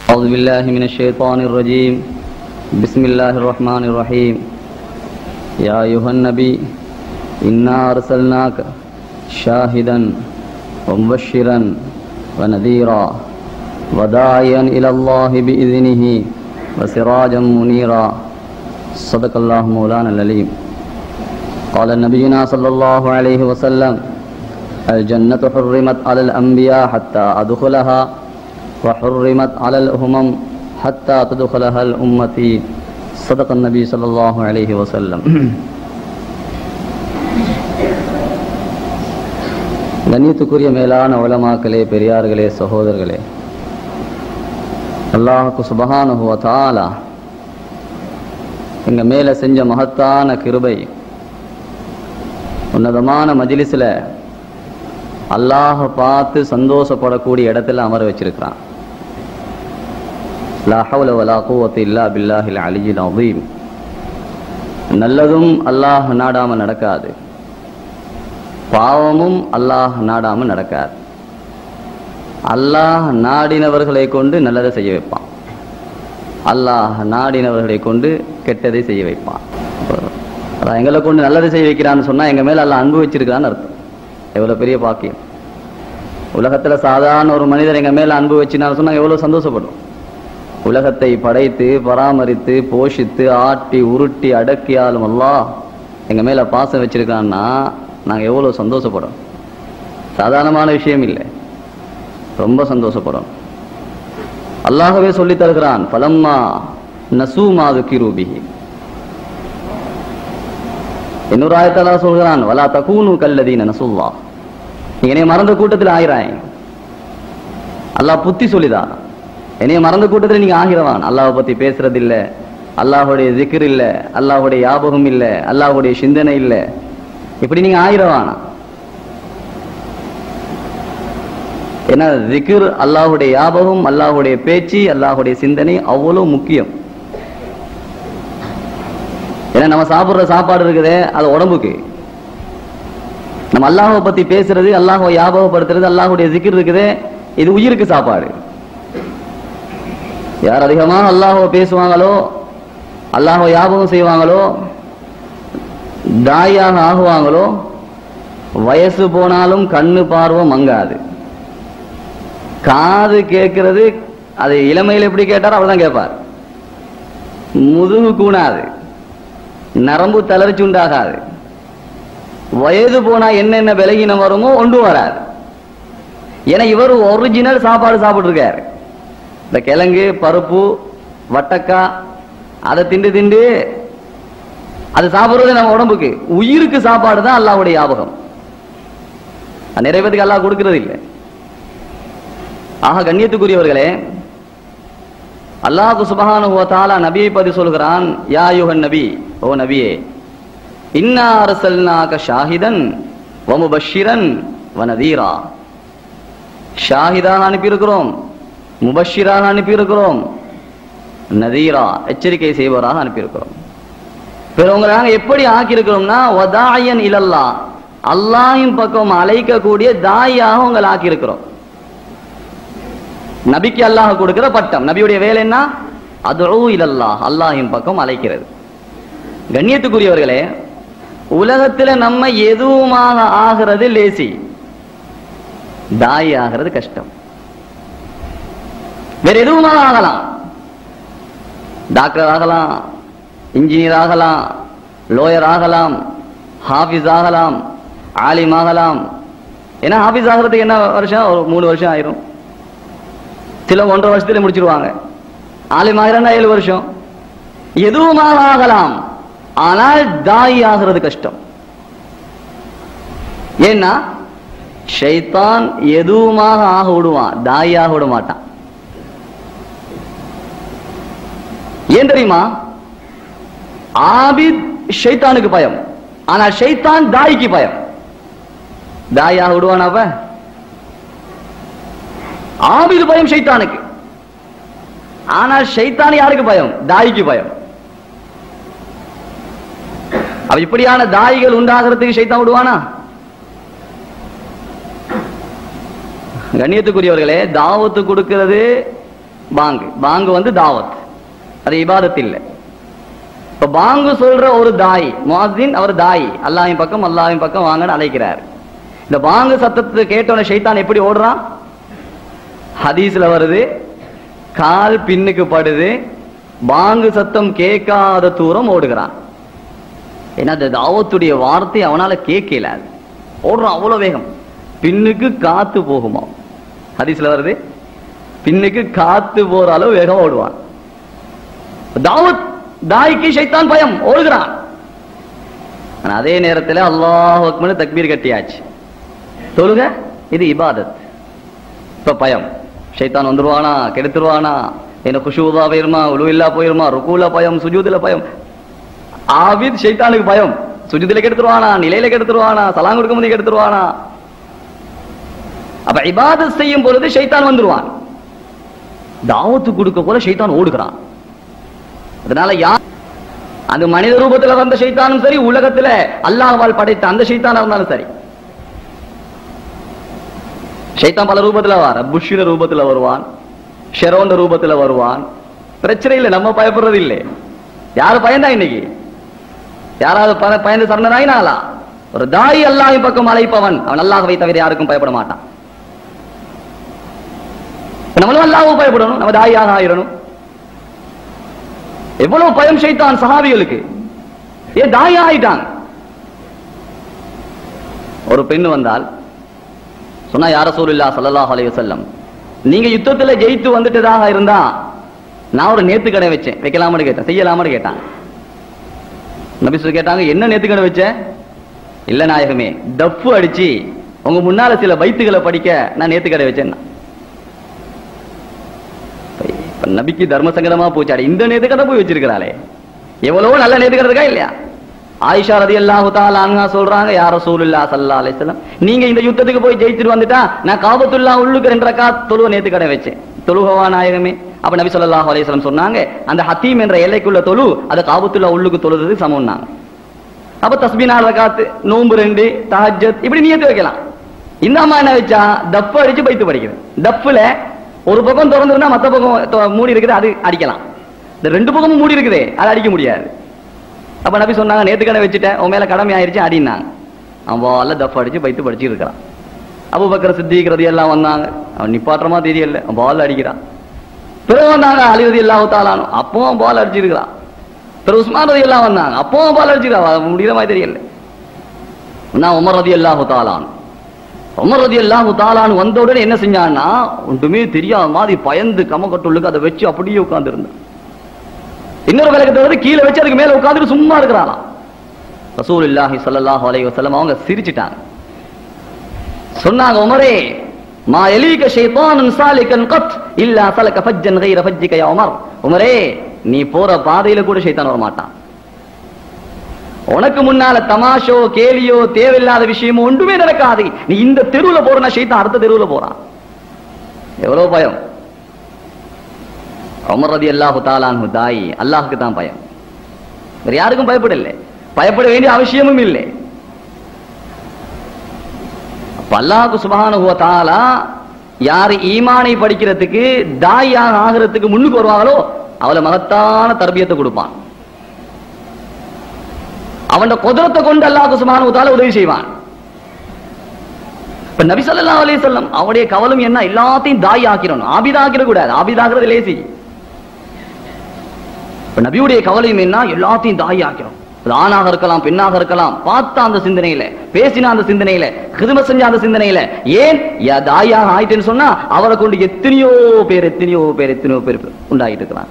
أعوذ بالله من الشيطان الرجيم بسم الله الرحمن الرحيم يا أيها النبي إنا أرسلناك شاهدا ومبشرا ونذيرا وداعيا إلى الله بإذنه وسراجا منيرا صدق الله مولانا العليم قال نبينا صلى الله عليه وسلم الجنة حرمت على الأنبياء حتى أدخلها وحرمت على الأمم حتى تدخلها الأمة صدق النبي صلى الله عليه وسلم கண்ணியத்துக்குரிய மேலான உலமாக்களே பெரியார்களே சகோதரர்களே அல்லாஹுக்கு சுபஹானுஹு வ தஆலா எங்க மேல செஞ்ச மகத்தான கிருபை உன்னதமான மஜ்லிஸ்ல அல்லாஹ் பார்த்து சந்தோஷப்படக்கூடிய இடத்துல அமர வச்சிருக்கிறான் லா ஹவுல வலா குவத்த இல்லா பில்லாஹில் அலியில் அதீம் நல்லதும் அல்லாஹ் நாடாம நடக்காது பாவமும் அல்லாஹ் நாடாம நடக்காது அல்லாஹ் நாடினவர்களை கொண்டு நல்லதை செய்ய வைப்பான் அல்லாஹ் நாடினவர்களை கொண்டு கெட்டதை செய்ய வைப்பான் அதான் எங்களை கொண்டு நல்லதை செய்ய வைக்கிறான்னு சொன்னா எங்க மேல அல்லாஹ் அன்பு வச்சிருக்கிறான்னு அர்த்தம் எவ்வளவு பெரிய பாக்கியம் உலகத்துல சாதாரண ஒரு மனிதர் எங்க மேல அன்பு வச்சுனாலும் சொன்னா எவ்வளவு சந்தோஷப்படும் உலகத்தை படைத்து பராமரித்து போஷித்து ஆட்டி உருட்டி அடக்கியாலும் அல்லாஹ் எங்க மேல பாசம் வச்சிருக்கான்னா நாங்க எவ்வளவு சந்தோஷப்படும் சாதாரணமான விஷயம் இல்லை ரொம்ப சந்தோஷப்படும் அல்லாஹவே சொல்லி தருகிறான் பலம்மா நசூமாது கிரூபிஹி இன்னொரு ஆயத்தால சொல்கிறான் வலா தகூனு கல்லதீன நசுல்லா நீங்க என்னைய மறந்த கூட்டத்தில் ஆகிறாய் அல்லாஹ் புத்தி சொல்லிதான் என்னைய மறந்த கூட்டத்தில் நீங்க ஆகிறவான் அல்லாஹ் பத்தி பேசுறது இல்ல அல்லாஹுடைய திக்ர் இல்ல அல்லாஹுடைய ஞாபகம் இல்ல அல்லாஹுடைய சிந்தனை இல்ல இப்படி நீங்க ஆயிரவானா ஏன்னா திக்ர் அல்லாஹுடைய ஞாபகம் அல்லாஹுடைய பேச்சு அல்லாஹுடைய சிந்தனை அவ்வளவு முக்கியம் ஏன்னா நம்ம சாப்பிடுற சாப்பாடு இருக்குதே அது உடம்புக்கு நம்ம அல்லாஹை பத்தி பேசுறது அல்லாஹை ஞாபகப்படுத்துறது அல்லாஹுடைய திக்ர் இருக்குதே இது உயிருக்கு சாப்பாடு யார் அதிகமாக அல்லாஹோ பேசுவாங்களோ அல்லாஹோ ஞாபகம் செய்வாங்களோ தாயாக ஆகுவாங்களோ வயசு போனாலும் கண்ணு பார்வை மங்காது காது கேட்கிறது அது இளமையில் எப்படி கேட்டாரோ அவர்தான் கேட்பார் முதுகு கூணாது நரம்பு தளர்ச்சி உண்டாகாது வயது போனா என்னென்ன விலகினம் வருமோ ஒன்று வராது ஏன்னா இவர் ஒரிஜினல் சாப்பாடு சாப்பிட்டு இருக்காரு இந்த கிழங்கு பருப்பு வட்டக்காய் அதை திண்டு திண்டு அது சாப்பிடுறது நம்ம உடம்புக்கு உயிருக்கு சாப்பாடு தான் அல்லாவுடைய ஞாபகம் நிறைய பேருக்கு அல்லாஹ் கொடுக்கிறது இல்லை ஆக கண்ணியத்துக்குரியவர்களே அல்லாஹு சுபஹானு தாலா நபியை பத்தி சொல்கிறான் யா யுகன் நபி ஓ நபியே இன்னா அரசல்னாக ஷாஹிதன் வமுபஷிரன் வனதீரா ஷாஹிதாக அனுப்பியிருக்கிறோம் முபஷிராக அனுப்பியிருக்கிறோம் நதீரா எச்சரிக்கை செய்வராக அனுப்பியிருக்கிறோம் பிற உங்களை நாங்க எப்படி ஆக்கியிருக்கிறோம்னா வதாயன் இலல்லா அல்லாஹின் பக்கம் அழைக்கக்கூடிய தாயாக உங்களை ஆக்கியிருக்கிறோம் நபிக்கு அல்லாஹ் கொடுக்கிற பட்டம் நபியுடைய வேலை என்ன அதுவும் இல்லல்லா அல்லாஹின் பக்கம் அழைக்கிறது கண்ணியத்துக்குரியவர்களே உலகத்துல நம்ம எதுவுமாக ஆகிறது லேசி தாய் ஆகிறது கஷ்டம் வேற எதுவுமாக ஆகலாம் டாக்டர் ஆகலாம் இன்ஜினியர் ஆகலாம் லோயர் ஆகலாம் ஹாஃபிஸ் ஆகலாம் ஆலிம் ஆகலாம் ஏன்னா ஹாஃபிஸ் ஆகிறதுக்கு என்ன வருஷம் ஒரு மூணு வருஷம் ஆயிரும் சில ஒன்றரை வருஷத்துல முடிச்சிருவாங்க ஆலிம் ஆகிறா ஏழு வருஷம் எதுவுமாக ஆகலாம் ஆனால் தாய் ஆகிறது கஷ்டம் ஏன்னா ஷைத்தான் எதுவுமாக ஆக விடுவான் தாயாக விட மாட்டான் ஏன் தெரியுமா ஆபித் ஷைத்தானுக்கு பயம் ஆனா ஷைத்தான் தாய்க்கு பயம் தாயாக விடுவான் அவ ஆபிது பயம் ஷைத்தானுக்கு ஆனால் ஷைத்தான் யாருக்கு பயம் தாய்க்கு பயம் அவ இப்படியான தாய்கள் உண்டாகிறதுக்கு ஷைத்தான் விடுவானா கண்ணியத்துக்குரியவர்களே தாவத்து கொடுக்கிறது பாங்கு பாங்கு வந்து தாவத் அது இபாதத் இல்லை இப்ப பாங்கு சொல்ற ஒரு தாய் முஅஸ்ஸின் அவர் தாய் அல்லாஹ்வின் பக்கம் அல்லாஹ்வின் பக்கம் வாங்கன்னு அழைக்கிறார் இந்த பாங்கு சத்தத்தை கேட்டோன ஷைத்தான் எப்படி ஓடுறான் ஹதீஸ்ல வருது கால் பின்னுக்கு படுது பாங்கு சத்தம் கேட்காத தூரம் ஓடுகிறான் ஏன்னா அந்த தாவத்துடைய வார்த்தை அவனால கேட்கல ஓடுறான் அவ்வளவு வேகம் பின்னுக்கு காத்து போகுமா ஹதீஸ்ல வருது பின்னுக்கு காத்து போற அளவு வேகம் ஓடுவான் தாவத் தாய்க்கு ஷைத்தான் பயம் ஓடுகிறான் ஆனா அதே நேரத்தில் அல்லாஹ் அக்பர் தக்பீர் கட்டியாச்சு தொழுக இது இபாதத் இப்ப பயம் ஷைத்தான் வந்துருவானா கெடுத்துருவானா என்ன குஷூதா போயிருமா உழுவில்லா போயிருமா ருக்கூல பயம் சுஜூதுல பயம் ஆபித் ஷைத்தானுக்கு பயம் சுஜூதுல கெடுத்துருவானா நிலையில கெடுத்துருவானா சலாம் கொடுக்கும் போது கெடுத்துருவானா அப்ப இபாதத் செய்யும் பொழுது ஷைத்தான் வந்துருவான் தாவத்து கொடுக்க போல ஷைத்தான் ஓடுகிறான் அதனால யார் அந்த மனித ரூபத்துல வந்த ஷைத்தானும் சரி உலகத்துல அல்லாஹ்வால் படைத்த அந்த ஷைத்தானா இருந்தாலும் சரி ஷைத்தான் பல ரூபத்துல வர புஷ்ஷின ரூபத்துல வருவான் ஷெரோண்ட ரூபத்துல வருவான் பிரச்சனை இல்லை நம்ம பயப்படுறது இல்லை யாரு பயந்தா இன்னைக்கு யாராவது பய- பயந்து சரணராயினாலா ஒரு தாய் அல்லாஹ்வின் பக்கம் அழைப்பவன் அவன் அல்லாஹ்வை தவிர யாருக்கும் பயப்பட மாட்டான் நம்மளும் அல்லாஹ்வும் பயப்படணும் நம்ம தாயாக ஆயிரணும் எவ்வளவு பயம் ஷைத்தான் சஹாபிகளுக்கு ஏன் தாயா ஆயிட்டாங்க ஒரு பெண் வந்தால் சொன்னா யார சூழல்லா ஸல்லல்லாஹு அலைஹி வஸல்லம் நீங்க யுத்தத்துல ஜெயித்து வந்துட்டதாக இருந்தா நான் ஒரு நேத்து கடை வச்சேன் வைக்கலாமான்னு கேட்டேன் செய்யலாமான்னு கேட்டான் நபி சொல்லி கேட்டாங்க என்ன நேத்து கடை வச்ச இல்ல நாயகமே டப்பு அடிச்சு உங்க முன்னால சில பைத்துகளை படிக்க நான் நேத்து கடை வச்சேன் இப்ப நபிக்கு தர்ம சங்கடமா போச்சு அட இந்த நேத்து கடை போய் வச்சிருக்கிறாளே எவ்வளவோ நல்ல நேத்து கடை இருக்கா இல்லையா ஆயிஷா ரதி அல்லாஹு தாலா சொல்றாங்க யார சூலுல்லா சல்லா அலிஸ்லாம் நீங்க இந்த யுத்தத்துக்கு போய் ஜெயிச்சுட்டு வந்துட்டா நான் காபத்துல்லா உள்ளுக்கு ரெண்டு ரக்கா தொழுவ நேத்து கடை வச்சேன் தொழுகவா நாயகமே அப்ப நபி ஸல்லல்லாஹு அலைஹி வஸல்லம் சொன்னாங்க அந்த ஹத்தீம் என்ற எல்லைக்குள்ள தொழு அது காபத்துல்லா உள்ளுக்கு தொழுது சமம்னாங்க அப்ப தஸ்பீ நாலு ரக்காத்து நோன்பு ரெண்டு தஹஜ்ஜத் இப்படி நியத்து வைக்கலாம் இந்த அம்மா என்ன வச்சா தப்பு அடிச்சு பைத்து படிக்குது தப்புல ஒரு பக்கம் திறந்துருந்தா மத்த பக்கம் தொ- மூடி இருக்குது அது அடிக்கலாம் இந்த ரெண்டு பக்கமும் மூடி இருக்குதே அது அடிக்க முடியாது அப்ப நபி சொன்னாங்க நேத்து கடை வச்சுட்டேன் உன் மேல கடமை ஆயிருச்சு அடினாங்க அவன் வால தப்பு அடிச்சு பைத்து படிச்சு இருக்கிறான் அபுபக்கர் சித்திக்கிறது எல்லாம் வந்தாங்க அவன் நிப்பாற்றமா தெரியல அவன் பால் அடிக்கிறான் பிறகு வந்தாங்க அலிவதி எல்லாம் தாளானோ அப்பவும் பால் அடிச்சிருக்கிறான் பிறகு உஸ்மான் ரதி எல்லாம் வந்தாங்க அப்பவும் பால் அடிச்சிருக்கா முடிகிற மாதிரி தெரியல நான் உமர் ரதி அல்லாஹு தாளான் உமர் ரதி அல்லாஹு தாளான் வந்த உடனே என்ன செஞ்சான்னா ஒன்றுமே தெரியாத மாதிரி பயந்து கமக்கட்டுள்ளுக்கு அதை வச்சு அப்படியே உட்கார்ந்து இருந்தான் இன்னொரு விளக்கத்தை வந்து கீழே வச்சு அதுக்கு மேல உட்கார்ந்துட்டு சும்மா இருக்கிறாராம் ரசூல் இல்லாஹி ஸல்லல்லாஹு அலைஹி வஸல்லம் அவங்க சிரிச்சிட்டாங்க சொன்னாங்க உமரே மா எலீக ஷைத்தானுன் சாலிகன் கத் இல்லா சலக ஃபஜ்ஜன் கைர ஃபஜ்ஜிக யா உமர் உமரே நீ போற பாதையில கூட ஷைத்தான் வர மாட்டான் உனக்கு முன்னால தமாஷோ கேலியோ தேவையில்லாத விஷயமோ ஒன்றுமே நடக்காது நீ இந்த தெருவுல போறனா ஷைத்தான் அடுத்த தெருவுல போறான் எவ்வளவு பயம் உமர் ரதி அல்லாஹு தாலான்ஹு தாய் அல்லாஹுக்கு தான் பயம் வேற யாருக்கும் பயப்படல பயப்பட வேண்டிய அவசியமும் இல்லை அப்ப அல்லாஹு சுபஹானஹு வ தஆலா யார் ஈமானை படிக்கிறதுக்கு தாயாக ஆகிறதுக்கு முன்னுக்கு வருவாங்களோ அவளை மகத்தான தர்பியத்தை கொடுப்பான் அவன் குதிரத்தை கொண்டு அல்லாஹு சுபஹானஹு வ தஆலா உதவி செய்வான் இப்ப நபி ஸல்லல்லாஹு அலைஹி வஸல்லம் அவருடைய கவலம் என்ன எல்லாத்தையும் தாய் ஆக்கிடணும் ஆபிதாக்கிட கூடாது ஆபிதாகிறது லேசி இப்ப நபியுடைய கவலையும் என்ன எல்லாத்தையும் தாய் ஆக்கிறோம் அது ஆணாக இருக்கலாம் பெண்ணாக இருக்கலாம் பார்த்த அந்த சிந்தனையில பேசின அந்த சிந்தனையில கிரும செஞ்ச அந்த சிந்தனையில ஏன் யா தாயாக ஆயிட்டேன்னு சொன்னா அவரை கொண்டு எத்தனையோ பேர் எத்தனையோ பேர் எத்தனையோ பேர் உண்டாகிட்டு இருக்கிறான்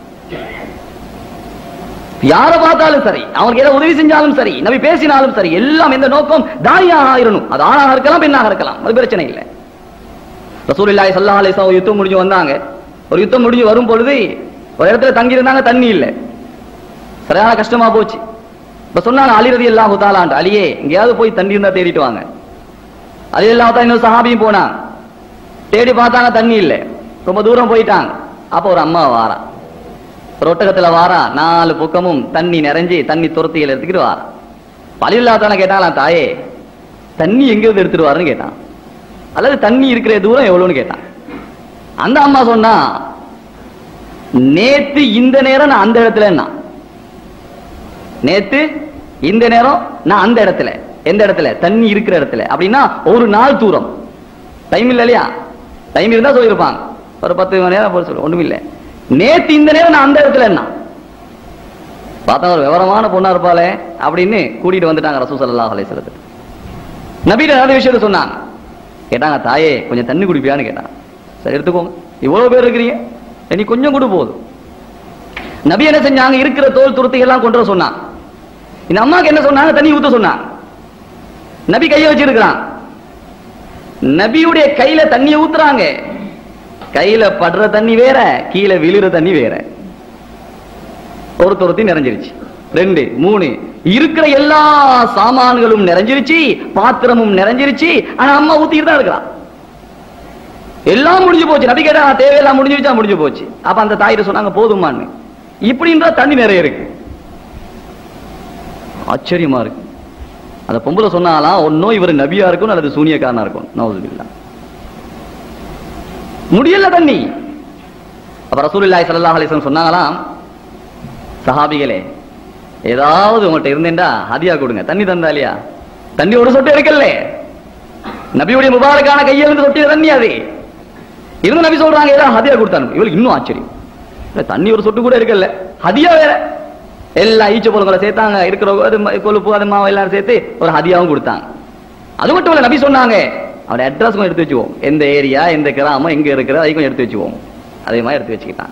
யார பார்த்தாலும் சரி அவனுக்கு ஏதோ உதவி செஞ்சாலும் சரி நபி பேசினாலும் சரி எல்லாம் எந்த நோக்கம் தாயாக ஆயிரணும் அது ஆணாக இருக்கலாம் பெண்ணாக இருக்கலாம் அது பிரச்சனை இல்லை ரசூலுல்லாஹி ஸல்லல்லாஹு அலைஹி வஸல்லம் யுத்தம் முடிஞ்சு வந்தாங்க ஒரு யுத்தம் முடிஞ்சு வரும் பொழுது ஒரு இடத்துல தங்கி இருந்தாங்க தண்ணி இல்லை சரியான கஷ்டமா போச்சு இப்ப சொன்னாங்க அலி ரதி அல்லாஹு தாலான்ட்டு அலியே எங்கேயாவது போய் தண்ணி இருந்தா தேடிட்டு வாங்க அலி அல்லாஹு தாலா இன்னொரு சஹாபியும் போனாங்க தேடி பார்த்தாங்க தண்ணி இல்லை ரொம்ப தூரம் போயிட்டாங்க அப்ப ஒரு அம்மா வாரா ஒரு ஒட்டகத்துல வாரா நாலு பக்கமும் தண்ணி நிறைஞ்சு தண்ணி துரத்திகள் எடுத்துக்கிட்டு வாரா அலி அல்லாஹு தாலா கேட்டாங்களாம் தாயே தண்ணி எங்க இருந்து எடுத்துட்டு வாருன்னு கேட்டான் அல்லது தண்ணி இருக்கிற தூரம் எவ்வளவுன்னு கேட்டான் அந்த அம்மா சொன்னா நேத்து இந்த நேரம் நான் அந்த இடத்துல என்ன நேத்து இந்த நேரம் நான் அந்த இடத்துல எந்த இடத்துல தண்ணி இருக்கிற இடத்துல அப்படின்னா ஒரு நாள் தூரம் டைம் இல்ல இல்லையா டைம் இருந்தா சொல்லியிருப்பாங்க ஒரு பத்து மணி நேரம் போட சொல்லு ஒண்ணும் இல்ல நேத்து இந்த நேரம் நான் அந்த இடத்துல என்ன பார்த்தா ஒரு விவரமான பொண்ணா இருப்பாளே அப்படின்னு கூட்டிட்டு வந்துட்டாங்க ரசூ சல்லல்லாஹு அலைஹி வஸல்லம் நபியில நிறைய விஷயத்த சொன்னாங்க கேட்டாங்க தாயே கொஞ்சம் தண்ணி குடிப்பியான்னு கேட்டாங்க சரி எடுத்துக்கோங்க இவ்வளவு பேர் இருக்கிறீங்க நீ கொஞ்சம் கொடு போதும் நபி என்ன செஞ்சாங்க இருக்கிற தோல் துருத்தி எல்லாம் கொண்டு வர சொன்னாங்க இந்த அம்மாக்கு என்ன சொன்னாங்க தண்ணி ஊத்த சொன்னாங்க நபி கையை வச்சிருக்கிறான் நபியுடைய கையில தண்ணியை ஊத்துறாங்க கையில படுற தண்ணி வேற கீழே விழுற தண்ணி வேற ஒரு துரத்தி நிறைஞ்சிருச்சு ரெண்டு மூணு இருக்கிற எல்லா சாமான்களும் நிறைஞ்சிருச்சு பாத்திரமும் நிறைஞ்சிருச்சு ஆனா அம்மா ஊத்திட்டு தான் இருக்கிறான் எல்லாம் முடிஞ்சு போச்சு நபி கேட்டா தேவையெல்லாம் முடிஞ்சிருச்சா முடிஞ்சு போச்சு அப்ப அந்த தாயிட்ட சொன்னாங்க போதுமான்னு இப்படி இருந்தா தண்ணி நிறைய இருக்கு ஆச்சரியமா இருக்கு அந்த பொம்பளை சொன்னாலாம் ஒன்னோ இவர் நபியா இருக்கும் அல்லது சூனியக்காரனா இருக்கும் நவுதுபில்லா முடியல தண்ணி அப்ப ரசூலுல்லாஹி ஸல்லல்லாஹு அலைஹி வஸல்லம் சொன்னாங்களாம் சஹாபிகளே ஏதாவது உங்கள்கிட்ட இருந்தேன்டா ஹதியா கொடுங்க தண்ணி தந்தா இல்லையா தண்ணி ஒரு சொட்டு இருக்கல்ல நபியுடைய முபாரக்கான கையில இருந்து சொட்டு தண்ணி அது இருந்து நபி சொல்றாங்க ஏதாவது ஹதியா கொடுத்தாங்க இவளுக்கு இன்னும் ஆச்சரியம் இல்ல, தண்ணி ஒரு சொட்டு கூட இருக்கல்ல ஹதியா வேற எல்லா ஈச்ச பொருள்களை சேர்த்தாங்க இருக்கிற அது ம- கொழுப்பு அது மாவு எல்லாம் சேர்த்து ஒரு ஹதியாவும் கொடுத்தாங்க அது மட்டும் இல்ல நபி சொன்னாங்க அவருடைய அட்ரஸ் கொஞ்சம் எடுத்து வச்சுக்குவோம் எந்த ஏரியா எந்த கிராமம் எங்க இருக்கிற அதை கொஞ்சம் எடுத்து வச்சுக்குவோம் அதே மாதிரி எடுத்து வச்சுக்கிட்டாங்க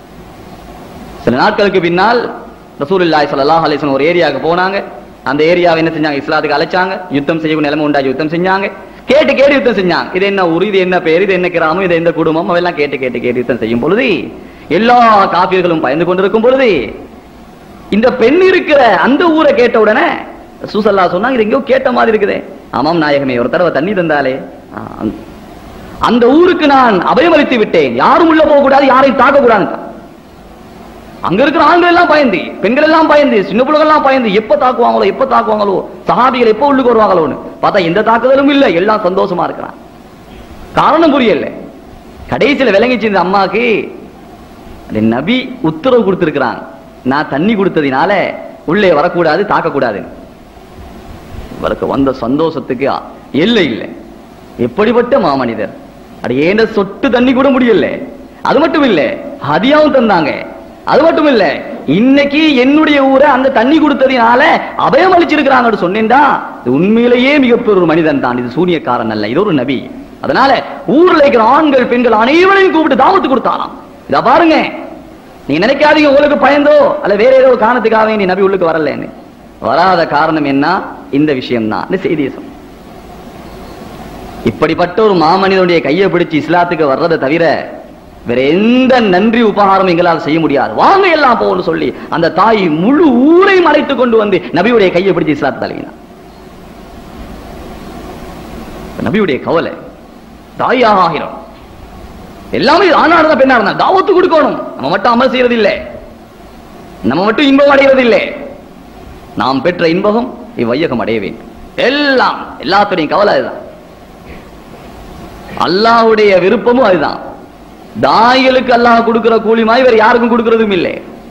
சில நாட்களுக்கு பின்னால் ரசூலுல்லாஹி ஸல்லல்லாஹு அலைஹி வஸல்லம் ஒரு ஏரியாவுக்கு போனாங்க அந்த ஏரியாவை என்ன செஞ்சாங்க இஸ்லாத்துக்கு அழைச்சாங்க யுத்தம் செய்யக்கூடிய நிலைமை உண்டாக்கி யுத்தம் செஞ்சாங்க கேட்டு கேட்டு யுத்தம் செஞ்சாங்க இது என்ன ஊர் இது என்ன பேர் இது என்ன கிராமம் இது எந்த குடும்பம் அதெல்லாம் கேட்டு கேட்டு கேட்டு யுத்தம் செய்யும் பொழுது எல்லா காப்பீர்களும் பயந்து கொண்டிருக்கும் பொழுது இந்த பெண் இருக்கிற அந்த ஊரை கேட்ட உடனே சூசல்லா சொன்னாங்க இது எங்கேயோ கேட்ட மாதிரி இருக்குதே ஆமாம் நாயகமே ஒரு தடவை தண்ணி தந்தாலே ஆ, அந்த- அந்த ஊருக்கு நான் அபயமளித்து விட்டேன் யாரும் உள்ள போக கூடாது யாரையும் தாக்க கூடாது அங்க இருக்கிற ஆண்கள் எல்லாம் பயந்து பெண்கள் எல்லாம் பயந்து சின்ன பிள்ளைகள் எல்லாம் பயந்து எப்ப தாக்குவாங்களோ எப்ப தாக்குவாங்களோ சஹாபிகள் எப்ப உள்ளுக்கு வருவாங்களோன்னு பார்த்தா எந்த தாக்குதலும் இல்ல எல்லாம் சந்தோஷமா இருக்கிறான் காரணம் புரியல கடைசியில விளங்கிச்சு இந்த அம்மாக்கு அது நபி உத்தரவு கொடுத்திருக்கிறான் நான் தண்ணி கொடுத்ததினால உள்ளே வரக்கூடாது தாக்கக்கூடாது இவருக்கு வந்த சந்தோஷத்துக்கு எல்லை இல்லை எப்படிப்பட்ட மாமனிதர் அது ஏண்ட சொட்டு தண்ணி கூட முடியல அது மட்டும் இல்ல ஹதியாவும் தந்தாங்க அது மட்டும் இல்ல இன்னைக்கு என்னுடைய ஊரை அந்த தண்ணி கொடுத்ததினால அபயம் அளிச்சிருக்கிறாங்கன்னு சொன்னேன்டா இது உண்மையிலேயே மிகப்பெரிய ஒரு மனிதன் தான் இது சூனியக்காரன் அல்ல இது ஒரு நபி அதனால ஊர்ல இருக்கிற ஆண்கள் பெண்கள் அனைவரையும் கூப்பிட்டு தாவத்து கொடுத்தாராம் இத பாருங்க நீங்க நினைக்காதீங்க உங்களுக்கு பயந்தோ அல்ல வேற ஏதோ காரணத்துக்காக வேண்டி நபி உள்ளுக்கு வரலன்னு வராத காரணம் என்ன இந்த விஷயம் தான் இந்த செய்தியை சொன்ன இப்படிப்பட்ட ஒரு மாமனிதனுடைய கையை பிடிச்சு இஸ்லாத்துக்கு வர்றதை தவிர வேற எந்த நன்றி உபகாரம் எங்களால் செய்ய முடியாது வாங்க எல்லாம் போன்னு சொல்லி அந்த தாய் முழு ஊரையும் அழைத்து கொண்டு வந்து நபியுடைய கையை பிடிச்சு இஸ்லாத்து தழுவினார் நபியுடைய கவலை தாயாக ஆகிறோம் எல்லாமே ஆணா இருந்தா பெண்ணா இருந்தா தாவத்து கொடுக்கணும் நம்ம மட்டும் அமல் செய்யறது இல்லை நம்ம மட்டும் இன்பம் அடைகிறது இல்லை நாம் பெற்ற இன்பகம் இவ்வையகம் அடைய வேண்டும் எல்லாம் எல்லாத்துடையும் கவலை அதுதான் அல்லாஹ்வுடைய விருப்பமும் அதுதான் தாய்களுக்கு அல்லாஹ் கொடுக்கிற கூலி மாதிரி வேற யாருக்கும் கொடுக்கறதும் இல்லை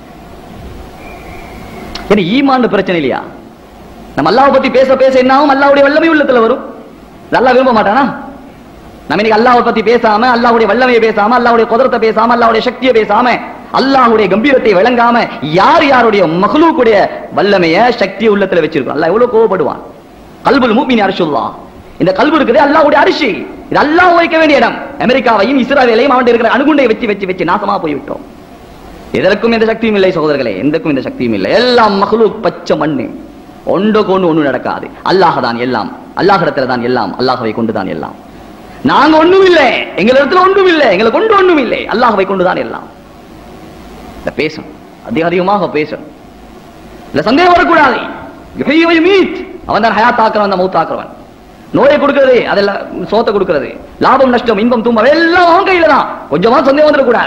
ஏன்னா ஈமான் பிரச்சனை இல்லையா நம்ம அல்லாஹ் பத்தி பேச பேச என்ன ஆகும் அல்லாஹ்வுடைய வல்லமை உள்ளத்துல வரும் இது அல்லாஹ் விரும்ப மாட்டானா நம்ம இன்னைக்கு அல்லாஹ்வை பத்தி பேசாம அல்லாஹ்வுடைய வல்லமையை பேசாம அல்லாஹ்வுடைய குதிரத்தை பேசாம அல்லாஹ்வுடைய சக்தியை பேசாம அல்லாஹ்வுடைய கம்பீரத்தை விளங்காம யார் யாருடைய மகளுக்குடைய வல்லமைய சக்தியை உள்ளத்துல வச்சிருக்கோம் அல்லாஹ் எவ்வளவு கோவப்படுவான் கல்புல் மூமின் அரசுல்லா இந்த கல்பு இருக்குது அல்லாஹ்வுடைய அரிசி இது அல்லாஹ் வைக்க வேண்டிய இடம் அமெரிக்காவையும் இஸ்ரேலையும் அவன் இருக்கிற அணுகுண்டை வச்சு வச்சு வச்சு நாசமா போய்விட்டோம் எதற்கும் எந்த சக்தியும் இல்லை சகோதரர்களே எந்தக்கும் எந்த சக்தியும் இல்லை எல்லாம் மகளுக் பச்சை மண்ணு ஒன்று கொண்டு ஒண்ணு நடக்காது அல்லாஹ் தான் எல்லாம் அல்லாஹிடத்துல தான் எல்லாம் அல்லாஹவை கொண்டு தான் எல்லாம் நாங்க ஒண்ணும் இல்லை எங்க இடத்துல ஒன்றும் இல்லை எங்களை கொண்டு ஒண்ணும் இல்லை அல்லாஹவை கொண்டு தான் எல்லாம் இத பேசும் அதிக அதிகமாக பேசும் இல்ல சந்தேகம் வரக்கூடாது யுஹையை மீட் அவன் தான் ஹயாத்தாக்குறவன் தான் மௌத்தாக்குறவன் நோயை கொடுக்கிறது அதெல்லாம் சோத்தை கொடுக்கிறது லாபம் நஷ்டம் இன்பம் துன்பம் எல்லாம் அவன் கையில தான் கொஞ்சமா சந்தேகம் வந்துடக்கூடாது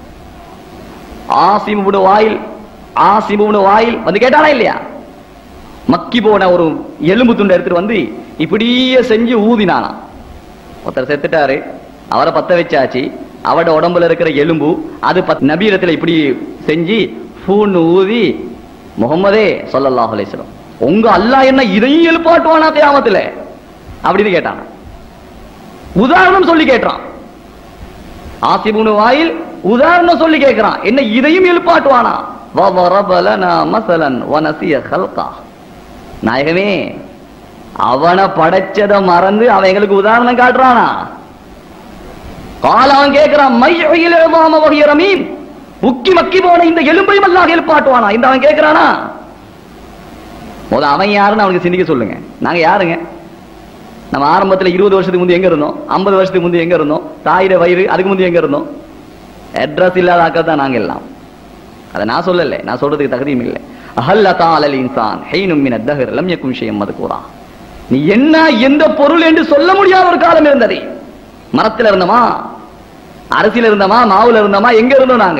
ஆசிமுடு வாயில் ஆசிமுடு வாயில் வந்து கேட்டானா இல்லையா மக்கி போன ஒரு எலும்பு துண்டை எடுத்துட்டு வந்து இப்படியே செஞ்சு ஊதினானா ஒருத்தர் செத்துட்டாரு அவரை பத்த வச்சாச்சு அவட உடம்புல இருக்கிற எலும்பு அது பத் நபீரத்துல இப்படி செஞ்சு பூன்னு ஊதி முகமதே ஸல்லல்லாஹு அலைஹி வஸல்லம் உங்க அல்லாஹ் என்ன இதையும் எழுப்பாட்டுவானா கியாமத்துல அப்படின்னு கேட்டான் உதாரணம் சொல்லி கேட்டான் ஆசிபுனு வாயில் உதாரணம் சொல்லி கேட்கிறான் என்ன இதையும் எழுப்பாட்டுவானா وَضَرَبَ لَنَا مَثَلًا وَنَسِيَ خَلْقَهُ நாயகமே அவனை படைச்சத மறந்து அவன் எங்களுக்கு உதாரணம் காட்டுறானா கால அவன் கேட்கிறான் மையில் எழுதாம வகைய ரமீன் உக்கி மக்கி போன இந்த எலும்பையும் அல்லாஹ் எழுப்பாட்டுவானா இந்த அவன் கேட்கிறானா முத அவன் யாருன்னு அவனுக்கு சிந்திக்க சொல்லுங்க நாங்க யாருங்க நம்ம ஆரம்பத்துல இருபது வருஷத்துக்கு முந்தைய எங்க இருந்தோம் ஐம்பது வருஷத்துக்கு முந்தைய எங்க இருந்தோம் தாயிர வயிறு அதுக்கு முந்தைய எங்க இருந்தோம் அட்ரஸ் இல்லாத ஆக்கள் தான் நாங்க எல்லாம் அதை நான் சொல்லல நான் சொல்றதுக்கு தகுதியும் இல்லை அஹல்ல தாலல் இன்சான் ஹைனும் மின தஹர் லம் யகும் ஷையம் மதுகூரா நீ என்ன எந்த பொருள் என்று சொல்ல முடியாத ஒரு காலம் இருந்தது மரத்துல இருந்தோமா அரசியல இருந்தோமா மாவுல இருந்தோமா எங்க இருந்தோம் நாங்க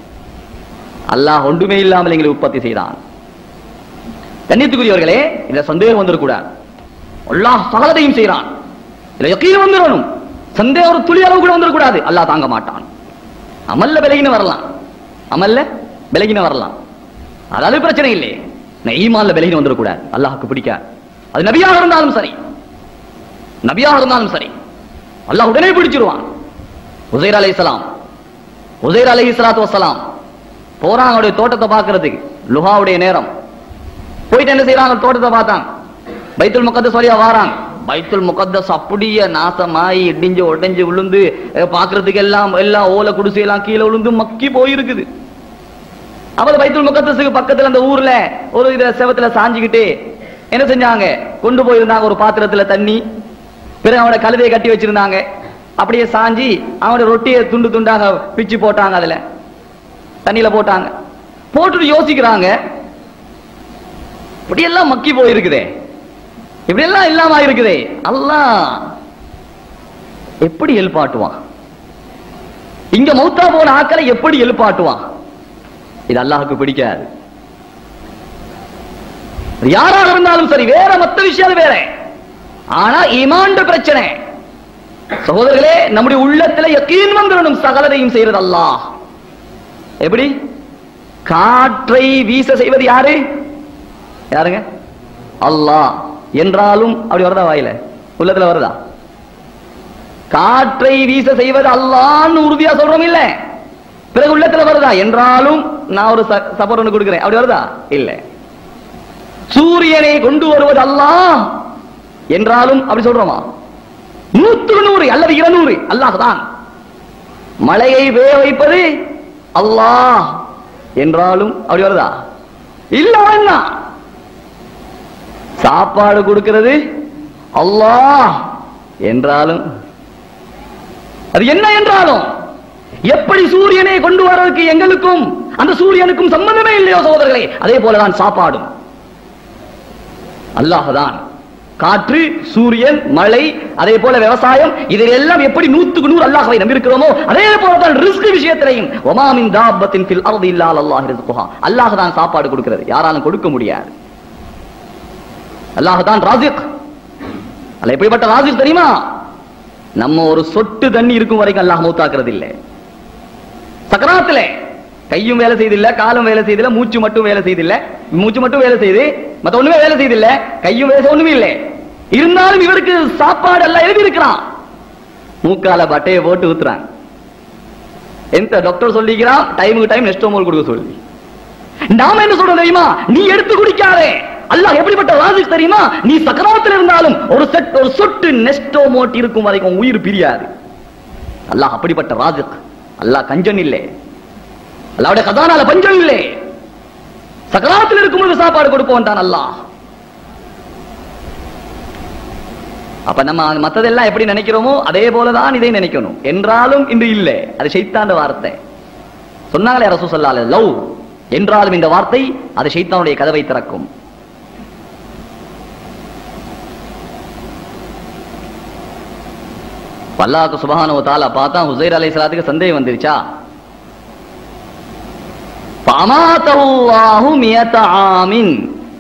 அல்லாஹ் ஒன்றுமே இல்லாமல் எங்களை உற்பத்தி செய்தான் கண்ணியத்துக்குரியவர்களே இந்த சந்தேகம் வந்துடக்கூடாது அல்லாஹ் சகலதையும் செய்கிறான் இதுல யக்கீன் வந்துடணும் சந்தேகம் ஒரு துளி அளவு கூட வந்துடக்கூடாது அல்லாஹ் தாங்க மாட்டான் அமல்ல விலகின வரலாம் அமல்ல விலகின வரலாம் அதாவது பிரச்சனை இல்லை நான் ஈமான்ல விலகின வந்துடக்கூடாது அல்லாஹ்க்கு பிடிக்காது அது நபியாக இருந்தாலும் சரி நபியாக இருந்தாலும் சரி அல்லாஹ் உடனே பிடிச்சிருவான் உசைர் அலைஹிஸ்ஸலாம் உசைர் அலைஹி ஸலாத்து வஸலாம் போறாங்க அவருடைய தோட்டத்தை பார்க்கிறதுக்கு லுஹாவுடைய நேரம் போயிட்டு என்ன செய்யறாங்க தோட்டத்தை பார்த்தாங்க பைத்துல் முகத்தஸ் வழியா வாராங்க பைத்துல் முகத்தஸ் அப்படியே நாசமாயி இடிஞ்சு உடைஞ்சு விழுந்து அஹ், பார்க்கிறதுக்கு எல்லாம் எல்லாம் ஓலை குடிசை எல்லாம் கீழே விழுந்து மக்கி போயிருக்குது அப்ப பைத்துல் முகத்தஸுக்கு பக்கத்துல அந்த ஊர்ல ஒரு இத செவத்துல சாஞ்சிக்கிட்டு என்ன செஞ்சாங்க கொண்டு போயிருந்தாங்க ஒரு பாத்திரத்துல தண்ணி பிறகு அவனோட கழுதையை கட்டி வச்சிருந்தாங்க அப்படியே சாஞ்சி அவனோட ரொட்டியை துண்டு துண்டாக பிச்சு போட்டாங்க அதுல தண்ணியில போட்டாங்க போட்டுட்டு யோசிக்கிறாங்க இப்படியெல்லாம் மக்கி போயிருக்குதே இப்படியெல்லாம் இல்லாம இருக்குதே அல்லாஹ் எப்படி எழுப்பாட்டுவான் இங்க மௌத்தா போன ஆக்களை எப்படி எழுப்பாட்டுவான் இது அல்லாஹுக்கு பிடிக்காது அது யாராக இருந்தாலும் சரி வேற மத்த விஷயம் வேற ஆனா ஈமாண்ட பிரச்சனை சகோதரர்களே நம்முடைய உள்ளத்துல யக்கீன் வந்துடணும் சகலதையும் செய்யறது அல்லாஹ் எப்படி காற்றை வீச செய்வது யாரு யாருங்க அல்லாஹ் என்றாலும் அப்படி வருதா வாயில உள்ளத்துல வருதா காற்றை வீச செய்வது அல்லான்னு உறுதியா சொல்றோம் இல்ல பிறகு உள்ளத்துல வருதா என்றாலும் நான் ஒரு சப்போர்ட் ஒன்று கொடுக்கிறேன் அப்படி வருதா இல்ல சூரியனை கொண்டு வருவது அல்லாஹ் என்றாலும் அப்படி சொல்றோமா நூத்து நூறு அல்லது இருநூறு அல்லாஹ் தான் மழையை வேக வைப்பது அல்லாஹ் என்றாலும் அப்படி வருதா இல்ல என்ன சாப்பாடு கொடுக்கிறது அல்லாஹ் என்றாலும் அது என்ன என்றாலும் எப்படி சூரியனை கொண்டு வர்றதுக்கு எங்களுக்கும் அந்த சூரியனுக்கும் சம்பந்தமே இல்லையோ சகோதரர்களே அதே போலதான் சாப்பாடும் அல்லாஹ்தான் காற்று சூரியன் மழை அதே போல விவசாயம் இதில் எல்லாம் எப்படி நூத்துக்கு நூறு அல்லாஹ்வை நம்பியிருக்கிறோமோ அதே போலதான் ரிஸ்க் விஷயத்திலையும் ஒமாமின் தாபத்தின் ஃபில் அர்தி இல்லால் அல்லாஹ் ரிஸ்குஹா அல்லாஹ் தான் சாப்பாடு கொடுக்கிறது யாராலும் கொடுக்க முடியாது அல்லாஹ் தான் ராசிக் அல்ல எப்படிப்பட்ட ராசிக் தெரியுமா நம்ம ஒரு சொட்டு தண்ணி இருக்கும் வரைக்கும் அல்லாஹ் மௌத்தாக்குறது இல்லை சக்கராத்துல கையும் வேலை செய்தில்ல காலும் வேலை செய்தில்ல மூச்சு மட்டும் வேலை செய்தில்ல மூச்சு மட்டும் வேலை செய்து மத்த ஒண்ணுமே வேலை செய்தில்ல கையும் வேலை செய்ய ஒண்ணுமே இல்லை இருந்தாலும் இவருக்கு சாப்பாடு எல்லாம் எழுதி இருக்கிறான் மூக்கால பட்டையை போட்டு ஊத்துறான் எந்த டாக்டர் சொல்லிக்கிறான் டைமுக்கு டைம் நெஸ்டோமோல் கொடுக்க சொல்லி நாம என்ன சொல்றோம் தெரியுமா நீ எடுத்து குடிக்காதே அல்லாஹ் எப்படிப்பட்ட ராஜிக் தெரியுமா நீ சக்கராத்தில் இருந்தாலும் ஒரு செட் ஒரு சொட்டு நெஸ்டோமோட் இருக்கும் வரைக்கும் உன் உயிர் பிரியாது அல்லாஹ் அப்படிப்பட்ட ராஜிக் அல்லாஹ் கஞ்சன் இல்லை அல்லாவுடைய கதானால பஞ்சம் இல்லை சக்கராத்தில் இருக்கும்போது சாப்பாடு கொடுப்போம் தான் அல்லாஹ் அப்ப நம்ம மத்ததெல்லாம் எப்படி நினைக்கிறோமோ அதே போலதான் இதை நினைக்கணும் என்றாலும் இன்று இல்லை அது ஷைத்தாண்ட வார்த்தை சொன்னாங்களே ரசூ சொல்லால லவ் என்றாலும் இந்த வார்த்தை அது ஷைத்தானுடைய கதவை திறக்கும் அல்லாஹ்க்கு சுபஹானஹு வ தஆலா பார்த்தா ஹுசைர் அலைஹிஸ்ஸலாத்துக்கு சந்தேகம் வந்துருச்சா ஃபமாத்தல்லாஹு மியத ஆமின்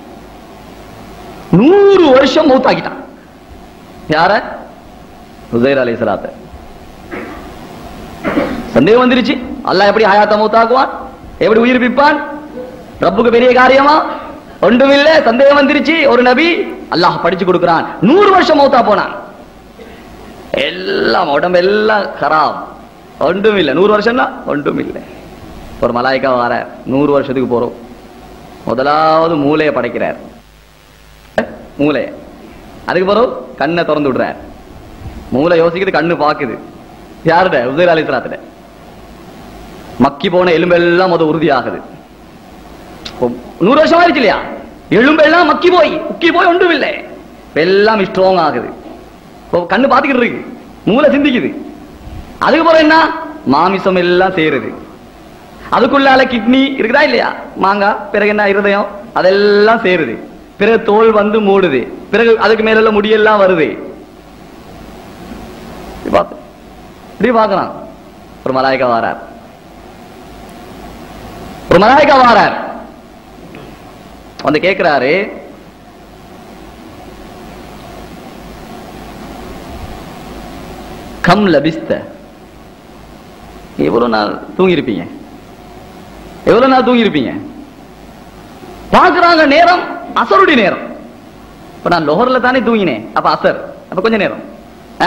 நூறு வருஷம் மௌத்தாக்கிட்டான் யார ஹுசைர் அலைஹிஸ்ஸலாத்து சந்தேகம் வந்துருச்சு அல்லாஹ் எப்படி ஹயாத்த மௌத்தாக்குவான் எப்படி உயிர்ப்பிப்பான் ரப்புக்கு பெரிய காரியமா ஒன்றுமில்ல சந்தேகம் வந்துருச்சு ஒரு நபி அல்லாஹ் படிச்சு கொடுக்கிறான் நூறு வருஷம் மௌத்தா போனான் எல்லாம் உடம்பு எல்லாம் கராப் ஒன்றும் இல்லை நூறு வருஷம்னா ஒன்றும் இல்லை ஒரு மலாய்க்கா வர நூறு வருஷத்துக்கு போறோம் முதலாவது மூளையை படைக்கிறார் மூளைய அதுக்கு பிறகு கண்ணை திறந்து விடுறார் மூளை யோசிக்குது கண்ணு பாக்குது யாருட உதய அலிஸ்லாத்துல மக்கி போன எலும்பெல்லாம் முத உறுதி ஆகுது இப்போ நூறு வருஷம் ஆயிடுச்சு இல்லையா எலும்பெல்லாம் மக்கி போய் உக்கி போய் ஒன்றும் இல்லை எல்லாம் ஸ்ட்ராங் ஆகுது இப்போ கண்ணு பாத்துக்கிட்டு இருக்கு மூளை சிந்திக்குது அதுக்கு பிறகு என்ன மாமிசம் எல்லாம் சேருது அதுக்குள்ளால கிட்னி இருக்குதா இல்லையா மாங்காய் பிறகு என்ன இருதயம் அதெல்லாம் சேருது பிறகு தோல் வந்து மூடுது பிறகு அதுக்கு மேல உள்ள முடியெல்லாம் வருது இப்படி பார்த்து இப்படி பார்க்கலாம் ஒரு மலாய்க்கா வாரார் ஒரு மலாய்க்கா வாரார் வந்து கேட்கிறாரு கம் லபிஸ்த எவ்வளவு நாள் தூங்கி இருப்பீங்க எவ்வளவு நாள் தூங்கி இருப்பீங்க பாக்குறாங்க நேரம் அசருடைய நேரம் இப்ப நான் லோஹர்ல தானே தூங்கினேன் அப்ப அசர் அப்ப கொஞ்ச நேரம் ஆ?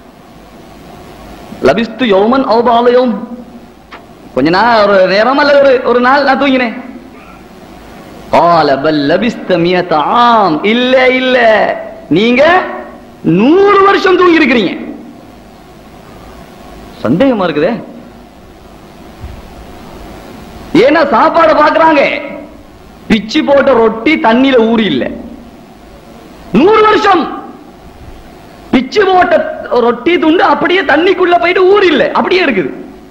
லபிஸ்து யௌமன் ஔபாலயம் கொஞ்ச நாள் ஒரு நேரம் அல்லது ஒரு ஒரு நாள் நான் தூங்கினேன் قال بل لبست مئة عام இல்ல இல்ல நீங்க நூறு வருஷம் தூங்கி இருக்கிறீங்க சந்தேகமா இருக்குதே ஏன்னா சாப்பாடு பாக்குறாங்க பிச்சு போட்ட ரொட்டி தண்ணியில ஊறி இல்ல நூறு வருஷம் பிச்சு போட்ட ரொட்டி துண்டு அப்படியே தண்ணிக்குள்ள போயிட்டு ஊறி இல்ல அப்படியே இருக்குது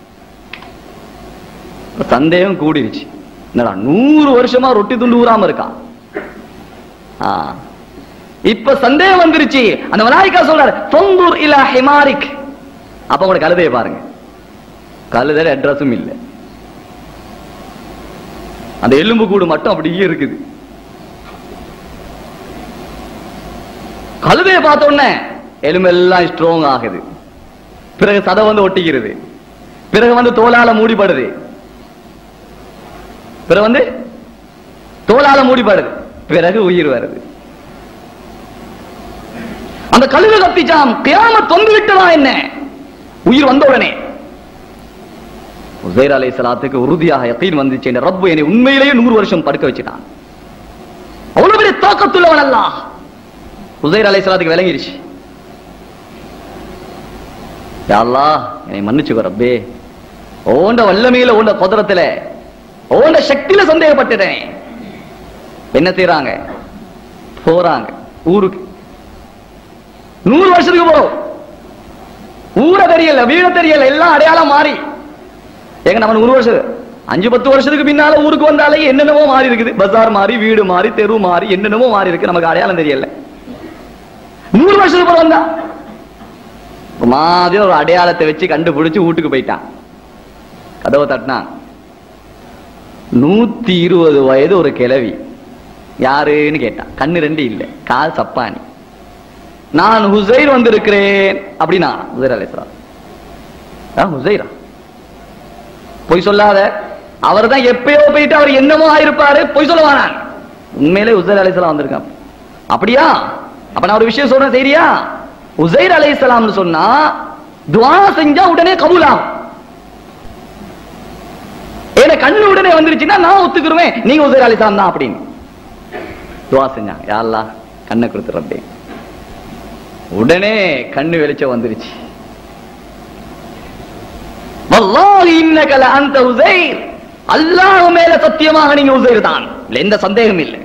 சந்தேகம் கூடிருச்சு என்னடா நூறு வருஷமா ரொட்டி துண்டு ஊறாம இருக்கான் ஆ. இப்ப சந்தேகம் வந்துருச்சு அந்த மலாய்க்கா சொல்றாரு தொந்தூர் இலா ஹிமாரிக் அப்ப கூட கழுதைய பாருங்க கழுதையில அட்ரஸும் இல்ல அந்த எலும்பு கூடு மட்டும் அப்படியே இருக்குது கழுதைய பார்த்த உடனே எலும்பு எல்லாம் ஸ்ட்ராங் ஆகுது பிறகு சதை வந்து ஒட்டிக்கிறது பிறகு வந்து தோலால மூடிப்படுது பிறகு வந்து தோலால மூடிப்படுது பிறகு உயிர் வருது அந்த கழுகு கத்திச்சாம் கியாமத் வந்து விட்டதா என்ன உயிர் வந்த உடனே உசைர் அலை சலாத்துக்கு உறுதியாக யக்கீன் வந்துச்சு என்ற ரப்பு என்னை உண்மையிலேயே நூறு வருஷம் படுக்க வச்சுட்டான் அவ்வளவு பெரிய தாக்கத்துள்ளவன் அல்ல உசைர் அலை சலாத்துக்கு விளங்கிருச்சு யா அல்லாஹ் என்னை மன்னிச்சுக்கோ ரப்பே ஓண்ட வல்லமையில ஓண்ட குதிரத்துல ஓண்ட சக்தியில சந்தேகப்பட்டுட்டேன் என்ன செய்யறாங்க போறாங்க ஊருக்கு நூறு வருஷத்துக்கு போறோம் ஊர தெரியல வீட தெரியல எல்லாம் அடையாளம் மாறி ஏங்க நம்ம நூறு வருஷம் அஞ்சு பத்து வருஷத்துக்கு பின்னால ஊருக்கு வந்தாலே என்னென்னமோ மாறி இருக்குது பஜார் மாறி வீடு மாறி தெரு மாறி என்னென்னமோ மாறி இருக்கு நமக்கு அடையாளம் தெரியல நூறு வருஷத்துக்கு அப்புறம் வந்தா ஒரு மாதிரி ஒரு அடையாளத்தை வச்சு கண்டுபிடிச்சு வீட்டுக்கு போயிட்டான் கதவை தட்டினான் நூத்தி இருபது வயது ஒரு கிழவி யாருன்னு கேட்டான் கண்ணு ரெண்டு இல்ல கால் சப்பானி நான் ஹுசைர் வந்திருக்கிறேன் அப்படின்னா ஹுசைர் அலைசலாம் ஹுசைரா பொய் சொல்லாத அவர் தான் எப்பயோ போயிட்டு அவர் என்னமோ ஆயிருப்பாரு பொய் சொல்லுவானா உண்மையிலே உசைர் அலைசலாம் வந்திருக்கான் அப்படியா அப்ப நான் ஒரு விஷயம் சொல்றேன் சரியா உசைர் அலைசலாம்னு சொன்னா துவா செஞ்சா உடனே கபூலாகும் ஏன்னா கண்ணு உடனே வந்துருச்சுன்னா நான் ஒத்துக்குருவேன் நீங்க உசைர் அலிசாம் தான் அப்படின்னு துவா செஞ்சாங்க யாரெல்லாம் கண்ணை கொடுத்துறப்பே உடனே கண்ணு வெளிச்சம் வந்துருச்சு வல்லாஹி இன்னக லஅன்த உஸைர் அல்லாஹ் மேல சத்தியமாக நீங்க உஸைர் தான் இல்ல எந்த சந்தேகம் இல்லை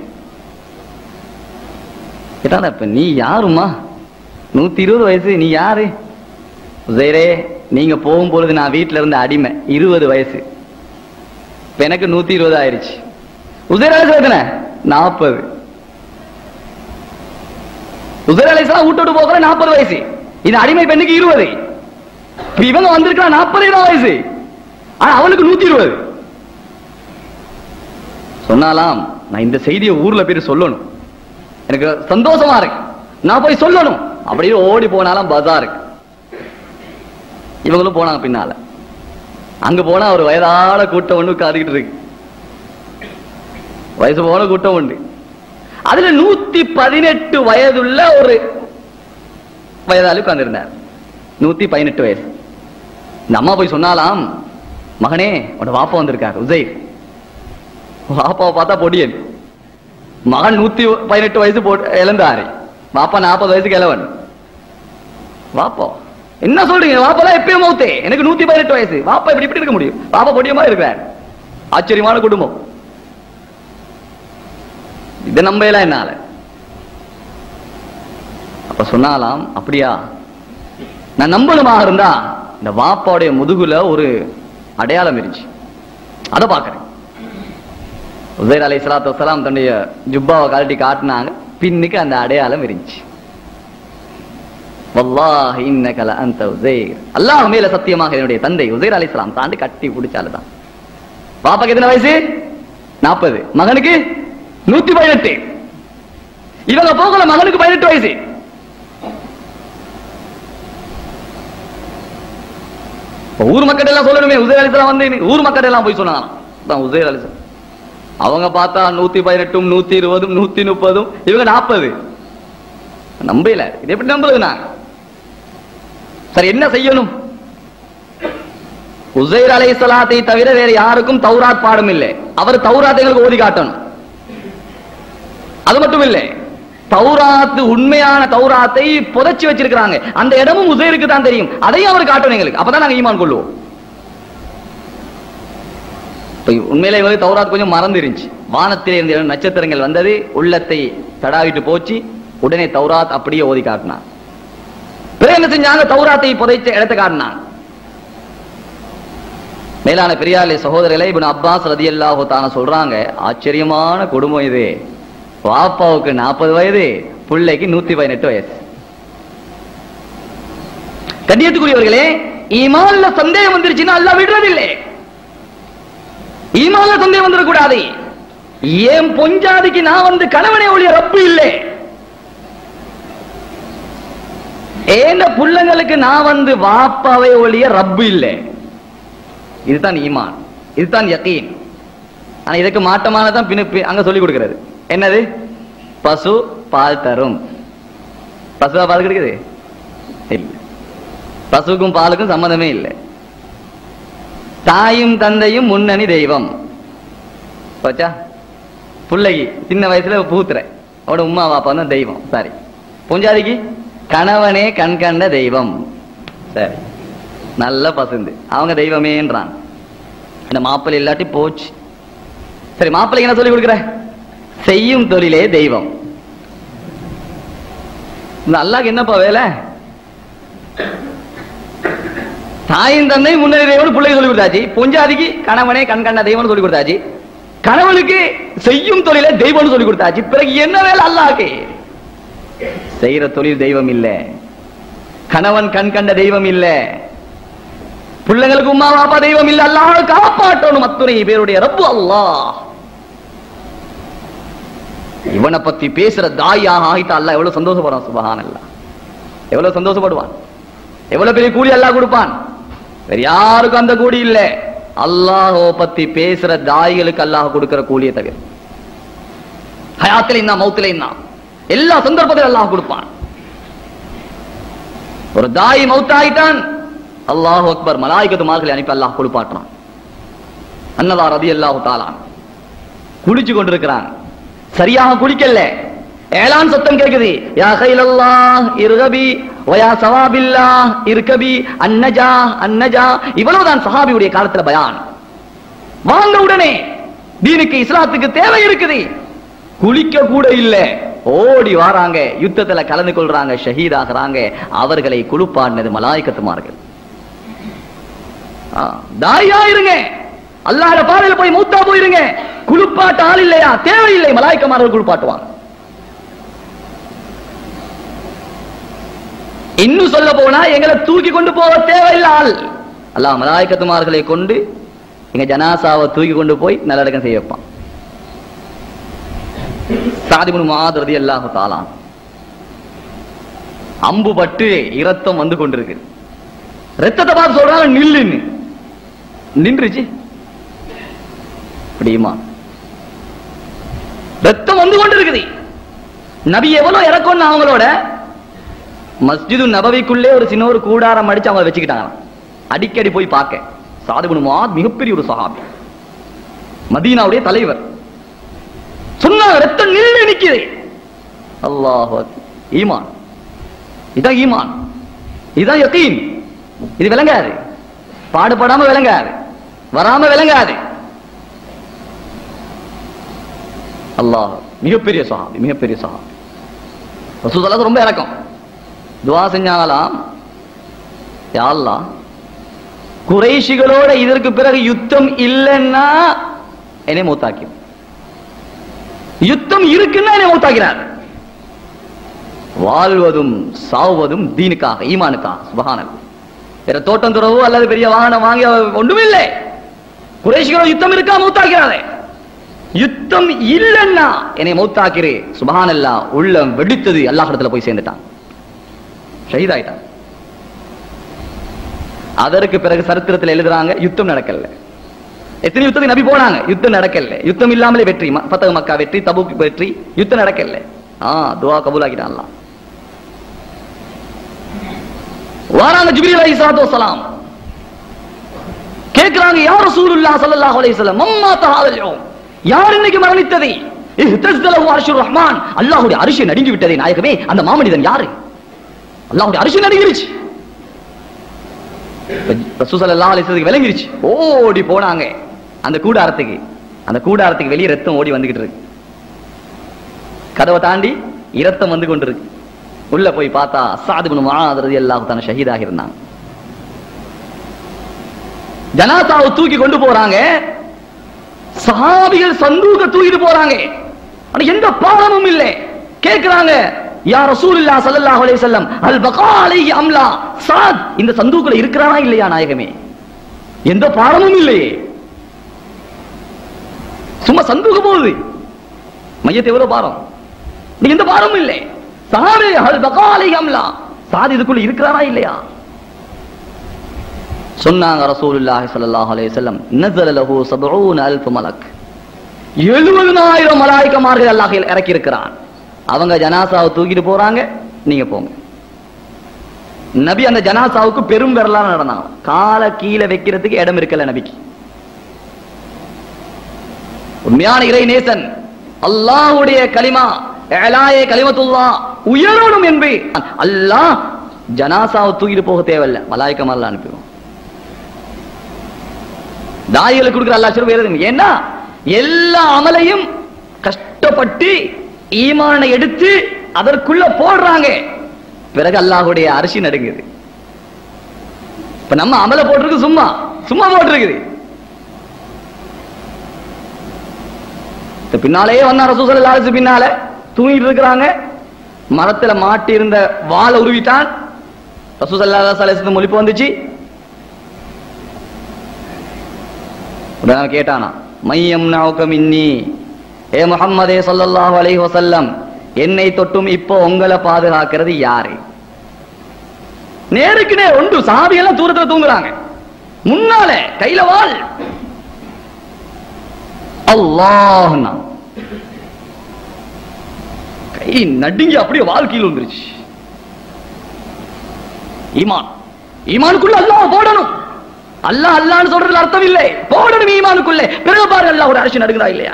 கேட்டாங்க இப்ப நீ யாருமா நூத்தி இருபது வயசு நீ யாரு உசைரே நீங்க போகும்பொழுது நான் வீட்டுல இருந்த அடிமை இருபது வயசு இப்ப எனக்கு நூத்தி இருபது ஆயிருச்சு உசைர் அலிசா எத்தனை நாற்பது உசைர் அலிசா விட்டு விட்டு போகிற நாற்பது வயசு இது அடிமை பெண்ணுக்கு இருபது இப்ப இவங்க வந்திருக்கா நாற்பது இருபது வயசு ஆனா அவனுக்கு நூத்தி இருபது சொன்னாலாம் நான் இந்த செய்தியை ஊர்ல போய் சொல்லணும் எனக்கு சந்தோஷமா இருக்கு நான் போய் சொல்லணும் அப்படியே ஓடி போனாலும் பஜாருக்கு இவங்களும் போனாங்க பின்னால அங்க போனா ஒரு வயதான கூட்டம் ஒண்ணு உட்கார்ந்துகிட்டு இருக்கு வயசு போன கூட்டம் உண்டு அதுல நூத்தி பதினெட்டு வயதுள்ள ஒரு வயதாளி உட்கார்ந்திருந்தார் நூத்தி பதினெட்டு வயசு இந்த அம்மா போய் சொன்னாலாம் மகனே உன்னோட வாப்பா வந்திருக்காரு உதய் வாப்பாவை பார்த்தா பொடியன் மகன் நூத்தி பதினெட்டு வயசு போட்டு இழந்தாரு வாப்பா நாற்பது வயசுக்கு இளவன் வாப்பா என்ன சொல்றீங்க வாப்பா எப்பயும் மௌத்தே எனக்கு நூத்தி பதினெட்டு வயசு வாப்பா இப்படி இப்படி இருக்க முடியும் வாப்பா பொடியமா இருக்கிறார் ஆச்சரியமான குடும்பம் இதை நம்பலாம் என்னால அப்ப சொன்னாலாம் அப்படியா நான் நம்பணுமாக இருந்தா இந்த வாப்பாவுடைய முதுகுல ஒரு அடையாளம் இருந்துச்சு அதை பார்க்கறேன் உசைர் அலை சலாத்து வசலாம் தன்னுடைய ஜுப்பாவை கழட்டி காட்டினாங்க பின்னுக்கு அந்த அடையாளம் இருந்துச்சு வல்லாஹி இன்னக லஅன்த உசைர் அல்லாஹ் மேல சத்தியமாக என்னுடைய தந்தை உசைர் அலைஹிஸ்ஸலாம் தாண்டி கட்டி பிடிச்சாலுதான் பாப்பாக்கு எத்தனை வயசு நாற்பது மகனுக்கு நூத்தி பதினெட்டு இவங்க போகல மகனுக்கு பதினெட்டு வயசு இப்ப ஊர் மக்கள் எல்லாம் சொல்லணுமே உசைர் அலிஸ்லாம் வந்து ஊர் மக்கள் எல்லாம் போய் சொன்னாங்க தான் உசைர் அலிஸ்லாம் அவங்க பார்த்தா நூத்தி பதினெட்டும் நூத்தி இருபதும் நூத்தி முப்பதும் இவங்க நாற்பது நம்பல இது எப்படி நம்புறது நான் சரி என்ன செய்யணும் உசைர் அலை சலாத்தை தவிர வேற யாருக்கும் தௌராத் பாடம் இல்லை அவர் தௌராத் எங்களுக்கு ஓதி காட்டணும் அது மட்டும் இல்லை தௌராத்து உண்மையான தௌராத்தை புதைச்சு வச்சிருக்கிறாங்க அந்த இடமும் உசைருக்கு தான் தெரியும் அதையும் அவர் காட்டணும் எங்களுக்கு அப்பதான் நாங்க ஈமான் கொள்வோம் இப்ப உண்மையிலே இவங்களுக்கு தௌராத் கொஞ்சம் மறந்துருந்துச்சு வானத்திலே இருந்த நட்சத்திரங்கள் வந்தது உள்ளத்தை தடாவிட்டு போச்சு உடனே தௌராத் அப்படியே ஓதி காட்டினான் பிறகு என்ன செஞ்சாங்க தௌராத்தை புதைச்ச இடத்தை காட்டினான் மேலான பெரியாலே சகோதரர்களை இப்னு அப்பாஸ் ரதியல்லாஹு தான சொல்றாங்க ஆச்சரியமான குடும்பம் இது வாப்பாவுக்கு நாற்பது வயது பிள்ளைக்கு நூத்தி பதினெட்டு வயசு கண்ணியத்துக்குரியவர்களே ஈமான்ல சந்தேகம் வந்துருச்சுன்னா அல்லாஹ் விடுறதில்லை ஈமான்ல சந்தேகம் வந்துடக்கூடாது ஏன் பொஞ்சாதிக்கு நான் வந்து கணவனை ஒழிய ரப்பு இல்லை ஏன புள்ளங்களுக்கு நான் வந்து வாப்பாவை ஒழிய ரப்பு இல்லை இதுதான் ஈமான் இதுதான் யக்கீன் ஆனா இதுக்கு மாற்றமானதான் பின்ன பி- அங்க சொல்லி கொடுக்கிறது என்னது பசு பால் தரும் பசுவா பால் கிடைக்குது இல்ல பசுக்கும் பாலுக்கும் சம்மந்தமே இல்லை தாயும் தந்தையும் முன்னணி தெய்வம் போச்சா பிள்ளைக்கு சின்ன வயசுல பூத்துற அவட உமா பாப்பா தான் தெய்வம் சரி பூஞ்சாதிக்கு கணவனே கண் கண்ட தெய்வம் சரி நல்ல பசுந்து அவங்க தெய்வமேன்றான் இந்த மாப்பிள்ளை இல்லாட்டி போச்சு சரி மாப்பிள்ளை என்ன சொல்லி கொடுக்குற செய்யும் தொழிலே தெய்வம் இந்த அல்லாஹ்க்கு என்னப்பா வேலை தாயின் தந்தை முன்னணி தெய்வம் பிள்ளை சொல்லி கொடுத்தாச்சு பொஞ்சாதிக்கு கணவனே கண் கண்ட தெய்வம் சொல்லி கொடுத்தாச்சு கணவனுக்கு செய்யும் தொழிலை தெய்வம்னு சொல்லி கொடுத்தாச்சு பிறகு என்ன வேலை அல்லாஹ்க்கு செய்யற தொழில் தெய்வம் இல்ல கணவன் கண் கண்ட தெய்வம் இல்ல பிள்ளைங்களுக்கு உமா பாப்பா தெய்வம் இல்ல அல்லாஹ் காப்பாற்றணும் அத்துணை பேருடைய ரப்பு அல்லாஹ் இவனை பத்தி பேசுற தாயாக ஆகிட்டா அல்லாஹ் எவ்வளவு சந்தோஷப்படுறான் சுபஹான் அல்லாஹ் எவ்வளவு சந்தோஷப்படுவான் எவ்வளவு பெரிய கூலி அல்லாஹ் கொடுப்பான் வேற யாருக்கும் அந்த கூலி இல்ல அல்லாஹோ பத்தி பேசுற தாய்களுக்கு அல்லாஹ் கொடுக்கிற கூலியை தவிர ஹயாத்தில இன்னும் மௌத்தில இன்னும் எல்லா சந்தர்ப்பத்திலும் அல்லாஹ் கொடுப்பான் ஒரு தாய் மௌத்தாயிட்டான் அல்லாஹ் அக்பர் மலாய்கத்து மார்களை அனுப்பி அல்லாஹ் கொடுப்பாட்டுறான் அன்னதா ரதி அல்லாஹு தாலான் குடிச்சு கொண்டிருக்கிறான் சரியாக குடிக்கல ஏழாம் சத்தம் கேக்குது யா கைலல்லாஹ் இருகபி வயா சவாபில்லாஹ் இருக்கபி அன்னஜா அன்னஜா இவ்வளவுதான் சஹாபியுடைய காலத்துல பயான் வாங்க உடனே தீனுக்கு இஸ்லாத்துக்கு தேவை இருக்குது குளிக்க கூட இல்ல ஓடி வாராங்க யுத்தத்துல கலந்து கொள்றாங்க ஷஹீத் ஆகுறாங்க அவர்களை குளிப்பாடினது மலாய்க்கத்துமார்கள் ஆ, தாயா இருங்க அல்லாஹ்ட பாதையில போய் மூத்தா போயிருங்க குளிப்பாட்ட ஆள் இல்லையா தேவையில்லை மலாய்க்கமார்கள் குளிப்பாட்டுவாங்க இன்னும் சொல்ல போனா எங்களை தூக்கி கொண்டு போக தேவையில்லை ஆள் அல்லாஹ் மலாய்க்கத்துமார்களை கொண்டு எங்க ஜனாசாவை தூக்கி கொண்டு போய் நல்லடக்கம் செய்ய வைப்பான் சாதிபுன் மாதிரி அல்லாஹு தாலான் அம்பு பட்டு இரத்தம் வந்து கொண்டிருக்கு ரத்தத்தை பார்த்து சொல்றாங்க நில்லுன்னு நின்றுச்சு அப்படியுமா ரத்தம் வந்து கொண்டிருக்குது நபி எவ்வளவு இறக்கணும் அவங்களோட மஸ்ஜிது நபவிக்குள்ளே ஒரு சின்ன ஒரு கூடாரம் அடிச்சு அவங்க வச்சுக்கிட்டாங்க அடிக்கடி போய் பார்க்க சாதுபுன் முஆத் மிகப்பெரிய ஒரு சஹாபி மதீனாவுடைய தலைவர் சொன்னாங்க ரத்தம் நின்று நிக்குது அல்லாஹ் ஈமான் இதான் ஈமான் இதான் யகீன் இது விளங்காது பாடுபடாம விளங்காது வராம விளங்காது அல்லாஹ் மிகப்பெரிய சஹாபி மிகப்பெரிய சஹாபி ரசூலுல்லாஹ் ரொம்ப இறக்கம் துவா செஞ்சாங்களாம் யா அல்லாஹ் குறைஷிகளோட இதற்கு பிறகு யுத்தம் இல்லைன்னா என்னை மூத்தாக்கி யுத்தம் இருக்குன்னா என்னை மூத்தாக்கிறார் வாழ்வதும் சாவதும் தீனுக்காக ஈமானுக்காக சுபஹானல்லாஹ் வேற தோட்டம் துறவோ அல்லது பெரிய வாகனம் வாங்கி ஒன்றுமே இல்லை குறைஷிகளோ யுத்தம் இருக்கா மூத்தாக்கிறாரே யுத்தம் இல்லைன்னா என்னை மௌத்தாக்கிறே சுபஹானல்லா உள்ளம் வெடித்தது அல்லாஹிடத்துல போய் சேர்ந்துட்டான் ஷஹீதாயிட்டான் அதற்கு பிறகு சரித்திரத்தில் எழுதுறாங்க யுத்தம் நடக்கல எத்தனை யுத்தத்துக்கு நபி போனாங்க யுத்தம் நடக்கல யுத்தம் இல்லாமலே வெற்றி ம- ஃபத்தஹ் மக்கா வெற்றி தபூக் வெற்றி யுத்தம் நடக்கல ஆ துவா கபூல் ஆக்கிட்டான் அல்லாஹ் வாராங்க ஜிப்ரீல் அலைஹிஸ்ஸலாத்து வஸ்ஸலாம் கேக்குறாங்க யார் ரசூலுல்லாஹ் ஸல்லல்லாஹு அலைஹி வஸல்லம் மம்மா தஹாதல் யௌம் யார் இன்னைக்கு மரணித்ததை இஹ்தஸ்தலஹு அர்ஷுர் ரஹ்மான் அல்லாஹ்வுடைய அரிசி நடுங்கி விட்டதே நாயகமே அந்த மாமனிதன் யாரு அல்லாஹ்வுடைய அரிசி நடுங்கிருச்சு ரசூல் ஸல்லல்லாஹு அலைஹி வஸல்லம் விளங்கிருச்சு ஓடி போனாங்க அந்த கூடாரத்துக்கு அந்த கூடாரத்துக்கு வெளியே ரத்தம் ஓடி வந்துகிட்டு இருக்கு கதவை தாண்டி இரத்தம் வந்து கொண்டிருக்கு உள்ள போய் பார்த்தா அஸ்ஸாத் இப்னு முஆத் ரலியல்லாஹு தஆலா ஷஹீதாக இருந்தாங்க ஜனாசாவை தூக்கி கொண்டு போறாங்க சஹாபிகள் சந்தூக தூக்கிட்டு போறாங்க ஆனா எந்த பாவமும் இல்லை கேக்குறாங்க யா ரசூலுல்லாஹ் ஸல்லல்லாஹு அலைஹி வஸல்லம் அல் பகா அலைஹி அம்லா சாத் இந்த சந்தூக்குல இருக்கிறானா இல்லையா நாயகமே எந்த பாவமும் இல்லையே சும்மா சந்தூக போகுது மையத்தை எவ்வளவு பாரம் நீ எந்த பாரமும் இல்லை சாரு அல் பகா அலைஹி அம்லா சாத் இதுக்குள்ள இருக்கிறானா இல்லையா சொன்னாங்க ரசூலுல்லாஹி ஸல்லல்லாஹு அலைஹி வஸல்லம் நஸல லஹு 70 அல்ஃப் மலக் 70000 மலாயிகமார்கள் அல்லாஹ் இறக்கி இருக்கிறான் அவங்க ஜனாசாவை தூக்கிட்டு போறாங்க நீங்க போங்க நபி அந்த ஜனாசாவுக்கு பெரும் விரலா நடந்தாங்க காலை கீழே வைக்கிறதுக்கு இடம் இருக்கல நபிக்கு உண்மையான இறை நேசன் அல்லாஹ்வுடைய கலிமா ஏலாயே கலிமத்துல்லா உயரணும் என்று அல்லாஹ் ஜனாசாவை தூக்கிட்டு போக தேவையில்ல மலாய்க்கமெல்லாம் அனுப்பிடுவோம் தாயிகளுக்கு கொடுக்குற அல்லா சிறு வேறு ஏன்னா எல்லா அமலையும் கஷ்டப்பட்டு ஈமான எடுத்து அதற்குள்ள போடுறாங்க பிறகு அல்லாஹ்வுடைய அரிசி நடுங்குது இப்ப நம்ம அமல போட்டிருக்கு சும்மா சும்மா போட்டிருக்குது இப்ப பின்னாலேயே வந்தா ரசூல் ஸல்லல்லாஹு பின்னால தூங்கிட்டு இருக்கிறாங்க மரத்துல மாட்டி இருந்த வாளை உருவிட்டான் ரசூல் ஸல்லல்லாஹு அலைஹி வஸல்லம் மொழிப்பு வந்துச்சு உடனே அவன் கேட்டானா மையம் நவுக்க மின்னி ஏ முஹம்மதே ஸல்லல்லாஹு அலைஹி வஸல்லம் என்னை தொட்டும் இப்போ உங்களை பாதுகாக்கிறது யாரு நேருக்கு நேர் ஒன்று சாபியெல்லாம் தூரத்துல தூங்குறாங்க முன்னால கையில வாள் அல்லாஹ்னா கை நடுங்கி அப்படியே வாழ்க்கையில் வந்துருச்சு ஈமான் ஈமானுக்குள்ள அல்லாஹ் போடணும் அல்லாஹ் அல்லாஹ்னு சொல்றதுல அர்த்தம் இல்லை போடணும் ஈமானுக்குள்ளே பிறகு பாரு அல்லாஹ் ஒரு அரசு நடுங்குதா இல்லையா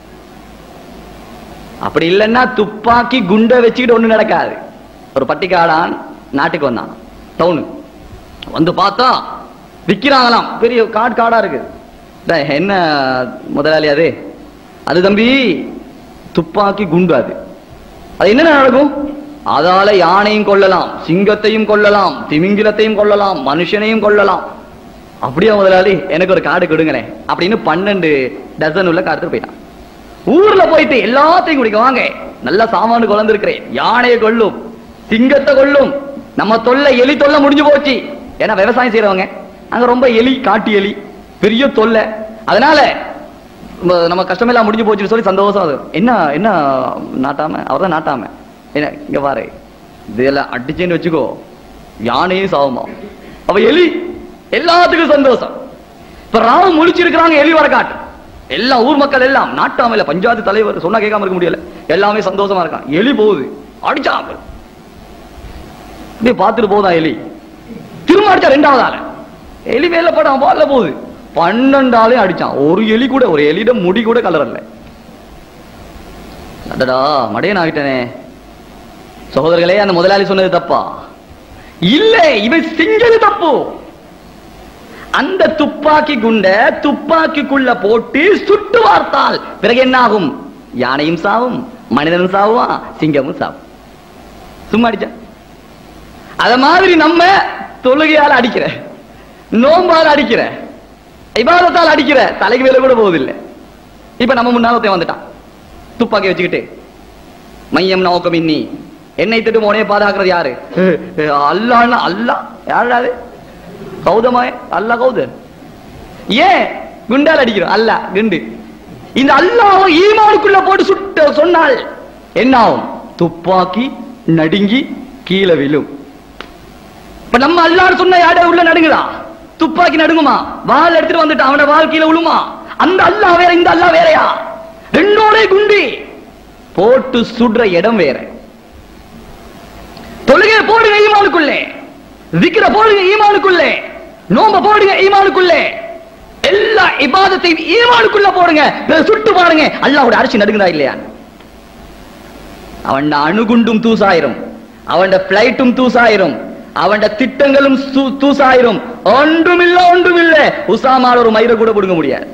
அப்படி இல்லைன்னா துப்பாக்கி குண்டை வச்சுக்கிட்டு ஒண்ணு நடக்காது ஒரு பட்டிக்காடான் நாட்டுக்கு வந்தான் டவுனு வந்து பார்த்தா விக்கிறாங்களாம் பெரிய காடு காடா இருக்கு டேய், என்ன முதலாளி அது அது தம்பி துப்பாக்கி குண்டு அது அது என்ன நடக்கும் அதால யானையும் கொள்ளலாம் சிங்கத்தையும் கொள்ளலாம் திமிங்கிலத்தையும் கொள்ளலாம் மனுஷனையும் கொள்ளலாம் அப்படியே முதலாளி எனக்கு ஒரு காடு கொடுங்களேன் அப்படின்னு பன்னெண்டு டசன் உள்ள காடு போயிட்டான் ஊர்ல போயிட்டு எல்லாத்தையும் குடிக்க வாங்க நல்ல சாமானு குழந்திருக்கிறேன் யானையை கொள்ளும் சிங்கத்தை கொள்ளும் நம்ம தொல்லை எலி தொல்லை முடிஞ்சு போச்சு ஏன்னா விவசாயம் செய்யறவங்க அங்க ரொம்ப எலி காட்டு எலி பெரிய தொல்லை அதனால ம- நம்ம கஷ்டமெல்லாம் முடிஞ்சு போச்சுன்னு சொல்லி சந்தோஷம் அது என்ன என்ன நாட்டாம அவர்தான் நாட்டாம என்ன இங்க பாரு இதெல்லாம் அடிச்சேன்னு வச்சுக்கோ யானையும் சாவுமா அவ எலி எல்லாத்துக்கும் சந்தோஷம் இப்ப ராவு முழிச்சிருக்கிறாங்க எலி வர காட்டு எல்லா ஊர் மக்கள் எல்லாம் நாட்டாமையில பஞ்சாயத்து தலைவர் சொன்னா கேட்காம இருக்க முடியல எல்லாமே சந்தோஷமா இருக்கான் எலி போகுது அடிச்சான் இப்படியே பார்த்துட்டு போதா எலி திரும்ப அடிச்சா ரெண்டாவது ஆள எலி மேல படம் பால்ல போகுது பன்னெண்டாலே அடிச்சான் ஒரு எலி கூட ஒரு எலிட முடி கூட கலர் இல்ல அடடா மடையன் ஆகிட்டனே சகோதரர்களே அந்த முதலாளி சொன்னது தப்பா இல்ல இவன் செஞ்சது தப்பு அந்த துப்பாக்கி குண்ட துப்பாக்கிக்குள்ள போட்டு சுட்டு வார்த்தால் பிறகு என்ன ஆகும் யானையும் சாவும் மனிதனும் சாவுவான் சிங்கமும் சாவும் சும்மா அடிச்சா அத மாதிரி நம்ம தொழுகையால அடிக்கிற நோம்பால அடிக்கிற இபாதத்தால் அடிக்கிற தலைக்கு மேல கூட போவதில்லை இப்ப நம்ம முன்னால ஒருத்தன் வந்துட்டான் துப்பாக்கி வச்சுக்கிட்டு மையம் நோக்கம் இன்னி என்னை திட்டு உனைய பாதுகாக்கிறது யாரு அல்லான்னா அல்லா யாராது கௌதமாய அல்ல கௌதர் ஏன் குண்டால் அடிக்கிறோம் அல்ல குண்டு இந்த அல்லாஹ் ஈமானுக்குள்ள போட்டு சுட்ட சொன்னால் என்ன ஆகும் துப்பாக்கி நடுங்கி கீழே விழும் இப்ப நம்ம அல்லாஹ் சொன்ன யாரே உள்ள நடுங்குதா துப்பாக்கி நடுங்குமா வால் எடுத்துட்டு வந்துட்டு அவன வால் கீழே விழுமா அந்த அல்லாஹ் வேற இந்த அல்லாஹ் வேறயா ரெண்டோட குண்டு போட்டு சுடுற இடம் வேற தொழுகை போடுங்க ஈமானுக்குள்ளே விக்கிர போடுங்க ஈமானுக்குள்ளே நோம்ப போடுங்க ஈமானுக்குள்ளே எல்லா இபாதத்தையும் ஈமானுக்குள்ள போடுங்க பிறகு சுட்டு பாருங்க அல்லாஹ்வுடைய அரசு நடுங்குதா இல்லையா அவன் அணுகுண்டும் தூசாயிரும் அவன் பிளைட்டும் தூசாயிரும் அவன் திட்டங்களும் சு- தூசாயிரும் ஒன்றுமில்ல ஒன்றுமில்ல உசாமால ஒரு மயிரை கூட பிடுங்க முடியாது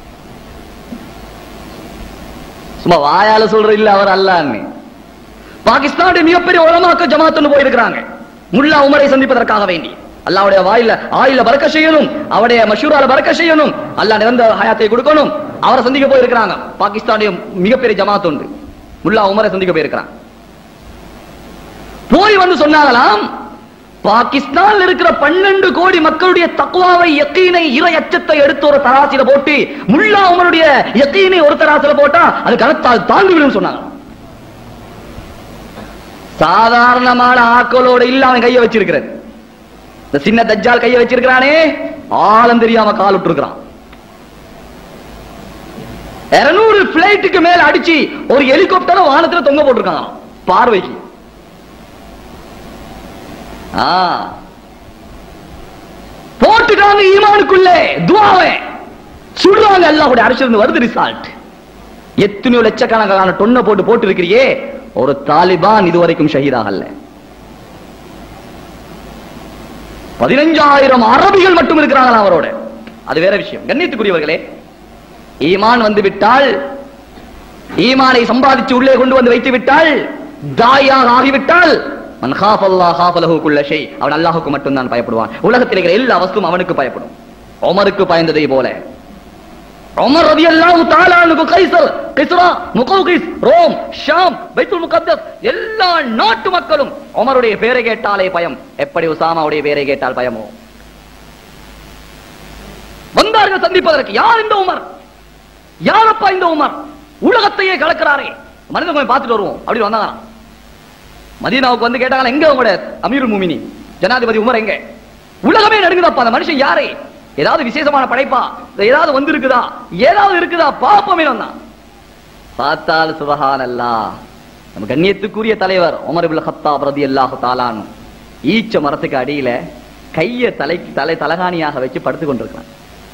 சும்மா வாயால சொல்ற இல்ல அவர் அல்லான்னு பாகிஸ்தானுடைய மிகப்பெரிய உலமாக்க ஜமாத்துன்னு போயிருக்கிறாங்க முல்லா உமரை சந்திப்பதற்காக வேண்டி அல்லாவுடைய வாயில ஆயில பறக்க செய்யணும் அவருடைய மஷூரால பறக்க செய்யணும் அல்லாஹ் நிரந்தர ஹயாத்தை கொடுக்கணும் அவரை சந்திக்க போயிருக்கிறாங்க பாகிஸ்தானுடைய மிகப்பெரிய ஜமாத் உண்டு முல்லா உமரை சந்திக்க போயிருக்கிறாங்க போய் வந்து சொன்னாங்களாம் பாகிஸ்தான்ல இருக்கிற பன்னெண்டு கோடி மக்களுடைய தக்குவாவை யக்கீனை இறை அச்சத்தை எடுத்து ஒரு தராசில போட்டு முல்லா உமருடைய யக்கீனை ஒரு தராசில போட்டா அது கனத்தால் தாங்கி விடும் சொன்னாங்க சாதாரணமான ஆக்களோட இல்ல அவன் கைய வச்சிருக்கிறது இந்த சின்ன தஜ்ஜால் கைய வச்சிருக்கிறானே ஆழம் தெரியாம கால் விட்டுருக்கிறான் இருநூறு பிளைட்டுக்கு மேல அடிச்சு ஒரு ஹெலிகாப்டரை வானத்துல தொங்க போட்டிருக்காங்க பார்வைக்கு ஆ. போட்டுட்டாங்க ஈமானுக்குள்ளே துவாவை சுடுறாங்க அல்லாஹ்வுடைய அரசு இருந்து வருது ரிசால்ட் எத்தனையோ லட்சக்கணக்கான டொன்னை போட்டு போட்டு இருக்கிறியே ஒரு தாலிபான் இதுவரைக்கும் ஷஹீதாகல்ல பதினஞ்சாயிரம் அரபிகள் மட்டும் இருக்கிறாங்களா அவரோட அது வேற விஷயம் கண்ணியத்துக்குரியவர்களே ஈமான் வந்து விட்டால் ஈமானை சம்பாதிச்சு உள்ளே கொண்டு வந்து வைத்து விட்டால் தாயாக ஆகிவிட்டால் மன் காஃப் அல்லாஹ் காஃப் லஹு குல்ல ஷை அவன் அல்லாஹ்வுக்கு மட்டும்தான் பயப்படுவான் உலகத்தில் இருக்கிற எல்லா வஸ்துவும் அவனுக்கு பயப்படும் உமருக்கு பயந்ததை போல உமர் ரலியல்லாஹு தஆலா அன்ஹு Qaisar Kisra Muqawqis Rome Sham Baitul Muqaddas எல்லா நாட்டு மக்களும் உமருடைய பேரை கேட்டாலே பயம் எப்படி உசாமாவுடைய பேரை கேட்டால் பயமோ வந்தார்கள் சந்திப்பதற்கு யார் இந்த உமர் யாரப்பா இந்த உமர் உலகத்தையே கலக்கிறாரே மனிதன் போய் பார்த்துட்டு வருவோம் அப்படி வந்தாங்க மதீனாவுக்கு வந்து கேட்டாங்க எங்க உங்களோட அமீருல் முமினி ஜனாதிபதி உமர் எங்க உலகமே நடுங்குதப்பா அந்த மனுஷன் யாரே ஏதாவது விசேஷமான படைப்பா ஏதாவது வந்து இருக்குதா ஏதாவது இருக்குதா பாப்பமே வந்தான் பார்த்தால் சுபஹான் நம்ம கண்ணியத்துக்குரிய தலைவர் உமர் இப்னு கத்தாப் ரலியல்லாஹு தஆலான் ஈச்ச மரத்துக்கு அடியில கைய தலைக்கு தலை தலகாணியாக வச்சு படுத்து கொண்டிருக்கிறான்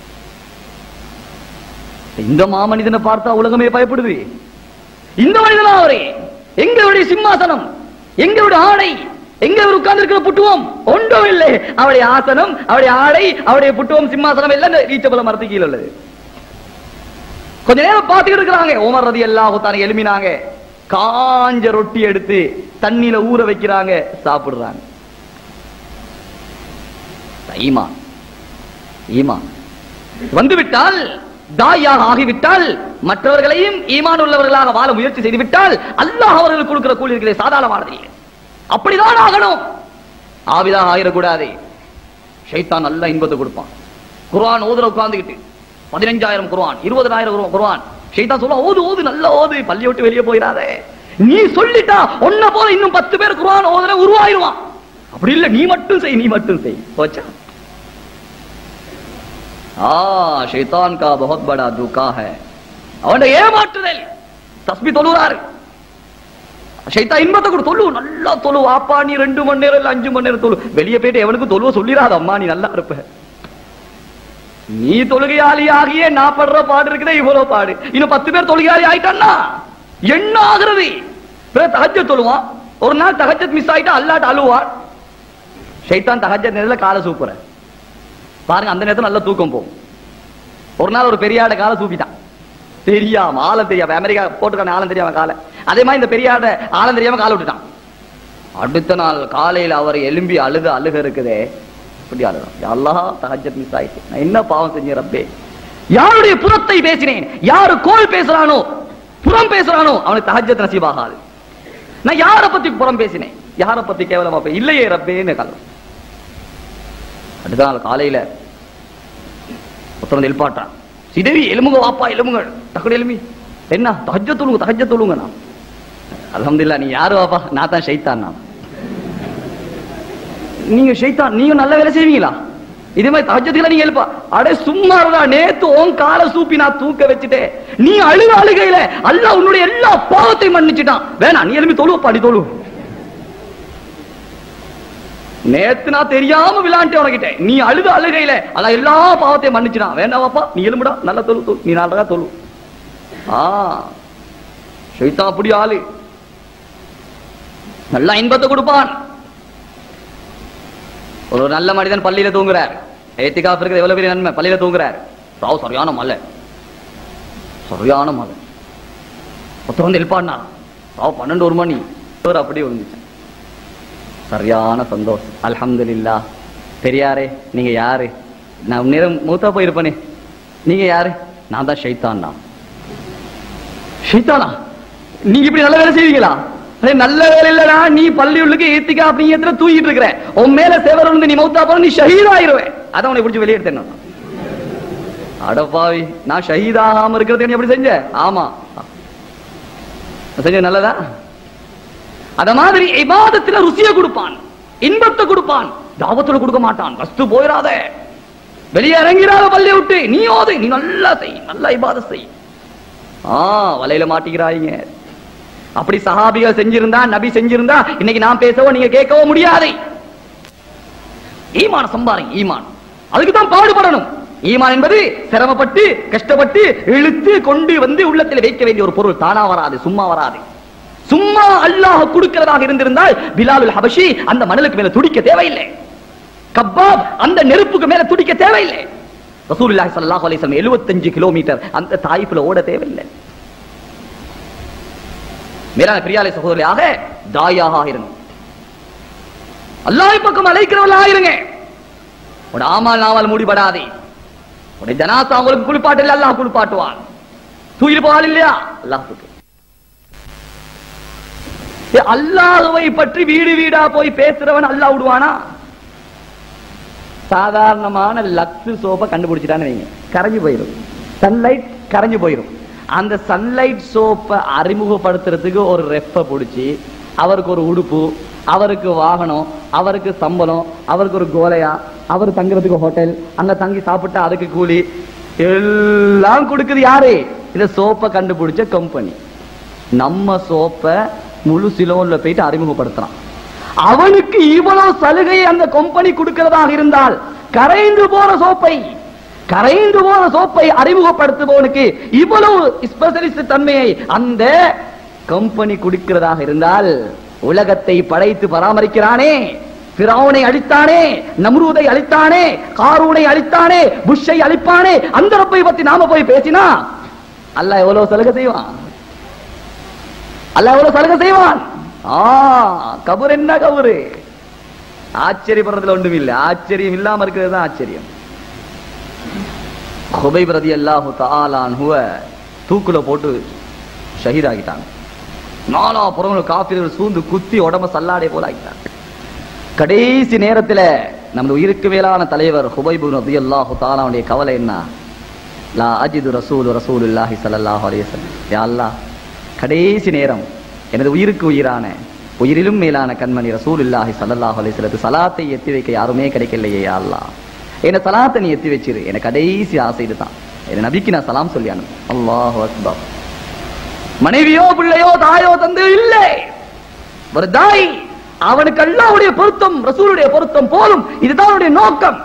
இந்த மாமனிதனை பார்த்தா உலகமே பயப்படுது இந்த மனிதனா அவரே எங்களுடைய சிம்மாசனம் எங்களுடைய ஆடை எங்க அவர் உட்கார்ந்து இருக்கிற புட்டுவம் ஒன்றும் இல்லை அவருடைய ஆசனம் அவருடைய ஆடை அவருடைய புட்டுவம் சிம்மாசனம் எல்லாம் இந்த ஈச்சபல மரத்து கீழ உள்ளது கொஞ்ச நேரம் பார்த்துக்கிட்டு இருக்கிறாங்க ஓமர் ரதி எல்லாம் தானே எழுமினாங்க காஞ்ச ரொட்டி எடுத்து தண்ணியில ஊற வைக்கிறாங்க சாப்பிடுறாங்க ஈமான் ஈமான் வந்துவிட்டால் தாயாக ஆகிவிட்டால் மற்றவர்களையும் ஈமான் உள்ளவர்களாக வாழ முயற்சி செய்துவிட்டால் அல்லாஹ் அவர்களுக்கு கொடுக்கிற கூலி இருக்கிறது சாதாரணமானது இல்லை அப்படிதான் ஆகணும் ஆவிதாக ஆயிடக்கூடாது ஷைத்தான் நல்ல இன்பத்தை கொடுப்பான் குர்ஆன் ஓதுற உட்கார்ந்துகிட்டு பதினஞ்சாயிரம் குர்ஆன் இருபதாயிரம் குர்ஆன் ஷைத்தான் சொல்ல ஓது ஓது நல்ல ஓது பள்ளி விட்டு வெளியே போயிடாதே நீ சொல்லிட்டா ஒன்ன போல இன்னும் பத்து பேர் குர்ஆன் ஓதுற உருவாயிருவான் அப்படி இல்ல நீ மட்டும் செய் நீ மட்டும் செய் போச்சா ஆ ஷைத்தான் கா பஹத் படா துகா ஹை அவனுடைய ஏமாற்றுதல் தஸ்பி தொழுகிறாரு ஷைத்தா இன்பத்தை கூட தொழு நல்லா தொழு வாப்பா நீ ரெண்டு மணி நேரம் இல்ல அஞ்சு மணி நேரம் தொழு வெளியே போயிட்டு எவனுக்கு தொழுவ சொல்லிடாத அம்மா நீ நல்லா இருப்ப நீ தொழுகையாளி ஆகிய நான் படுற பாடு இருக்குதே இவ்வளவு பாடு இன்னும் பத்து பேர் தொழுகையாளி ஆயிட்டான்னா என்ன ஆகுறது பிறகு தகஜத் தொழுவான் ஒரு நாள் தகஜத் மிஸ் ஆயிட்டா அல்லாட்ட அழுவான் ஷைத்தான் தகஜத் நேரத்துல காலை சூப்புற பாருங்க அந்த நேரத்துல நல்ல தூக்கம் போகும் ஒரு நாள் ஒரு பெரியாட காலை சூப்பிட்டான் தெரியாம ஆழம் தெரியாம அமெரிக்கா போட்டுக்கான ஆழம் தெரியாம காலை அதே மாதிரி இந்த பெரியாட ஆழம் தெரியாம காலை விட்டுட்டான் அடுத்த நாள் காலையில அவர் எலும்பி அழுது அழுக இருக்குதே இப்படி அழுதான் அல்லாஹ் தஹஜத் மிஸ் ஆயிட்டு நான் என்ன பாவம் செஞ்சேன் ரப்பே யாருடைய புறத்தை பேசினேன் யாரு கோல் பேசுறானோ புறம் பேசுறானோ அவனுக்கு தஹஜத் நசீபாகாது நான் யார பத்தி புறம் பேசினேன் யார பத்தி கேவலமா பே இல்லையே ரப்பேன்னு காலம் அடுத்த நாள் காலையில ஒருத்தன் எழுப்பாட்டான் சிதவி எலும்புங்க வாப்பா எலும்புங்க டக்குனு எலும்பி என்ன தஹஜ தொழுங்க தஹஜ தொழுங்க நான் அல்ஹம்துலில்லாஹ் நீ யாரு வாப்பா நான் தான் ஷைத்தான் நான் நீங்க ஷைத்தான் நீங்க நல்ல வேலை செய்வீங்களா இதே மாதிரி தஹஜத்துக்கு நீங்க எழுப்பா அடே சும்மா இருடா நேத்து உன் காலை சூப்பி நான் தூக்க வச்சுட்டேன் நீ அழுக அழுகையில அல்லாஹ் உன்னுடைய எல்லா பாவத்தையும் மன்னிச்சுட்டான் வேணாம் நீ எழுப்பி தொழுவப்பா நீ தொழு நேத்து நான் தெரியாம விளையாண்டு உனக்கிட்ட நீ அழுது அழுகையில அதான் எல்லா பாவத்தையும் மன்னிச்சுடான் வேண்டாவாப்பா நீ எலும்புடா நல்லா தொழு தொழு நீ நாலரா தொழு ஆ ஷைத்தான் அப்படி ஆளு நல்லா இன்பத்தை கொடுப்பான் ஒரு நல்ல மனிதன் பள்ளியில தூங்குறார் ஏத்திகாஃப் இருக்குது எவ்வளவு பெரிய நன்மை பள்ளியில தூங்குறார் ராவ் சரியான மலை சரியான மலை ஒருத்தர் வந்து எழுப்பாடினா ராவ் பன்னெண்டு ஒரு மணி ஒரு அப்படியே விழுந்துச்சு சரியான சந்தோஷம் அல்ஹம்துலில்லாஹ் பெரியாரே நீங்க யாரு நான் நேரம் மூத்தா போயிருப்பனே நீங்க யாரு நான் தான் ஷைத்தான் நான் ஷைத்தானா நீங்க இப்படி நல்ல வேலை செய்வீங்களா அடே, நல்ல வேலை இல்லடா நீ பள்ளி உள்ளுக்கு ஏத்திக்கா அப்படிங்கிற தூங்கிட்டு இருக்கிற உன் மேல சேவர் வந்து நீ மௌத்தா போற நீ ஷஹீதாயிருவே அதான் உன்னை பிடிச்சி வெளியே எடுத்தேன் நான். அடப்பாவி நான் ஷஹீதாகாம இருக்கிறது நீ எப்படி செஞ்ச ஆமா நான் செஞ்சது நல்லதா அத மாதிரி இபாதத்துல ருசியை கொடுப்பான் இன்பத்தை கொடுப்பான் தாவத்துல கொடுக்க மாட்டான் வஸ்து போயிடாத வெளியே இறங்கிறாத பள்ளியை விட்டு நீ ஓது நீ நல்லா செய் நல்லா இபாதத் செய் ஆ வலையில மாட்டிக்கிறாங்க அப்படி சஹாபிகள் செஞ்சிருந்தா நபி செஞ்சிருந்தா இன்னைக்கு நான் பேசவோ நீங்க கேட்கவோ முடியாது ஈமான சம்பாருங்க ஈமான் அதுக்கு தான் பாடுபடணும் ஈமான் என்பது சிரமப்பட்டு கஷ்டப்பட்டு இழுத்து கொண்டு வந்து உள்ளத்தில் வைக்க வேண்டிய ஒரு பொருள் தானா வராது சும்மா வராது சும்மா அல்லாஹ் கொடுக்கிறதாக இருந்திருந்தால் பிலாலுல் ஹபஷி அந்த மணலுக்கு மேல துடிக்க தேவையில்லை கப்பாப் அந்த நெருப்புக்கு மேல துடிக்க தேவையில்லை ரசூலுல்லாஹி ஸல்லல்லாஹு அலைஹி வஸல்லம் 75 கிலோமீட்டர் அந்த தாயிஃப்ல ஓட தேவையில்லை மேலான பிரியாலை சகோதரியாக தாயாக இருங்க அல்லாஹ் பக்கம் அழைக்கிறவர்களாக இருங்க உட ஆமால் நாவால் மூடிபடாதே உடைய ஜனாசா உங்களுக்கு குளிப்பாட்டில் அல்லாஹ் குளிப்பாட்டுவான் தூக்கிட்டு போவாள் இல்லையா அல்லாஹ்வுக்கு ஏ, அல்லாஹ்வை பற்றி வீடு வீடா போய் பேசுறவன் அல்லாஹ் விடுவானா சாதாரணமான லக்ஸ் சோப்பை கண்டுபிடிச்சிட்டான்னு வைங்க கரைஞ்சு போயிடும் சன்லைட் கரைஞ்சு போயிடும் அந்த சன்லைட் சோப்பை அறிமுகப்படுத்துறதுக்கு ஒரு ரெப்ப பிடிச்சி அவருக்கு ஒரு உடுப்பு அவருக்கு வாகனம் அவருக்கு சம்பளம் அவருக்கு ஒரு கோலையா அவர் தங்குறதுக்கு ஹோட்டல் அங்க தங்கி சாப்பிட்டா அதுக்கு கூலி எல்லாம் கொடுக்குது யாரு இந்த சோப்பை கண்டுபிடிச்ச கம்பெனி நம்ம சோப்பை முழு சிலோன்ல போயிட்டு அறிமுகப்படுத்துறான் அவனுக்கு இவ்வளவு சலுகை அந்த கம்பெனி கொடுக்கிறதாக இருந்தால் கரைந்து போற சோப்பை கரைந்து போற சோப்பை அறிமுகப்படுத்துபவனுக்கு இவ்வளவு ஸ்பெஷலிஸ்ட் தன்மையை அந்த கம்பெனி கொடுக்கிறதாக இருந்தால் உலகத்தை படைத்து பராமரிக்கிறானே பிராவுனை அழித்தானே நம்ரூதை அழித்தானே காரூனை அழித்தானே புஷ்ஷை அழிப்பானே அந்த ரப்பை பத்தி நாம போய் பேசினா அல்லாஹ் எவ்வளவு சலுகை செய்வான் அல்லாஹ் எவ்வளவு சலுகை செய்வான் ஆ கபர் என்ன கபரு ஆச்சரியப்படுறதுல ஒண்ணும் இல்ல ஆச்சரியம் இல்லாம இருக்கிறது தான் ஆச்சரியம் ஹுபைப் ரலியல்லாஹு தஆலான் ஹுவ தூக்குல போட்டு ஷஹீதாகிட்டாங்க நாலா புறங்களும் காஃபிர்கள் சூழ்ந்து குத்தி உடம்ப சல்லாடே போல ஆகிட்டாங்க கடைசி நேரத்துல நமது உயிருக்கு மேலான தலைவர் ஹுபைபு ரலியல்லாஹு தஆலாவுடைய கவலை என்ன லா அஜிது ரசூல் ரசூலுல்லாஹி ஸல்லல்லாஹு அலைஹி வஸல்லம் யா அல்லாஹ் கடைசி நேரம் எனது உயிருக்கு உயிரான உயிரிலும் மேலான கண்மணி ரசூலுல்லாஹி ஸல்லல்லாஹு அலைஹி வஸல்லம் சலாத்தை எத்தி வைக்க யாருமே கிடைக்கலையே யா அல்லாஹ் என்ன சலாத்தை நீ எத்தி வச்சிரு எனக்கு கடைசி ஆசை இதுதான் என் நபிக்கு நான் சலாம் சொல்லி அனு அல்லாஹ் அக்பர் மனைவியோ பிள்ளையோ தாயோ தந்து இல்லை ஒரு தாய் அவனுக்கு அல்லாஹ்வுடைய பொருத்தம் ரசூலுடைய பொருத்தம் போதும் இதுதான் அவனுடைய நோக்கம்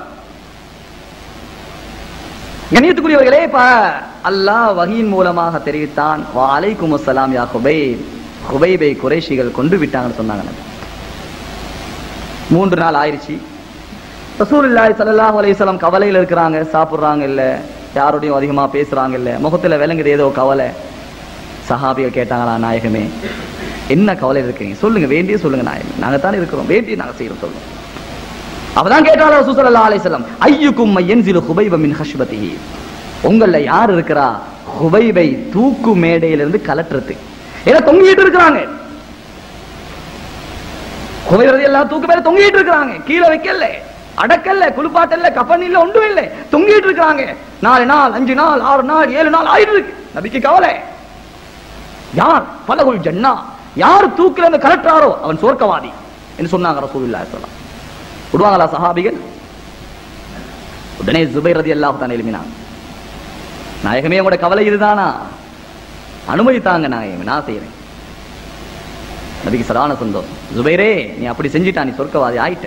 கண்ணியத்துக்குரியவர்களே இப்ப அல்லாஹ் வகியின் மூலமாக தெரிவித்தான் வா அலைக்கும் அஸ்ஸலாம் யா ஹுபைப் ஹுபைபை குறைஷிகள் கொண்டு விட்டாங்கன்னு சொன்னாங்க நபி. மூன்று நாள் ஆயிருச்சு ரசூலுல்லாஹி ஸல்லல்லாஹு அலைஹி வஸல்லம் கவலையில இருக்கிறாங்க சாப்பிடுறாங்க இல்ல யாரோடையும் அதிகமா பேசுறாங்க இல்ல முகத்துல விளங்குது ஏதோ கவலை சஹாபிகள் கேட்டாங்களா நாயகமே என்ன கவலை இருக்கீங்க சொல்லுங்க வேண்டிய சொல்லுங்க நாயகமே நாங்க தானே இருக்கிறோம் வேண்டிய நாங்க செய்யறோம் சொல்லுங்க அவதான் கேட்டாலும் ரசூல் ஸல்லல்லாஹு அலைஹி வஸல்லம் ஐயுக்கும் யன்சிலு ஹுபைப மின் ஹஷ்பதிஹி உங்கள யார் இருக்கிறா ஹுபைபை தூக்கு மேடையிலிருந்து கலட்டுறது ஏன்னா தொங்கிட்டு இருக்கிறாங்க ஹுபைபை எல்லாம் தூக்கு மேல தொங்கிட்டு இருக்கிறாங்க கீழே வைக்கல அடக்கல்ல குளிப்பாட்டல்ல கப்பன் இல்ல ஒன்றும் இல்லை தொங்கிட்டு இருக்கிறாங்க நாலு நாள் அஞ்சு நாள் ஆறு நாள் ஏழு நாள் ஆயிட்டு இருக்கு நபிக்கு கவலை யார் பலகுல் ஜன்னா யார் தூக்கில இருந்து கலட்டுறாரோ அவன் சொர்க்கவாதி என்று சொன்னாங்க ரசூலுல்லாஹி ஸல்லல்லாஹு விடுவாங்களா சஹாபிகள் உடனே ஜுபைர் ரதி அல்லாஹ் தான் எழுப்பினாங்க நாயகமே உங்களோட கவலை இதுதானா அனுமதித்தாங்க நாயகமே நான் செய்யறேன் நபிக்கு சரான சந்தோஷம் ஜுபைரே நீ அப்படி செஞ்சிட்டா நீ சொர்க்கவாதி ஆயிட்ட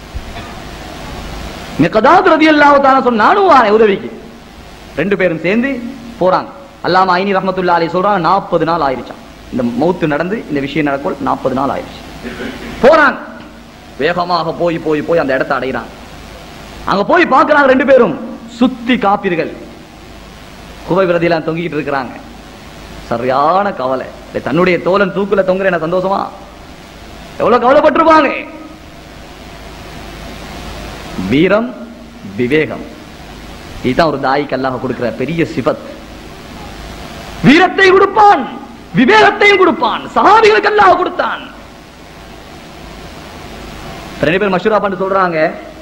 மிகதாத் ரதி அல்லாஹ் தான சொன்ன நானும் வாரேன் உதவிக்கு ரெண்டு பேரும் சேர்ந்து போறாங்க அல்லாம ஐனி ரஹமத்துல்லா அலி சொல்றாங்க நாற்பது நாள் ஆயிருச்சான் இந்த மௌத்து நடந்து இந்த விஷயம் நடக்கும் நாற்பது நாள் ஆயிருச்சு போறாங்க வேகமாக போய் போய் போய் அந்த இடத்தை அடைகிறாங்க அங்க போய் பார்க்கறாங்க ரெண்டு பேரும் சுத்தி காப்பீர்கள் குபை விரதியெல்லாம் தொங்கிட்டு இருக்கிறாங்க சரியான கவலை இல்ல, தன்னுடைய தோலன் தூக்குல தொங்குற என்ன சந்தோஷமா எவ்வளவு கவலைப்பட்டிருப்பாங்க வீரம் விவேகம் இதுதான் ஒரு தாய்க்கு அல்லாஹ் கொடுக்கிற பெரிய சிபத் வீரத்தை கொடுப்பான் விவேகத்தையும் கொடுப்பான் சஹாபிகளுக்கு அல்லாஹ் கொடுத்தான் ரெண்டு பேர் மஷூரா பண்ணி சொல்றாங்க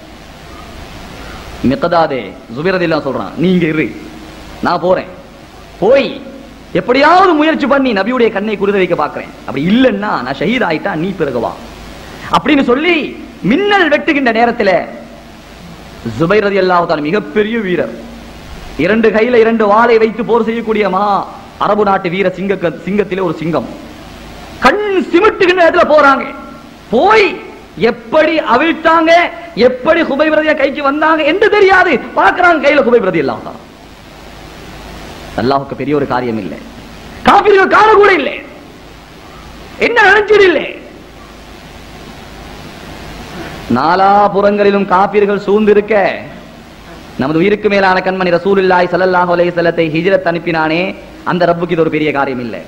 மிக்கதாதே சுபிரதில்லாம் சொல்றான் நீங்க இரு நான் போறேன் போய் எப்படியாவது முயற்சி பண்ணி நபியுடைய கண்ணை குருத வைக்க பார்க்கிறேன் அப்படி இல்லைன்னா நான் ஷஹீத் ஆயிட்டா நீ பிறகு வா அப்படின்னு சொல்லி மின்னல் வெட்டுகின்ற நேரத்துல ஜுபைர் ரதி அல்லாஹ் மிகப்பெரிய வீரர் இரண்டு கையில இரண்டு வாளை வைத்து போர் செய்யக்கூடிய மகா அரபு நாட்டு வீர சிங்க சிங்கத்திலே ஒரு சிங்கம் கண் சிமிட்டுகின்ற இடத்துல போறாங்க போய் எப்படி அவிழ்த்தாங்க எப்படி குபை பிரதிய கைக்கு வந்தாங்க என்று தெரியாது பார்க்கறாங்க கையில குபை பிரதி எல்லாம் தான் அல்லாஹுக்கு பெரிய ஒரு காரியம் இல்லை காப்பீர்கள் காண கூட இல்லை என்ன நினைச்சது இல்லை நாலாபுறங்களிலும் காப்பீர்கள் சூழ்ந்திருக்க நமது உயிருக்கு மேலான கண்மணி ரசூலுல்லாஹி ஸல்லல்லாஹு அலைஹி வஸல்லத்தை ஹிஜ்ரத் அனுப்பினானே அந்த ரப்புக்கு இது ஒரு பெரிய காரியம் இல்லை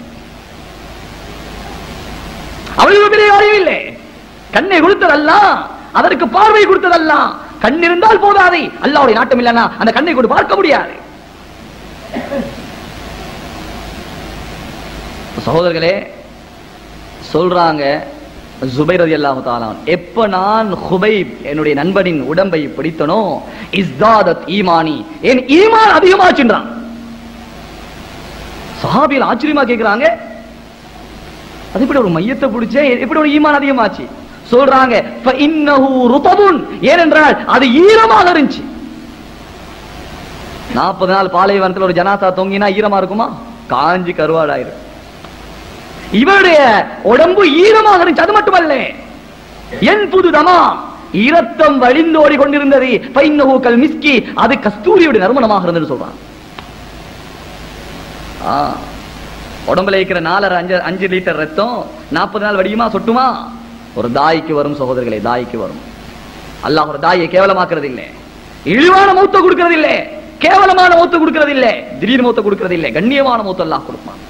அவளுக்கு பெரிய காரியம் இல்லை கண்ணை கொடுத்ததல்ல அதற்கு பார்வை கொடுத்ததல்ல கண் இருந்தால் போதாதே அல்லாஹ்வுடைய நாட்டம் இல்லைன்னா அந்த கண்ணை கொண்டு பார்க்க முடியாது சகோதரர்களே சொல்றாங்க ஜுபைர் ரலியல்லாஹு தஆலா எப்ப நான் ஹுபைப் என்னுடைய நண்பனின் உடம்பை பிடித்தனோ இஸ்தாதத் ஈமானி என் ஈமான் அதிகமாச்சுன்றான் சஹாபிகள் ஆச்சரியமா கேக்குறாங்க அது எப்படி ஒரு மையத்தை பிடிச்சே எப்படி ஒரு ஈமான் அதிகமாச்சு சொல்றாங்க فإنه رطب ஏனென்றால் அது ஈரமாக இருந்துச்சு நாற்பது நாள் பாலைவனத்தில் ஒரு ஜனாசா தொங்கினா ஈரமா இருக்குமா காஞ்சி கருவாடாயிரும் இவருடைய உடம்பு ஈரமாக இருந்துச்சு அது மட்டுமல்ல என் புதுதமா இரத்தம் வழிந்தோடி கொண்டிருந்தது பைன்னஹு கல் மிஸ்கி அது கஸ்தூரியுடைய நறுமணமாக இருந்தது சொல்றான் ஆ, உடம்புல இருக்கிற நாலரை அஞ்சு அஞ்சு லிட்டர் ரத்தம் நாற்பது நாள் வடியுமா சொட்டுமா ஒரு தாய்க்கு வரும் சகோதரர்களே தாய்க்கு வரும் அல்லாஹ் ஒரு தாயை கேவலமாக்குறது இல்லை இழிவான மூத்த கொடுக்கிறது இல்லை கேவலமான மூத்த கொடுக்கிறது இல்லை திடீர் மூத்த கொடுக்கிறது இல்லை கண்ணியமான மூத்த அல்லாஹ் கொடுப்பான்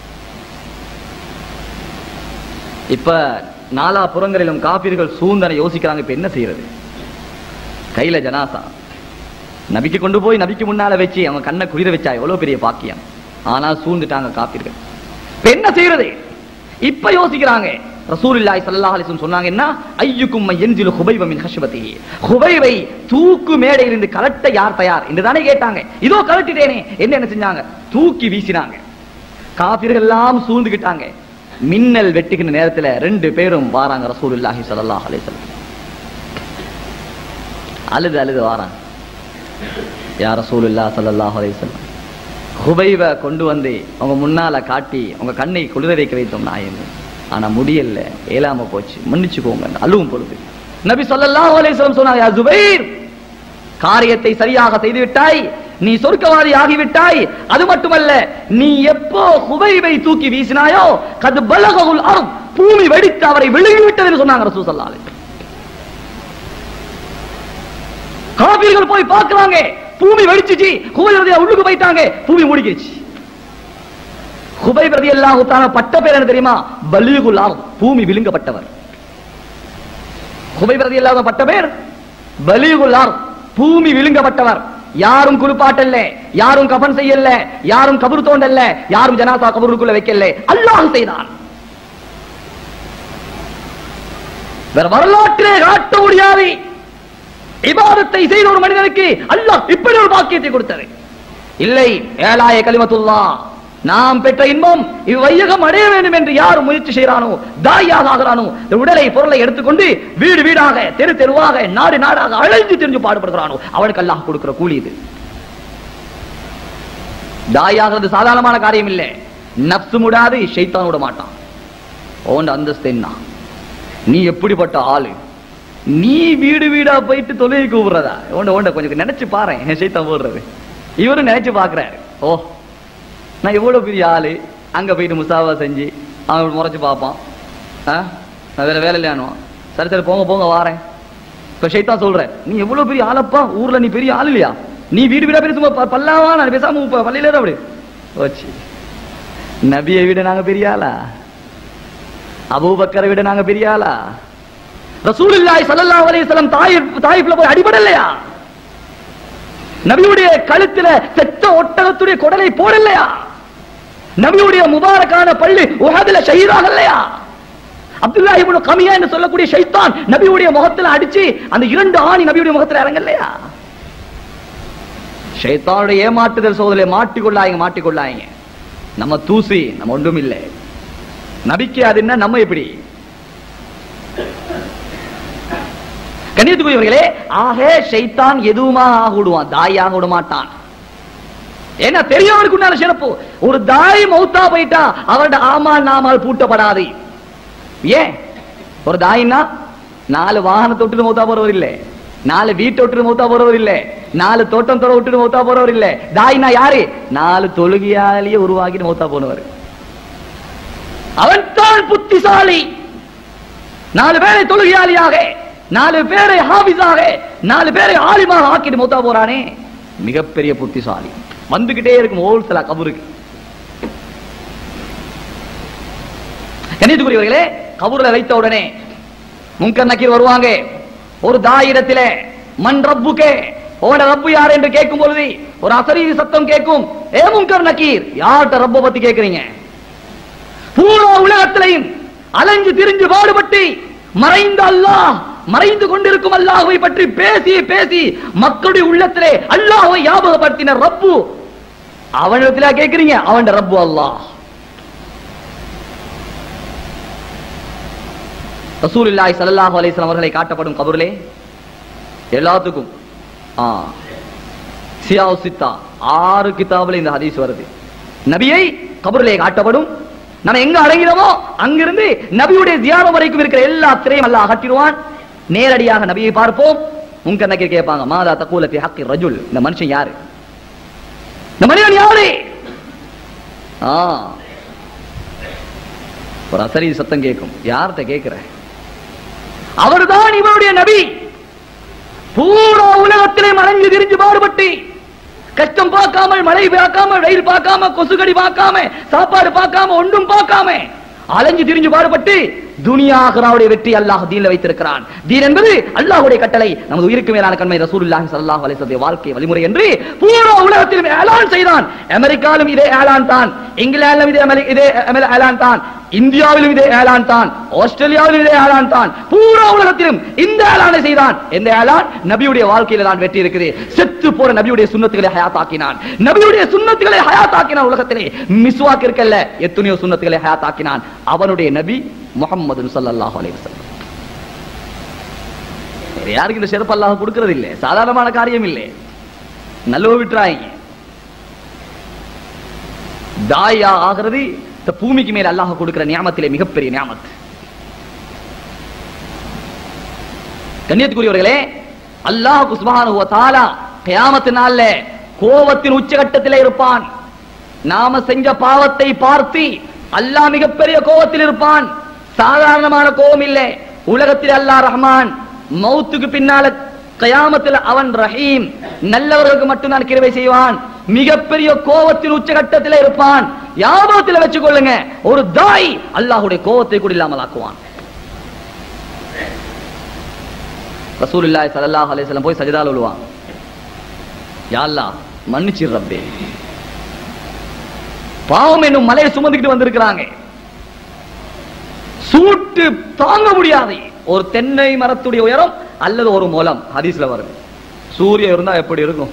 இப்ப நாலா புறங்களிலும் காப்பீர்கள் சூழ்ந்தனை யோசிக்கிறாங்க இப்ப என்ன செய்யறது கையில ஜனாசா நபிக்கு கொண்டு போய் நபிக்கு முன்னால வச்சு அவன் கண்ணை குளிர வச்சா எவ்வளவு பெரிய பாக்கியம் ஆனா சூழ்ந்துட்டாங்க காப்பீர்கள் இப்ப என்ன செய்யறது இப்ப யோசிக்கிறாங்க ரசூலுல்லாஹி ஸல்லல்லாஹு அலைஹி வஸல்லம் சொன்னாங்க என்ன ஐயுக்கும் யன்சிலு ஹுபைப மின் ஹஷ்பதிஹி ஹுபைபை தூக்கு மேடையிலிருந்து கலட்ட யார் தயார் என்று தானே கேட்டாங்க இதோ கலட்டிட்டேனே என்ன என்ன செஞ்சாங்க தூக்கி வீசினாங்க காபிர்கள் எல்லாம் சூழ்ந்துகிட்டாங்க மின்னல் வெட்டுகின்ற நேரத்துல ரெண்டு பேரும் வாராங்க ரசூலுல்லாஹி ஸல்லல்லாஹு அலைஹி வஸல்லம் அழுது அழுது வாராங்க யார் ரசூலுல்லா ஸல்லல்லாஹு அலைஹி வஸல்லம் ஹுபைப கொண்டு வந்து அவங்க முன்னால காட்டி அவங்க கண்ணை குளிர வைக்க வைத்தோம் நாயன் ஆனா முடியல ஏலாம போச்சு மன்னிச்சுக்கோங்க அழுவும் பொழுது நபி ஸல்லல்லாஹு அலைஹி வஸல்லம் சொன்னாங்க யா ஜுபைர் காரியத்தை சரியாக செய்து விட்டாய் நீ சொர்க்கவாதி ஆகிவிட்டாய் அது மட்டுமல்ல நீ எப்போ ஹுபைபை தூக்கி வீசினாயோ கது பலகவுல் அர்த் பூமி வெடித்து அவரை விழுங்கி விட்டதுன்னு சொன்னாங்க ரசூல் ஸல்லல்லாஹு அலைஹி வஸல்லம். காபீர்கள் போய் பார்க்கறாங்க பூமி வெடிச்சுச்சு ஹுபைப் ரதி உள்ளுக்கு போயிட்டாங்க பூமி மூடிக்கிச்சு ஹுபைப் ரதி அல்லாஹு தஆலா பட்ட பேர் என்ன தெரியுமா பலீகுல் அர்த் பூமி விழுங்கப்பட்டவர் ஹுபைப் ரதி அல்லாஹு பட்ட பேர் பலீகுல் அர்த் பூமி விழுங்கப்பட்டவர் யாரும் குளிப்பாட்டல்ல யாரும் கஃன் செய்யல யாரும் கபர் தோண்டல்ல யாரும் ஜனாசா கபருக்குள்ள வைக்கல அல்லாஹ் செய்தான் வேற வரலாற்றிலே காட்ட முடியாது இபாதத்தை செய்த ஒரு மனிதனுக்கு அல்லாஹ் இப்படி ஒரு பாக்கியத்தை கொடுத்தது இல்லை ஏலாய கலிமத்துல்லா நாம் பெற்ற இன்பம் இவ்வையகம் அடைய வேண்டும் என்று யார் முயற்சி செய்கிறானோ தாயாக ஆகிறானோ இந்த உடலை பொருளை எடுத்துக்கொண்டு வீடு வீடாக தெரு தெருவாக நாடு நாடாக அழைந்து தெரிஞ்சு பாடுபடுகிறானோ அவனுக்கு அல்லாஹ் கொடுக்கிற கூலி இது தாயாகிறது சாதாரணமான காரியம் இல்லை நப்சு முடாது ஷைத்தான் விட மாட்டான் ஓண்ட அந்தஸ்து என்ன நீ எப்படிப்பட்ட ஆளு நீ வீடு வீடா போயிட்டு தொழிலை கூப்பிடுறதா ஓண்ட ஓண்ட கொஞ்சம் நினைச்சு பாரு என் சைத்தான் போடுறது இவரும் நினைச்சு பாக்குறாரு ஓ நான் எவ்வளவு பெரிய ஆளு அங்க போயிட்டு முசாவா செஞ்சு அவன் முறைச்சு பார்ப்பான் ஆ? நான் வேற வேலை இல்லையானுவான் சரி சரி போங்க போங்க வாரேன் இப்ப ஷைத்தான் சொல்றேன் நீ எவ்வளவு பெரிய ஆளப்பா ஊர்ல நீ பெரிய ஆள் இல்லையா நீ வீடு வீடா போய் சும்மா ப- பல்லாவா நான் பேசாம ப- பள்ளியில இரு அப்படி ஓச்சு நபியை விட நாங்க பெரிய ஆளா அபூபக்கரை விட நாங்க பெரிய ஆளா ரசூலுல்லாஹி ஸல்லல்லாஹு அலைஹி வஸல்லம் தாயிப் தாயிப்ல போய் அடிபடலையா நபியுடைய கழுத்துல செத்த ஒட்டகத்துடைய குடலை போடலையா நபியுடைய முபாரக்கான பள்ளி உஹதுல ஷஹீதாகலையா அப்துல்லா இப்னு கமியா என்று சொல்லக்கூடிய ஷைத்தான் நபியுடைய முகத்துல அடிச்சு அந்த இரண்டு ஆணி நபியுடைய முகத்துல இறங்கலையா ஷைத்தானுடைய ஏமாற்றுதல் சோதனை மாட்டிக்கொள்ளாங்க மாட்டிக்கொள்ளாங்க நம்ம தூசி நம்ம ஒன்றும் இல்லை நபிக்கு அது என்ன நம்ம எப்படி கண்ணியத்துக்குரியவர்களே ஆக ஷைத்தான் எதுவுமா ஆக விடுவான் தாயாக விட மாட்டான் ஏன்னா பெரியவனுக்கு உண்டான சிறப்பு ஒரு தாய் மௌத்தா போயிட்டா அவருடைய ஆமால் நாமால் பூட்டப்படாது ஏன் ஒரு தாயின்னா நாலு வாகனத்தை விட்டுட்டு மௌத்தா போறவர் இல்லை நாலு வீட்டை விட்டுட்டு மௌத்தா போறவர் இல்லை நாலு தோட்டம் தோற விட்டுட்டு மௌத்தா போறவர் இல்லை தாயினா யாரு நாலு தொழுகையாலேயே உருவாக்கிட்டு மௌத்தா போனவர் அவன் தான் புத்திசாலி நாலு பேரை தொழுகையாளியாக நாலு பேரை ஹாபிஸாக நாலு பேரை ஆலிமாக ஆக்கிட்டு மௌத்தா போறானே மிகப்பெரிய புத்திசாலி வந்துகிட்டே இருக்கும் ஹோல்சேலா கபருக்கு கணித்துக்குரியவர்களே கபூர்ல வைத்த உடனே முன்கர் நக்கீர் வருவாங்க ஒரு தாயிடத்திலே மண் ரப்புக்கே உங்களோட ரப்பு யார் என்று கேட்கும் பொழுது ஒரு அசரீரி சத்தம் கேட்கும் ஏ முன்கர் நக்கீர் யார்கிட்ட ரப்ப பத்தி கேக்குறீங்க பூரா உலகத்திலையும் அலைஞ்சு திரிஞ்சு பாடுபட்டு மறைந்த அல்லாஹ் மறைந்து கொண்டிருக்கும் அல்லாஹ்வை பற்றி பேசி பேசி மக்களுடைய உள்ளத்திலே அல்லாஹ்வை ஞாபகப்படுத்தின ரப்பு அவனிடத்தில கேக்குறீங்க அவன் ரப்பு அல்லாஹ் ரசூலுல்லாஹி ஸல்லல்லாஹு அலைஹி வஸல்லம் அவர்களை காட்டப்படும் கபரிலே எல்லாத்துக்கும் ஆ சியாவு சித்தா ஆறு கிதாபுல இந்த ஹதீஸ் வருது நபியை கபரிலே காட்டப்படும் நம்ம எங்க அடங்கிறோமோ அங்கிருந்து நபியுடைய தியானம் வரைக்கும் இருக்கிற எல்லா திரையும் அல்லாஹ் அகற்றிடுவான் நேரடியாக நபியை பார்ப்போம் உங்க நக்கீர் கேட்பாங்க மாதா தக்கூல ஃபி ஹக்கி ரஜுல் இந்த மனுஷன் யாரு இந்த மனிதன் யாரு ஆ ஒரு அசரி சத்தம் கேட்கும் யார்கிட்ட கேட்கிற அவர்தான் இவருடைய நபி பூரா உலகத்திலே மறைஞ்சு திரிஞ்சு பாடுபட்டு கஷ்டம் பார்க்காமல் மழை பார்க்காம வெயில் பார்க்காம கொசுகடி பார்க்காம சாப்பாடு பார்க்காம ஒன்றும் பார்க்காம அலைஞ்சு திரிஞ்சு பாடுபட்டு துனியாகராவுடைய வெற்றி அல்லாஹ் தீன்ல வைத்திருக்கிறான் தீன் என்பது அல்லாஹ்வுடைய கட்டளை நமது உயிருக்கு மேலான கண்மை ரசூலுல்லாஹி ஸல்லல்லாஹு அலைஹி வஸல்லம் வாழ்க்கை வழிமுறை என்று பூரா உலகத்திலும் ஏலான் செய்தான் அமெரிக்காவிலும் இதே ஏலான் தான் இங்கிலாந்திலும் இதே அமெரி- இதே அமெரி- ஏலான் தான் இந்தியாவிலும் இதே ஏலான் தான் ஆஸ்திரேலியாவிலும் இதே ஏலான் தான் பூரா உலகத்திலும் இந்த ஏலானை செய்தான் எந்த ஏலான் நபியுடைய வாழ்க்கையில தான் வெற்றி இருக்குது செத்து போற நபியுடைய சுன்னத்துகளை ஹயாத்தாக்கினான் நபியுடைய சுன்னத்துகளை ஹயாத்தாக்கினான் உலகத்திலே மிஸ்வாக் இருக்கல்ல எத்தனையோ சுன்னத்துகளை ஹயாத்தாக்கினான் அவனுடைய நபி முகம்மது ஸல்லல்லாஹு அலைஹி வஸல்லம் வேற யாருக்கு இந்த சிறப்பு அல்லாஹ் கொடுக்கிறது இல்லை சாதாரணமான காரியம் இல்லை நல்லவ விட்டுறாங்க தாயா ஆகிறது இந்த பூமிக்கு மேல அல்லாஹ் கொடுக்கிற நியாமத்திலே மிகப்பெரிய நியாமத் கண்ணியத்துக்குரியவர்களே அல்லாஹ் சுப்ஹானஹு வ தஆலா கியாமத்து நாள்ல கோபத்தின் உச்சகட்டத்தில் இருப்பான் நாம செஞ்ச பாவத்தை பார்த்து அல்லாஹ் மிகப்பெரிய கோபத்தில் இருப்பான் சாதாரணமான கோபம் இல்லை உலகத்தில் அல்லாஹ் ரஹ்மான் மௌத்துக்கு பின்னால கயாமத்தில் அவன் ரஹீம் நல்லவர்களுக்கு மட்டும்தான் கிருபை செய்வான் மிகப்பெரிய கோபத்தின் உச்சகட்டத்தில் இருப்பான் ஞாபகத்தில் வச்சுக் கொள்ளுங்க ஒரு தாய் அல்லாஹ்வுடைய கோபத்தை கூட இல்லாமல் ஆக்குவான் ரசூலுல்லாஹி ஸல்லல்லாஹு அலைஹி வஸல்லம் போய் சஜதால விழுவான் யா அல்லாஹ் மன்னிச்சிர் ரப்பே பாவம் என்னும் மலையை சுமந்துக்கிட்டு வந்திருக்கிறாங்க சூட்டு தாங்க முடியாது ஒரு தென்னை மரத்துடைய உயரம் அல்லது ஒரு முலம் ஹதீஸ்ல வருது சூரியன் இருந்தா எப்படி இருக்கும்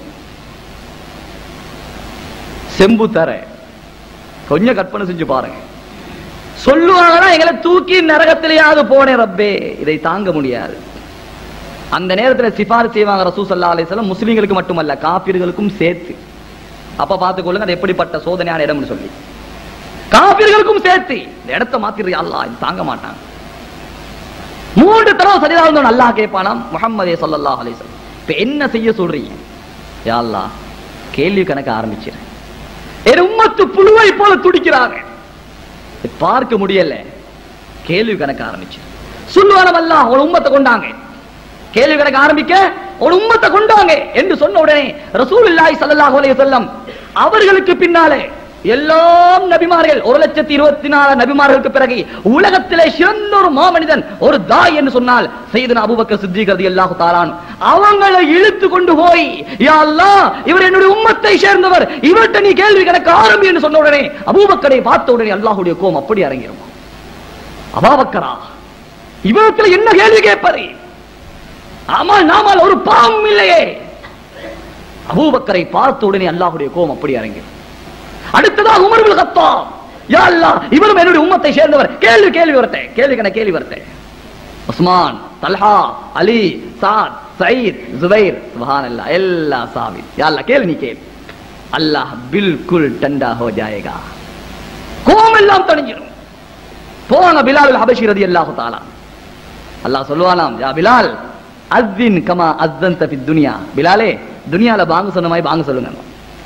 செம்பு தர கொஞ்சம் கற்பனை செஞ்சு பாருங்க சொல்லுவாங்கன்னா எங்களை தூக்கி நரகத்திலேயாவது போனேன் ரப்பே இதை தாங்க முடியாது அந்த நேரத்துல சிபாரிசு செய்வாங்க ரசூ சல்லா அலிஸ்லாம் முஸ்லீம்களுக்கு மட்டுமல்ல காப்பீர்களுக்கும் சேர்த்து அப்ப பார்த்துக்கொள்ளுங்க அது எப்படிப்பட்ட சோதனையான இடம்னு சொல்லி காப்பீர்களுக்கும் சேர்த்து இந்த இடத்தை மாத்திரு அல்லாஹ் இது தாங்க மாட்டாங்க மூன்று தடவை சரியாக இருந்தவன் அல்லாஹ் கேட்பானாம் முஹம்மதே ஸல்லல்லாஹு அலைஹி வஸல்லம் இப்ப என்ன செய்ய சொல்றீங்க யா அல்லாஹ் கேள்வி கணக்க ஆரம்பிச்சிரு என் உம்மத்து புழுவை போல துடிக்கிறாங்க இதை பார்க்க முடியல கேள்வி கணக்க ஆரம்பிச்சு சொல்லுவானம் அல்லாஹ் ஒரு உம்மத்தை கொண்டாங்க கேள்வி கணக்கு ஆரம்பிக்க ஒரு உம்மத்தை கொண்டாங்க என்று சொன்ன உடனே ரசூலுல்லாஹி ஸல்லல்லாஹு அலைஹி வஸல்லம் அவர்களுக்கு பின்னாலே எல்லாம் நபிமார்கள் ஒரு லட்சத்தி இருபத்தி நாலு நபிமார்களுக்கு பிறகு உலகத்திலே சிறந்த ஒரு மாமனிதன் ஒரு தாய் என்று சொன்னால் செய்தன அபூபக்கர் சித்திக் ரலியல்லாஹு தஆலான் அவங்களை இழுத்து கொண்டு போய் யா அல்லாஹ் இவர் என்னுடைய உம்மத்தை சேர்ந்தவர் இவர்கிட்ட நீ கேள்வி கணக்கு ஆரம்பி என்று சொன்ன உடனே அபூபக்கரை பார்த்த உடனே அல்லாஹ்வுடைய கோபம் அப்படி இறங்கிரும் அபாபக்கரா இவரத்துல என்ன கேள்வி கேட்பது ஆமால் நாமால் ஒரு பாவம் இல்லையே அபூபக்கரை பார்த்த உடனே அல்லாஹ்வுடைய கோபம் அப்படி இறங்கிரும் அடுத்ததாக உமர் இப்னு கத்தாப் யா அல்லாஹ் இவரும் என்னுடைய உம்மத்தை சேர்ந்தவர் கேள்வி கேள்வி வரட்டே கேள்வி கணக்கு கேள்வி வரட்டே Usman Talha Ali Saad Saeed Zubair சுப்ஹானல்லாஹ் எல்லா சாவி யா அல்லாஹ் கேள்வி நீ கேள் அல்லாஹ் பில்குல் டண்டா ஹோ ஜாயேகா கோபம் எல்லாம் தணிஞ்சிடும் போன பிலால் ஹபஷி ரலியல்லாஹு தஆலா அல்லாஹ் சொல்லுவானாம் யா பிலால் அஸ்ஸின் கமா அஸ்ஸன்த ஃபித் துனியா பிலாலே துனியால பாங்க சொன்ன மாதிரி பாங்க சொல்லுங்க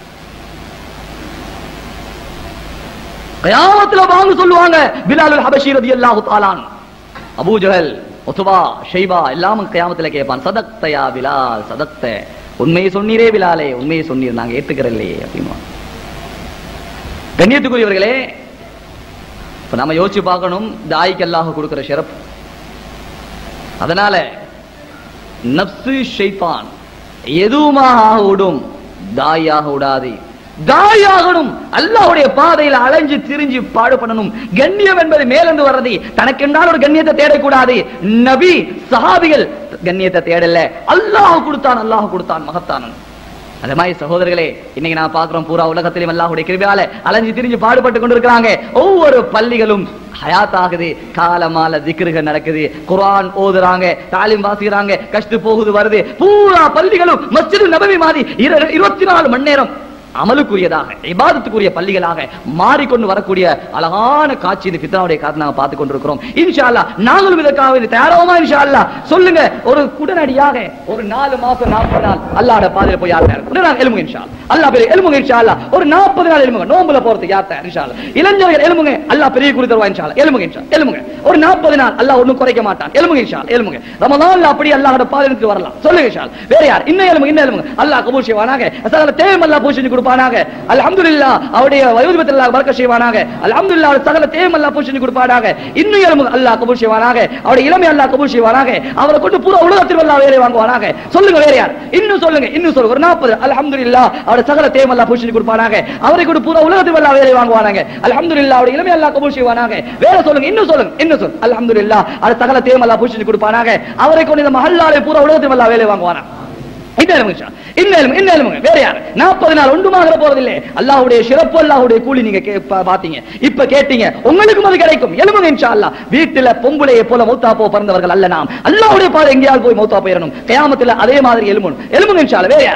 கயாமத்துல வாங்க சொல்லுவாங்க பிலால் ஹபஷி ரலியல்லாஹு தஆலான் அபூ ஜஹல் உத்பா ஷைபா எல்லாமும் கயாமத்துல கேட்பான் சதக்தயா பிலால் சதக்த உண்மையை சொன்னீரே பிலாலே உண்மையை சொன்னீர் நாங்க ஏத்துக்கிறல்லையே அப்படின்னு கண்ணியத்துக்குரியவர்களே இப்ப நம்ம யோசிச்சு பார்க்கணும் தாய்க்கு அல்லாஹ் கொடுக்கிற சிறப்பு அதனால நப்சு ஷைத்தான் எதுவுமாக விடும் தாயாக விடாது தாயாகணும் அல்லாஹ்வுடைய பாதையில அலைஞ்சு திரிஞ்சு பாடு பண்ணணும் கண்ணியம் என்பது மேலிருந்து வர்றது தனக்கென்றால் ஒரு கண்ணியத்தை தேடக்கூடாது நபி சஹாபிகள் கண்ணியத்தை தேடல அல்லாஹ் கொடுத்தான் அல்லாஹ் கொடுத்தான் மகத்தானன் அதே மாதிரி சகோதரர்களே இன்னைக்கு நான் பார்க்கிறோம் பூரா உலகத்திலும் அல்லாஹ்வுடைய கிருபையால அலைஞ்சு திரிஞ்சு பாடுபட்டு கொண்டிருக்கிறாங்க ஒவ்வொரு பள்ளிகளும் ஹயாத் ஆகுது காலமால திக்ருகள் நடக்குது குர்ஆன் ஓதுறாங்க தாலிம் வாசிக்கிறாங்க கஷ்டு போகுது வருது பூரா பள்ளிகளும் மஸ்ஜிது நபவி மாதிரி இரு- இருபத்தி நாலு மணி நேரம் அமலுக்குரியதாக இபாதத்துக்குரிய பள்ளிகளாக மாறிக்கொண்டு வரக்கூடிய அழகான காட்சி இந்த பித்னாவுடைய காரணம் நாங்க பார்த்து கொண்டிருக்கிறோம் இன்ஷா அல்லாஹ் நாங்களும் இதற்காக வேண்டி தயாராகுமா இன்ஷா அல்லாஹ் சொல்லுங்க ஒரு உடனடியாக ஒரு நாலு மாசம் நாற்பது நாள் அல்லாஹ்ட பாதையில போய் யார் தயார் உடனே எழுமுங்க இன்ஷா அல்லாஹ் அல்லாஹ் பெரிய எழுமுங்க இன்ஷா அல்லாஹ் ஒரு நாற்பது நாள் எழுமுங்க நோம்புல போறதுக்கு யார் தயார் இன்ஷா அல்லாஹ் இளைஞர்கள் எழுமுங்க அல்லாஹ் பெரிய குறி தருவா இன்ஷா அல்லாஹ் எழுமுங்க இன்ஷா எழுமுங்க ஒரு நாற்பது நாள் அல்லாஹ் ஒண்ணும் குறைக்க மாட்டான் எழுமுங்க இன்ஷா அல்லாஹ் எழுமுங்க ரமலான்ல அப்படி அல்லாஹ்ட பாதையில வரலாம் சொல்லுங்க இன்ஷா அல்லாஹ் வேற யார் இன்னும் எழுமுங்க இன்னும் எழுமுங்க அல்லாஹ் கபூல் செய்வானாக சகல தேவையும் அல்லாஹ் பூஷி கொடுப்பானாக அல்ஹம்துலில்லாஹ் அவருடைய வயோதிபத்தில் அல்லாஹ் பரக்க செய்வானாக அல்ஹம்துலில்லாஹ் அவர் சகல தேவையும் அல்லாஹ் பூஷி கொடுப்பானாக இன்னும் எழுமுங்க அல்லாஹ் கபூல் செய்வானாக அவருடைய இளமை அல்லாஹ் கபூல் செய்வானாக அவரை கொண்டு பூரா உலகத்தில் அல்லாஹ் வேலை வாங்குவானாக சொல்லுங்க வேற யார் இன்னும் சொல்லுங்க இன்னும் சொல்லுங்க ஒரு நாற்பது அல்ஹம்துலில்லாஹ் அவருடைய சகல தேவையும் அல்லாஹ் பூஷி கொடுப்பானாக அவரை கொண்டு பூரா உலகத்தில் அல்லாஹ் வேலை வாங்குவானாங்க அல்ஹம்துலில்லாஹ் அவருடைய இளமை அல்லாஹ் கபூல் செய்வானாக வேற சொல்லுங்க இன்னும் சொல்லுங்க இன்னும் சொல்லுங்க அல்ஹம்துலில்லாஹ் அவர் சகல தேவையும் அல்லாஹ் பூஷி கொடுப்பானாக அவரை கொண்டு இந்த மஹல்லாலே பூரா உலகத்தில் அல்லாஹ் வேலை வாங்குவானாக இந்த எலும்புங்க இன்ஷா. இந்த எலும்பு இந்த எலும்புங்க வேற யாரு நாற்பது நாள் ஒன்றுமாக போறதில்லை அல்லாஹ்வுடைய சிறப்பு அல்லாஹ்வுடைய கூலி நீங்க கே- பா- பாத்தீங்க இப்ப கேட்டீங்க உங்களுக்கும் அது கிடைக்கும் எலும்புங்க இன்ஷா அல்லாஹ் வீட்டுல பொம்பளையை போல மௌத்தா போ பிறந்தவர்கள் அல்ல நாம் அல்லாஹ்வுடைய பாதை எங்கேயாவது போய் மௌத்தா போயிடணும் கியாமத்துல அதே மாதிரி எலும்பணும் எலும்புங்க இன்ஷா அல்லாஹ் வேற யார்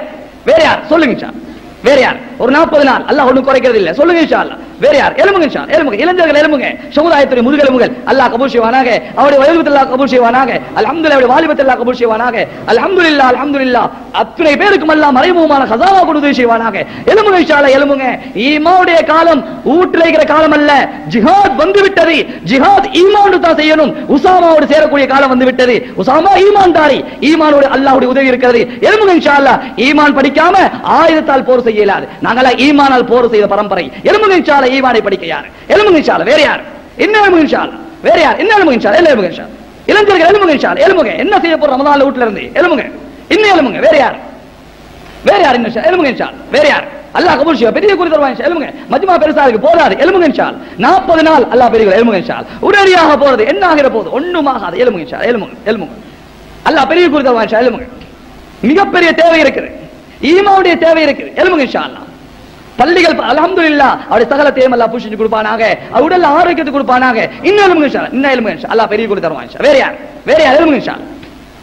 வேற யார் சொல்லுங்க இன்ஷா அல்லாஹ். வேற யார் ஒரு நாற்பது நாள் அல்லாஹ் ஒண்ணும் குறைக்கிறது இல்ல சொல்லுங்க இன்ஷா அல்லாஹ். வேற யார் எலும்புங்க இன்ஷா அல்லாஹ். எலும்புங்க இளைஞர்கள் எலும்புங்க சமுதாயத்துடைய முதுகெலும்புகள் அல்லாஹ் கபூல் செய்வானாக அவருடைய வயோதிபத்தில் அல்லாஹ் கபூல் செய்வானாக அல்ஹம்துலில்லாஹ் அவருடைய வாலிபத்தில் அல்லாஹ் கபூல் செய்வானாக அல்ஹம்துலில்லாஹ் அல்ஹம்துலில்லாஹ் அத்தனை பேருக்கும் அல்லாஹ் மறைமுகமான கசாவா கொடுத்து செய்வானாக எலும்புங்க இன்ஷா அல்லாஹ் எலும்புங்க ஈமாவுடைய காலம் ஊட்டில் இருக்கிற காலம் அல்ல ஜிஹாத் வந்து விட்டது ஜிஹாத் ஈமானோடு தான் செய்யணும் உசாமாவோடு சேரக்கூடிய காலம் வந்து விட்டது உசாமா ஈமான் தாரி ஈமானோடு அல்லாஹ்வுடைய உதவி இருக்கிறது எலும்புங்க இன்ஷா அல்லாஹ் ஈமான் படிக்காம ஆயுதத்தால் போர் செய்ய இயலாது நாங்களா ஈமானால் போர் செய்த பரம்பரை எலும்புங்க இன்ஷா அல்லாஹ் ஈமானை படிக்க யார் எலும்புங்க இன்ஷா அல்லாஹ் வேற யார் என்ன எலும்புங்க இன்ஷா அல்லாஹ் வேற யார் என்ன எலும்புங்க இன்ஷா அல்லாஹ் எலும்புங்க இன்ஷா அல்லாஹ். இளைஞர்கள் எலும்புங்க இன்ஷா அல்லாஹ் எலும்புங்க என்ன செய்ய போற ரமதான்ல வீட்ல இருந்து எலும்புங்க இன்னும் எலும்புங்க வேற யார் வேற யார் இன்னும் இன்ஷா- எலும்புங்க இன்ஷா அல்லாஹ். வேற யார் அல்லாஹ் கபூல் செய்வா பெரிய குறி தருவான் இன்ஷா. எலும்புங்க மஜ்மா பெருசா இருக்கு போதாது எலும்புங்க இன்ஷால் நாற்பது நாள் அல்லாஹ் பெரிய எலும்புங்க இன்ஷால் உடனடியாக போறது என்ன ஆகிற போது ஒண்ணும் ஆகாது எலும்புங்க இன்ஷா எலும்புங்க எலும்புங்க அல்லாஹ் பெரிய குறி தருவான் இன்ஷா எலும்புங்க மிகப்பெரிய தேவை இருக்குது ஈமாவுடைய தேவை இருக்குது எலும்புங்க இன்ஷா அல்லாஹ் பள்ளிகள் அல்ஹம்துலில்லாஹ் அவருடைய சகல தேவம் அல்லாஹ் பூஷிச்சு கொடுப்பானாக அவர் உடல்ல ஆரோக்கியத்தை கொடுப்பானாக இன்னும் எலும்புங்க இன்ஷா அல்லாஹ். இன்னும் எலும்புங்க இன்ஷா அல்லாஹ் பெரிய குறி தருவான் இன்ஷா. வேற யார் வேற யார் எலும்புங்க இன்ஷா அல்லாஹ்.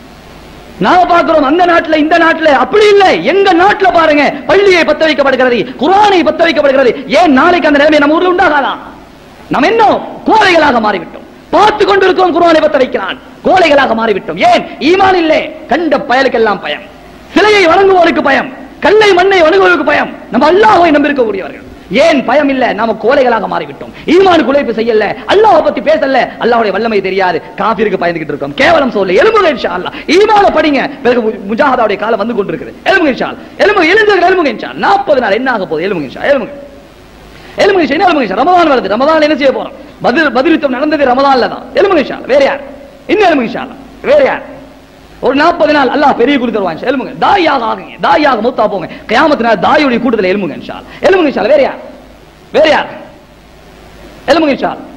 நாம பார்க்கிறோம் அந்த நாட்டுல இந்த நாட்டுல அப்படி இல்லை எங்க நாட்டுல பாருங்க பள்ளியை பத்த வைக்கப்படுகிறது குரானை பத்த வைக்கப்படுகிறது ஏன் நாளைக்கு அந்த நிலைமை நம்ம ஊர்ல உண்டாகாதா நம்ம இன்னும் கோழைகளாக மாறிவிட்டோம் பார்த்து கொண்டிருக்கோம் குரானை பத்த வைக்கிறான் கோழைகளாக மாறிவிட்டோம் ஏன் ஈமான் இல்லை கண்ட பயலுக்கெல்லாம் பயம் சிலையை வணங்குவோருக்கு பயம் கல்லை மண்ணை வணங்குவோருக்கு பயம் நம்ம அல்லாஹ்வை நம்பியிருக்கக்கூடியவர்கள் ஏன் பயம் இல்ல நாம கோழைகளாக மாறிவிட்டோம் ஈமானுக்கு உழைப்பு செய்யல அல்லாஹ்வை பத்தி பேசல அல்லாஹ்வுடைய வல்லமை தெரியாது காபிருக்கு பயந்துகிட்டு இருக்கோம் கேவலம் சொல்ல எலும்புங்க இன்ஷா அல்லாஹ் ஈமான படிங்க பிறகு மு- முஜாஹதாவுடைய காலம் வந்து கொண்டிருக்குது எலும்புங்க இன்ஷா அல்லாஹ். எலும்புங்க இளைஞர்கள் எலும்புங்க இன்ஷா அல்லாஹ். 40 நாள் என்ன ஆக போகுது எலும்புங்க இன்ஷா எலும்புங்க எலும்புங்க இன்ஷா என்ன எலும்புங்க இன்ஷா ரமதான் வருது ரமதான் என்ன செய்ய போறோம் பதில் பதிலித்தம் நடந்தது ரமதான்ல தான் எலும்புங்க இன்ஷா அல்லாஹ். வேற யார் இன்னும் எலும்புங்க இன்ஷா அல்லாஹ். வேற யார் ஒரு நாற்பது நாள் அல்லாஹ் பெரிய குறி தருவான் எலும்புங்க தாயாக ஆகுங்க தாயாக மூத்தா போங்க கியாமத்து நாள் தாயுடைய கூட்டத்தில் எலும்புங்க இன்ஷா அல்லாஹ். எலும்புங்க இன்ஷா அல்லாஹ். வேற யார் வேற யார் எலும்புங்க இன்ஷா அல்லாஹ்.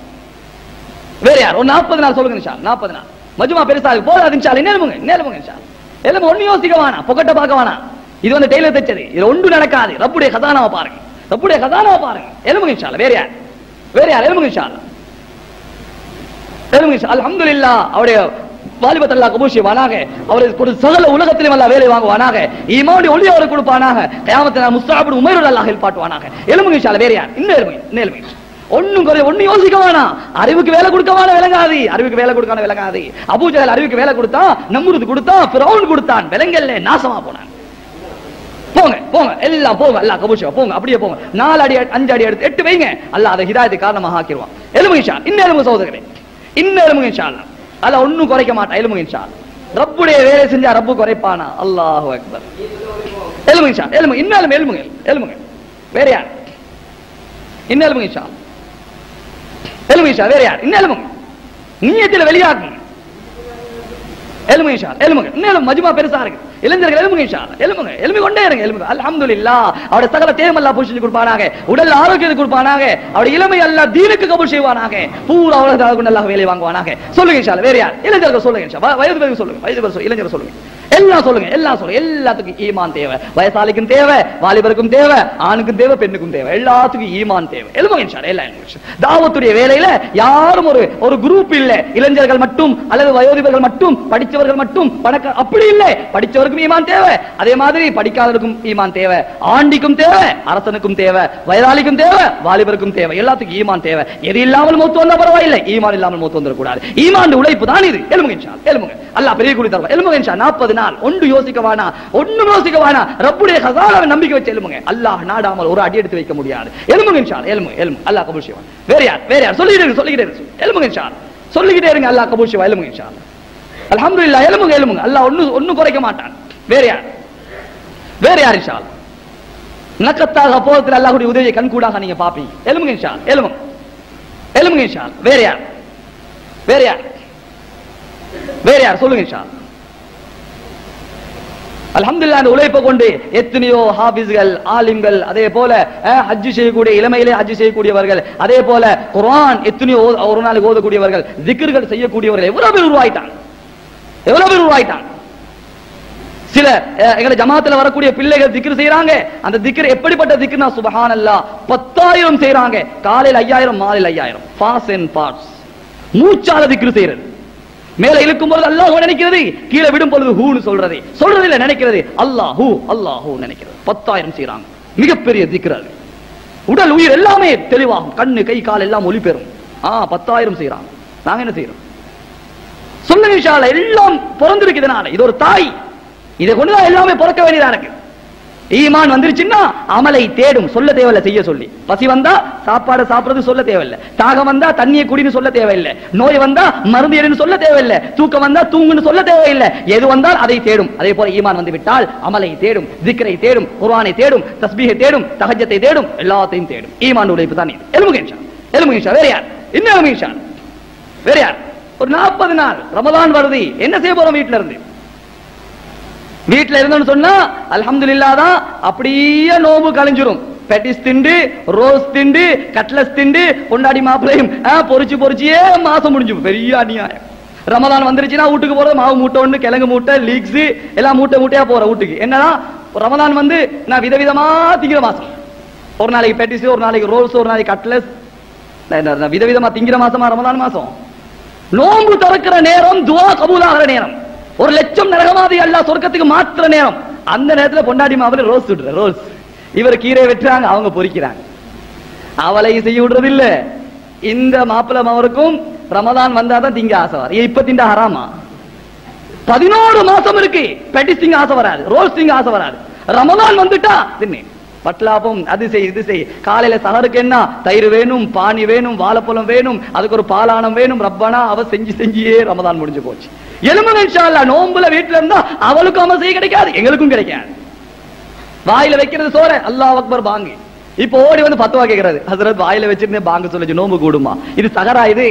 வேற யார் ஒரு நாற்பது நாள் சொல்லுங்க இன்ஷா அல்லாஹ். நாற்பது நாள் மஜ்மா பெருசா இருக்கு போதாது இன்ஷா அல்லாஹ். என்ன எலும்புங்க என்ன எலும்புங்க இன்ஷா அல்லாஹ். எலும்பு ஒண்ணு யோசிக்க வேணாம் பொக்கட்ட பார்க்க வேணாம் இது வந்து டெய்லர் தைச்சது இது ஒன்று நடக்காது ரப்புடைய கதானாவை பாருங்க ரப்புடைய கதானாவை பாருங்க எலும்புங்க இன்ஷா அல்லாஹ். வேற யார் வேற யார் எலும்புங்க இன்ஷா அல்லாஹ். எலும்புங்க இன்ஷா அல்லாஹ். அல்ஹம்துலில்லாஹ் அவருடைய வாலிபத் அல்லாஹ் கபூல் செய்வானாக அவருக்கு ஒரு சகல உலகத்திலும் அல்லாஹ் வேலை வாங்குவானாக ஈமானுடைய ஒளி அவருக்கு கொடுப்பானாக கயாமத்தை முஸ்தாபின் உமைருல் அல்லாஹ் பாட்டுவானாக எலும்புங்க இன்ஷா அல்லாஹ். வேற யார் இன்னும் எலும்புங்க இன்னும் எலும்புங்க ஒண்ணும் குறை ஒண்ணும் யோசிக்க வேணாம் அறிவுக்கு வேலை கொடுக்கவான விளங்காது அறிவுக்கு வேலை கொடுக்கான விளங்காது அபூஜகல் அறிவுக்கு வேலை கொடுத்தான் நம்ருது கொடுத்தான் பிரவுன் கொடுத்தான் விலங்கல்ல நாசமா போனான் போங்க போங்க எல்லாம் போங்க அல்லாஹ் கபூல் செய்வா போங்க அப்படியே போங்க நாலு அடி அஞ்சு அடி எடுத்து எட்டு வைங்க அல்லாஹ் அதை ஹிதாயத்தை காரணமாக ஆக்கிடுவான் எலும்புங்க இன்ஷா இன்னும் எலும்பு சகோதரர்களே இன்னும் எலும்புங்க இன்ஷா அல்லாஹ் அல்ல ஒண்ணும் குறைக்க மாட்டான் எலும்புங்க இன்ஷா அல்லாஹ். ரப்புடைய வேலை செஞ்சா ரப்பு குறைப்பானா அல்லாஹு அக்பர் எலும்புங்க இன்ஷா எலும்புங்க இன்னும் எலும்பு எலும்புங்க எலும்புங்க வேற யார் இன்னும் எலும்புங்க இன்ஷா அல்லாஹ். எலும்பு இன்ஷா வேற யார் இன்னும் எலும்புங்க நீயத்தில் வெளியாகுங்க எலும்புங்க இன்ஷா அல்லாஹ். எலும்புங்க இன்னும் எலும்பு மஜ்மா பெருசா இருக்கு இளைஞர்கள் எலும்புங்க இன்ஷா அல்லாஹ். எலும்புங்க எலும்பி கொண்டே இருங்க எலும்புங்க அல்ஹம்துலில்லாஹ் அவருடைய சகல தேவம் அல்லாஹ் பூஷி கொடுப்பானாக உடல் ஆரோக்கியத்தை கொடுப்பானாக அவருடைய இளமை அல்லாஹ் தீனுக்கு கபூல் செய்வானாக பூரா உலகத்தாக கொண்டு அல்லாஹ் வேலை வாங்குவானாக சொல்லுங்க இன்ஷா அல்லாஹ். வேற யார் இளைஞர்கள் சொல்லுங்க இன்ஷா வ- வயது பேருக்கு சொல்லுங்க வயது பேர் இளைஞர்கள் சொல்லுங்க எல்லாம் சொல்லுங்க எல்லாம் சொல்லுங்க எல்லாத்துக்கும் ஈமான் தேவை வயசாலிக்கும் தேவை வாலிபருக்கும் தேவை ஆணுக்கும் தேவை பெண்ணுக்கும் தேவை எல்லாத்துக்கும் ஈமான் தேவை எலும்புங்க இன்ஷா அல்லாஹ். எல்லாம் எலும்புங்க இன்ஷா அல்லாஹ். தாவத்துடைய வேலையில யாரும் ஒரு ஒரு குரூப் இல்ல இளைஞர்கள் மட்டும் அல்லது வயோதிபர்கள் மட்டும் படிச்சவர்கள் மட்டும் பணக்க அப்படி இல்லை படிச்சவருக்கும் ஈமான் தேவை அதே மாதிரி படிக்காதவருக்கும் ஈமான் தேவை ஆண்டிக்கும் தேவை அரசனுக்கும் தேவை வயதாளிக்கும் தேவை வாலிபருக்கும் தேவை எல்லாத்துக்கும் ஈமான் தேவை எது இல்லாமல் மூத்து வந்தா பரவாயில்லை ஈமான் இல்லாமல் மூத்து வந்துடக்கூடாது ஈமான் உழைப்பு தான் இது எலும்புங்க இன்ஷா அல்லாஹ். எலும்புங்க அல்லாஹ் பெரிய கூலி தருவா எலும்புங்க இன்ஷா நாற்பது நாள் ஒன்று யோசிக்க வேணா ஒண்ணும் யோசிக்க வேணா ரப்புடைய ஹசாலாவை நம்பிக்கை வச்சு எலும்புங்க அல்லாஹ் நாடாமல் ஒரு அடி எடுத்து வைக்க முடியாது எலும்புங்க இன்ஷா அல்லாஹ். எலும்புங்க எலும்பு அல்லாஹ் கபூல் செய்வான் வேற யார் வேற யார் சொல்லிக்கிட்டே இருங்க சொல்லிக்கிட்டே இருங்க எலும்புங்க இன்ஷா அல்லாஹ். சொல்லிக்கிட்டே இருங்க அல்லாஹ் கபூல் செய்வா எலும்புங்க இன்ஷா அல்லாஹ். அல்ஹம்துலில்லாஹ் எலும்புங்க எலும்புங்க அல்லாஹ் ஒண்ணு ஒண்ணும் குறைக்க மாட்டான் வேற யார் வேற யார் இன்ஷா அல்லாஹ்? நக்கத்தாக போகத்தில் அல்லாஹ்வுடைய உதவியை கண்கூடாக நீங்க பாப்பீங்க எலும்புங்க இன்ஷா அல்லாஹ். எலும்புங்க எலும்புங்க இன்ஷா அல்லாஹ். வேற யார் வேற யார் வேற யார் சொல்லுங்க இன்ஷா அல்லாஹ். அல்ஹம்துலில்லாஹ் அந்த உழைப்பை கொண்டு எத்தனையோ ஹாபிஸ்கள் ஆலிம்கள் அதே போல அஹ், ஹஜ்ஜு செய்யக்கூடிய இளமையிலே ஹஜ்ஜு செய்யக்கூடியவர்கள் அதே போல குர்ஆன் எத்தனையோ ஓ- ஒரு நாளைக்கு ஓதக்கூடியவர்கள் திக்ர்கள் செய்யக்கூடியவர்கள் எவ்வளவு பேர் உருவாயிட்டாங்க எவ்வளவு பேர் உருவாயிட்டாங்க சில அஹ், எங்களை ஜமாத்துல வரக்கூடிய பிள்ளைகள் திக்ர் செய்யறாங்க அந்த திக்ர் எப்படிப்பட்ட திக்ர்னா சுபஹானல்லாஹ் பத்தாயிரம் செய்யறாங்க காலையில் ஐயாயிரம் மாலையில் ஐயாயிரம் ஃபாஸ் அண்ட் பார்ட்ஸ் மூச்சால திக்ர் செய்யறது மேல இழுக்கும் பொழுது அல்லாஹ் நினைக்கிறது கீழே விடும் பொழுது ஹூன்னு சொல்றது சொல்றது இல்ல நினைக்கிறது அல்லாஹ் ஹூ அல்லாஹ் ஹூ நினைக்கிறது பத்தாயிரம் செய்றாங்க மிகப்பெரிய திக்கிறாங்க உடல் உயிர் எல்லாமே தெளிவாகும் கண்ணு கை கால் எல்லாம் ஒளி பெறும் ஆ பத்தாயிரம் செய்றாங்க நாங்க என்ன செய்யறோம் சொல்லுங்க இன்ஷா அல்லாஹ். எல்லாம் பிறந்திருக்கு இதனால இது ஒரு தாய் இதை கொண்டுதான் எல்லாமே பிறக்க வேண்டியதா இருக்கு ஈமான் வந்துருச்சுன்னா அமலை தேடும் சொல்ல தேவையில்ல செய்ய சொல்லி பசி வந்தா சாப்பாடு சாப்பிடுறது சொல்ல தேவையில்ல தாகம் வந்தா தண்ணியை குடின்னு சொல்ல தேவையில்லை நோய் வந்தா மருந்து எடுன்னு சொல்ல தேவையில்லை தூக்கம் வந்தா தூங்குன்னு சொல்ல தேவையில்லை எது வந்தால் அதை தேடும் அதே போல ஈமான் வந்து விட்டால் அமலை தேடும் திக்ரை தேடும் குர்ஆனை தேடும் தஸ்பீஹை தேடும் தஹஜ்ஜத்தை தேடும் எல்லாத்தையும் தேடும் ஈமான் உழைப்பு தான் இது எலும்புங்க இன்ஷா எலும்புங்க இன்ஷா வேற யார் இன்னும் எலும்புங்க இன்ஷா வேற யார் ஒரு நாற்பது நாள் ரமலான் வருது என்ன செய்ய போறோம் வீட்டுல இருந்து வீட்டுல இருந்தோம்னு சொன்னா அல்ஹம்துலில்லாஹ் தான் அப்படியே நோம்பு கழிஞ்சிரும் பெட்டிஸ் திண்டு ரோஸ் திண்டு கட்லஸ் திண்டு பொண்டாடி மாப்பிளையும் ஆ, பொரிச்சு பொரிச்சியே மாசம் முடிஞ்சு பெரிய அநியாயம் ரமலான் வந்துருச்சுன்னா வீட்டுக்கு போறது மாவு மூட்டை ஒண்ணு கிழங்கு மூட்டை லீக்ஸ் எல்லாம் மூட்டை மூட்டையா போற வீட்டுக்கு என்னன்னா ரமலான் வந்து நான் விதவிதமா திங்கிற மாசம் ஒரு நாளைக்கு பெட்டிஸ் ஒரு நாளைக்கு ரோல்ஸ் ஒரு நாளைக்கு கட்லஸ் விதவிதமா திங்கிற மாசமா ரமலான் மாசம் நோன்பு திறக்கிற நேரம் துவா கபூலாகிற நேரம் ஒரு லட்சம் நரகமாதி அல்லாஹ் சொர்க்கத்துக்கு மாத்துற நேரம் அந்த நேரத்துல பொண்டாடி மாவுல ரோஸ் விடுற ரோஸ் இவர் கீரை வெட்டுறாங்க அவங்க பொறிக்கிறாங்க அவளை செய்ய விடுறது இல்ல இந்த மாப்பிள்ளை மவருக்கும் ரமதான் வந்தாதான் திங்க ஆசை வரும் ஏன் இப்ப திண்ட ஹராமா பதினோரு மாசம் இருக்கு பெட்டிஸ் திங்க ஆசை வராது ரோஸ் திங்க ஆசை வராது ரமதான் வந்துட்டா தின்னு பட்லாபம் அது செய் இது செய் காலையில சஹருக்கு என்ன தயிர் வேணும் பானி வேணும் வாழைப்பழம் வேணும் அதுக்கு ஒரு பாலானம் வேணும் ரப்பனா அவ செஞ்சு செஞ்சியே ரமதான் முடிஞ்சு போச்சு எலும்புங்க இன்ஷா அல்லாஹ் நோம்புல வீட்டுல இருந்தா அவளுக்கும் அமசை கிடைக்காது எங்களுக்கும் கிடைக்காது வாயில வைக்கிறது சோற அல்லாஹ் அக்பர் பாங்கு இப்போ ஓடி வந்து பத்துவா கேக்குறது ஹசரத் வாயில வச்சிருந்தே பாங்கு சொல்லுச்சு நோம்பு கூடுமா இது சகரா இது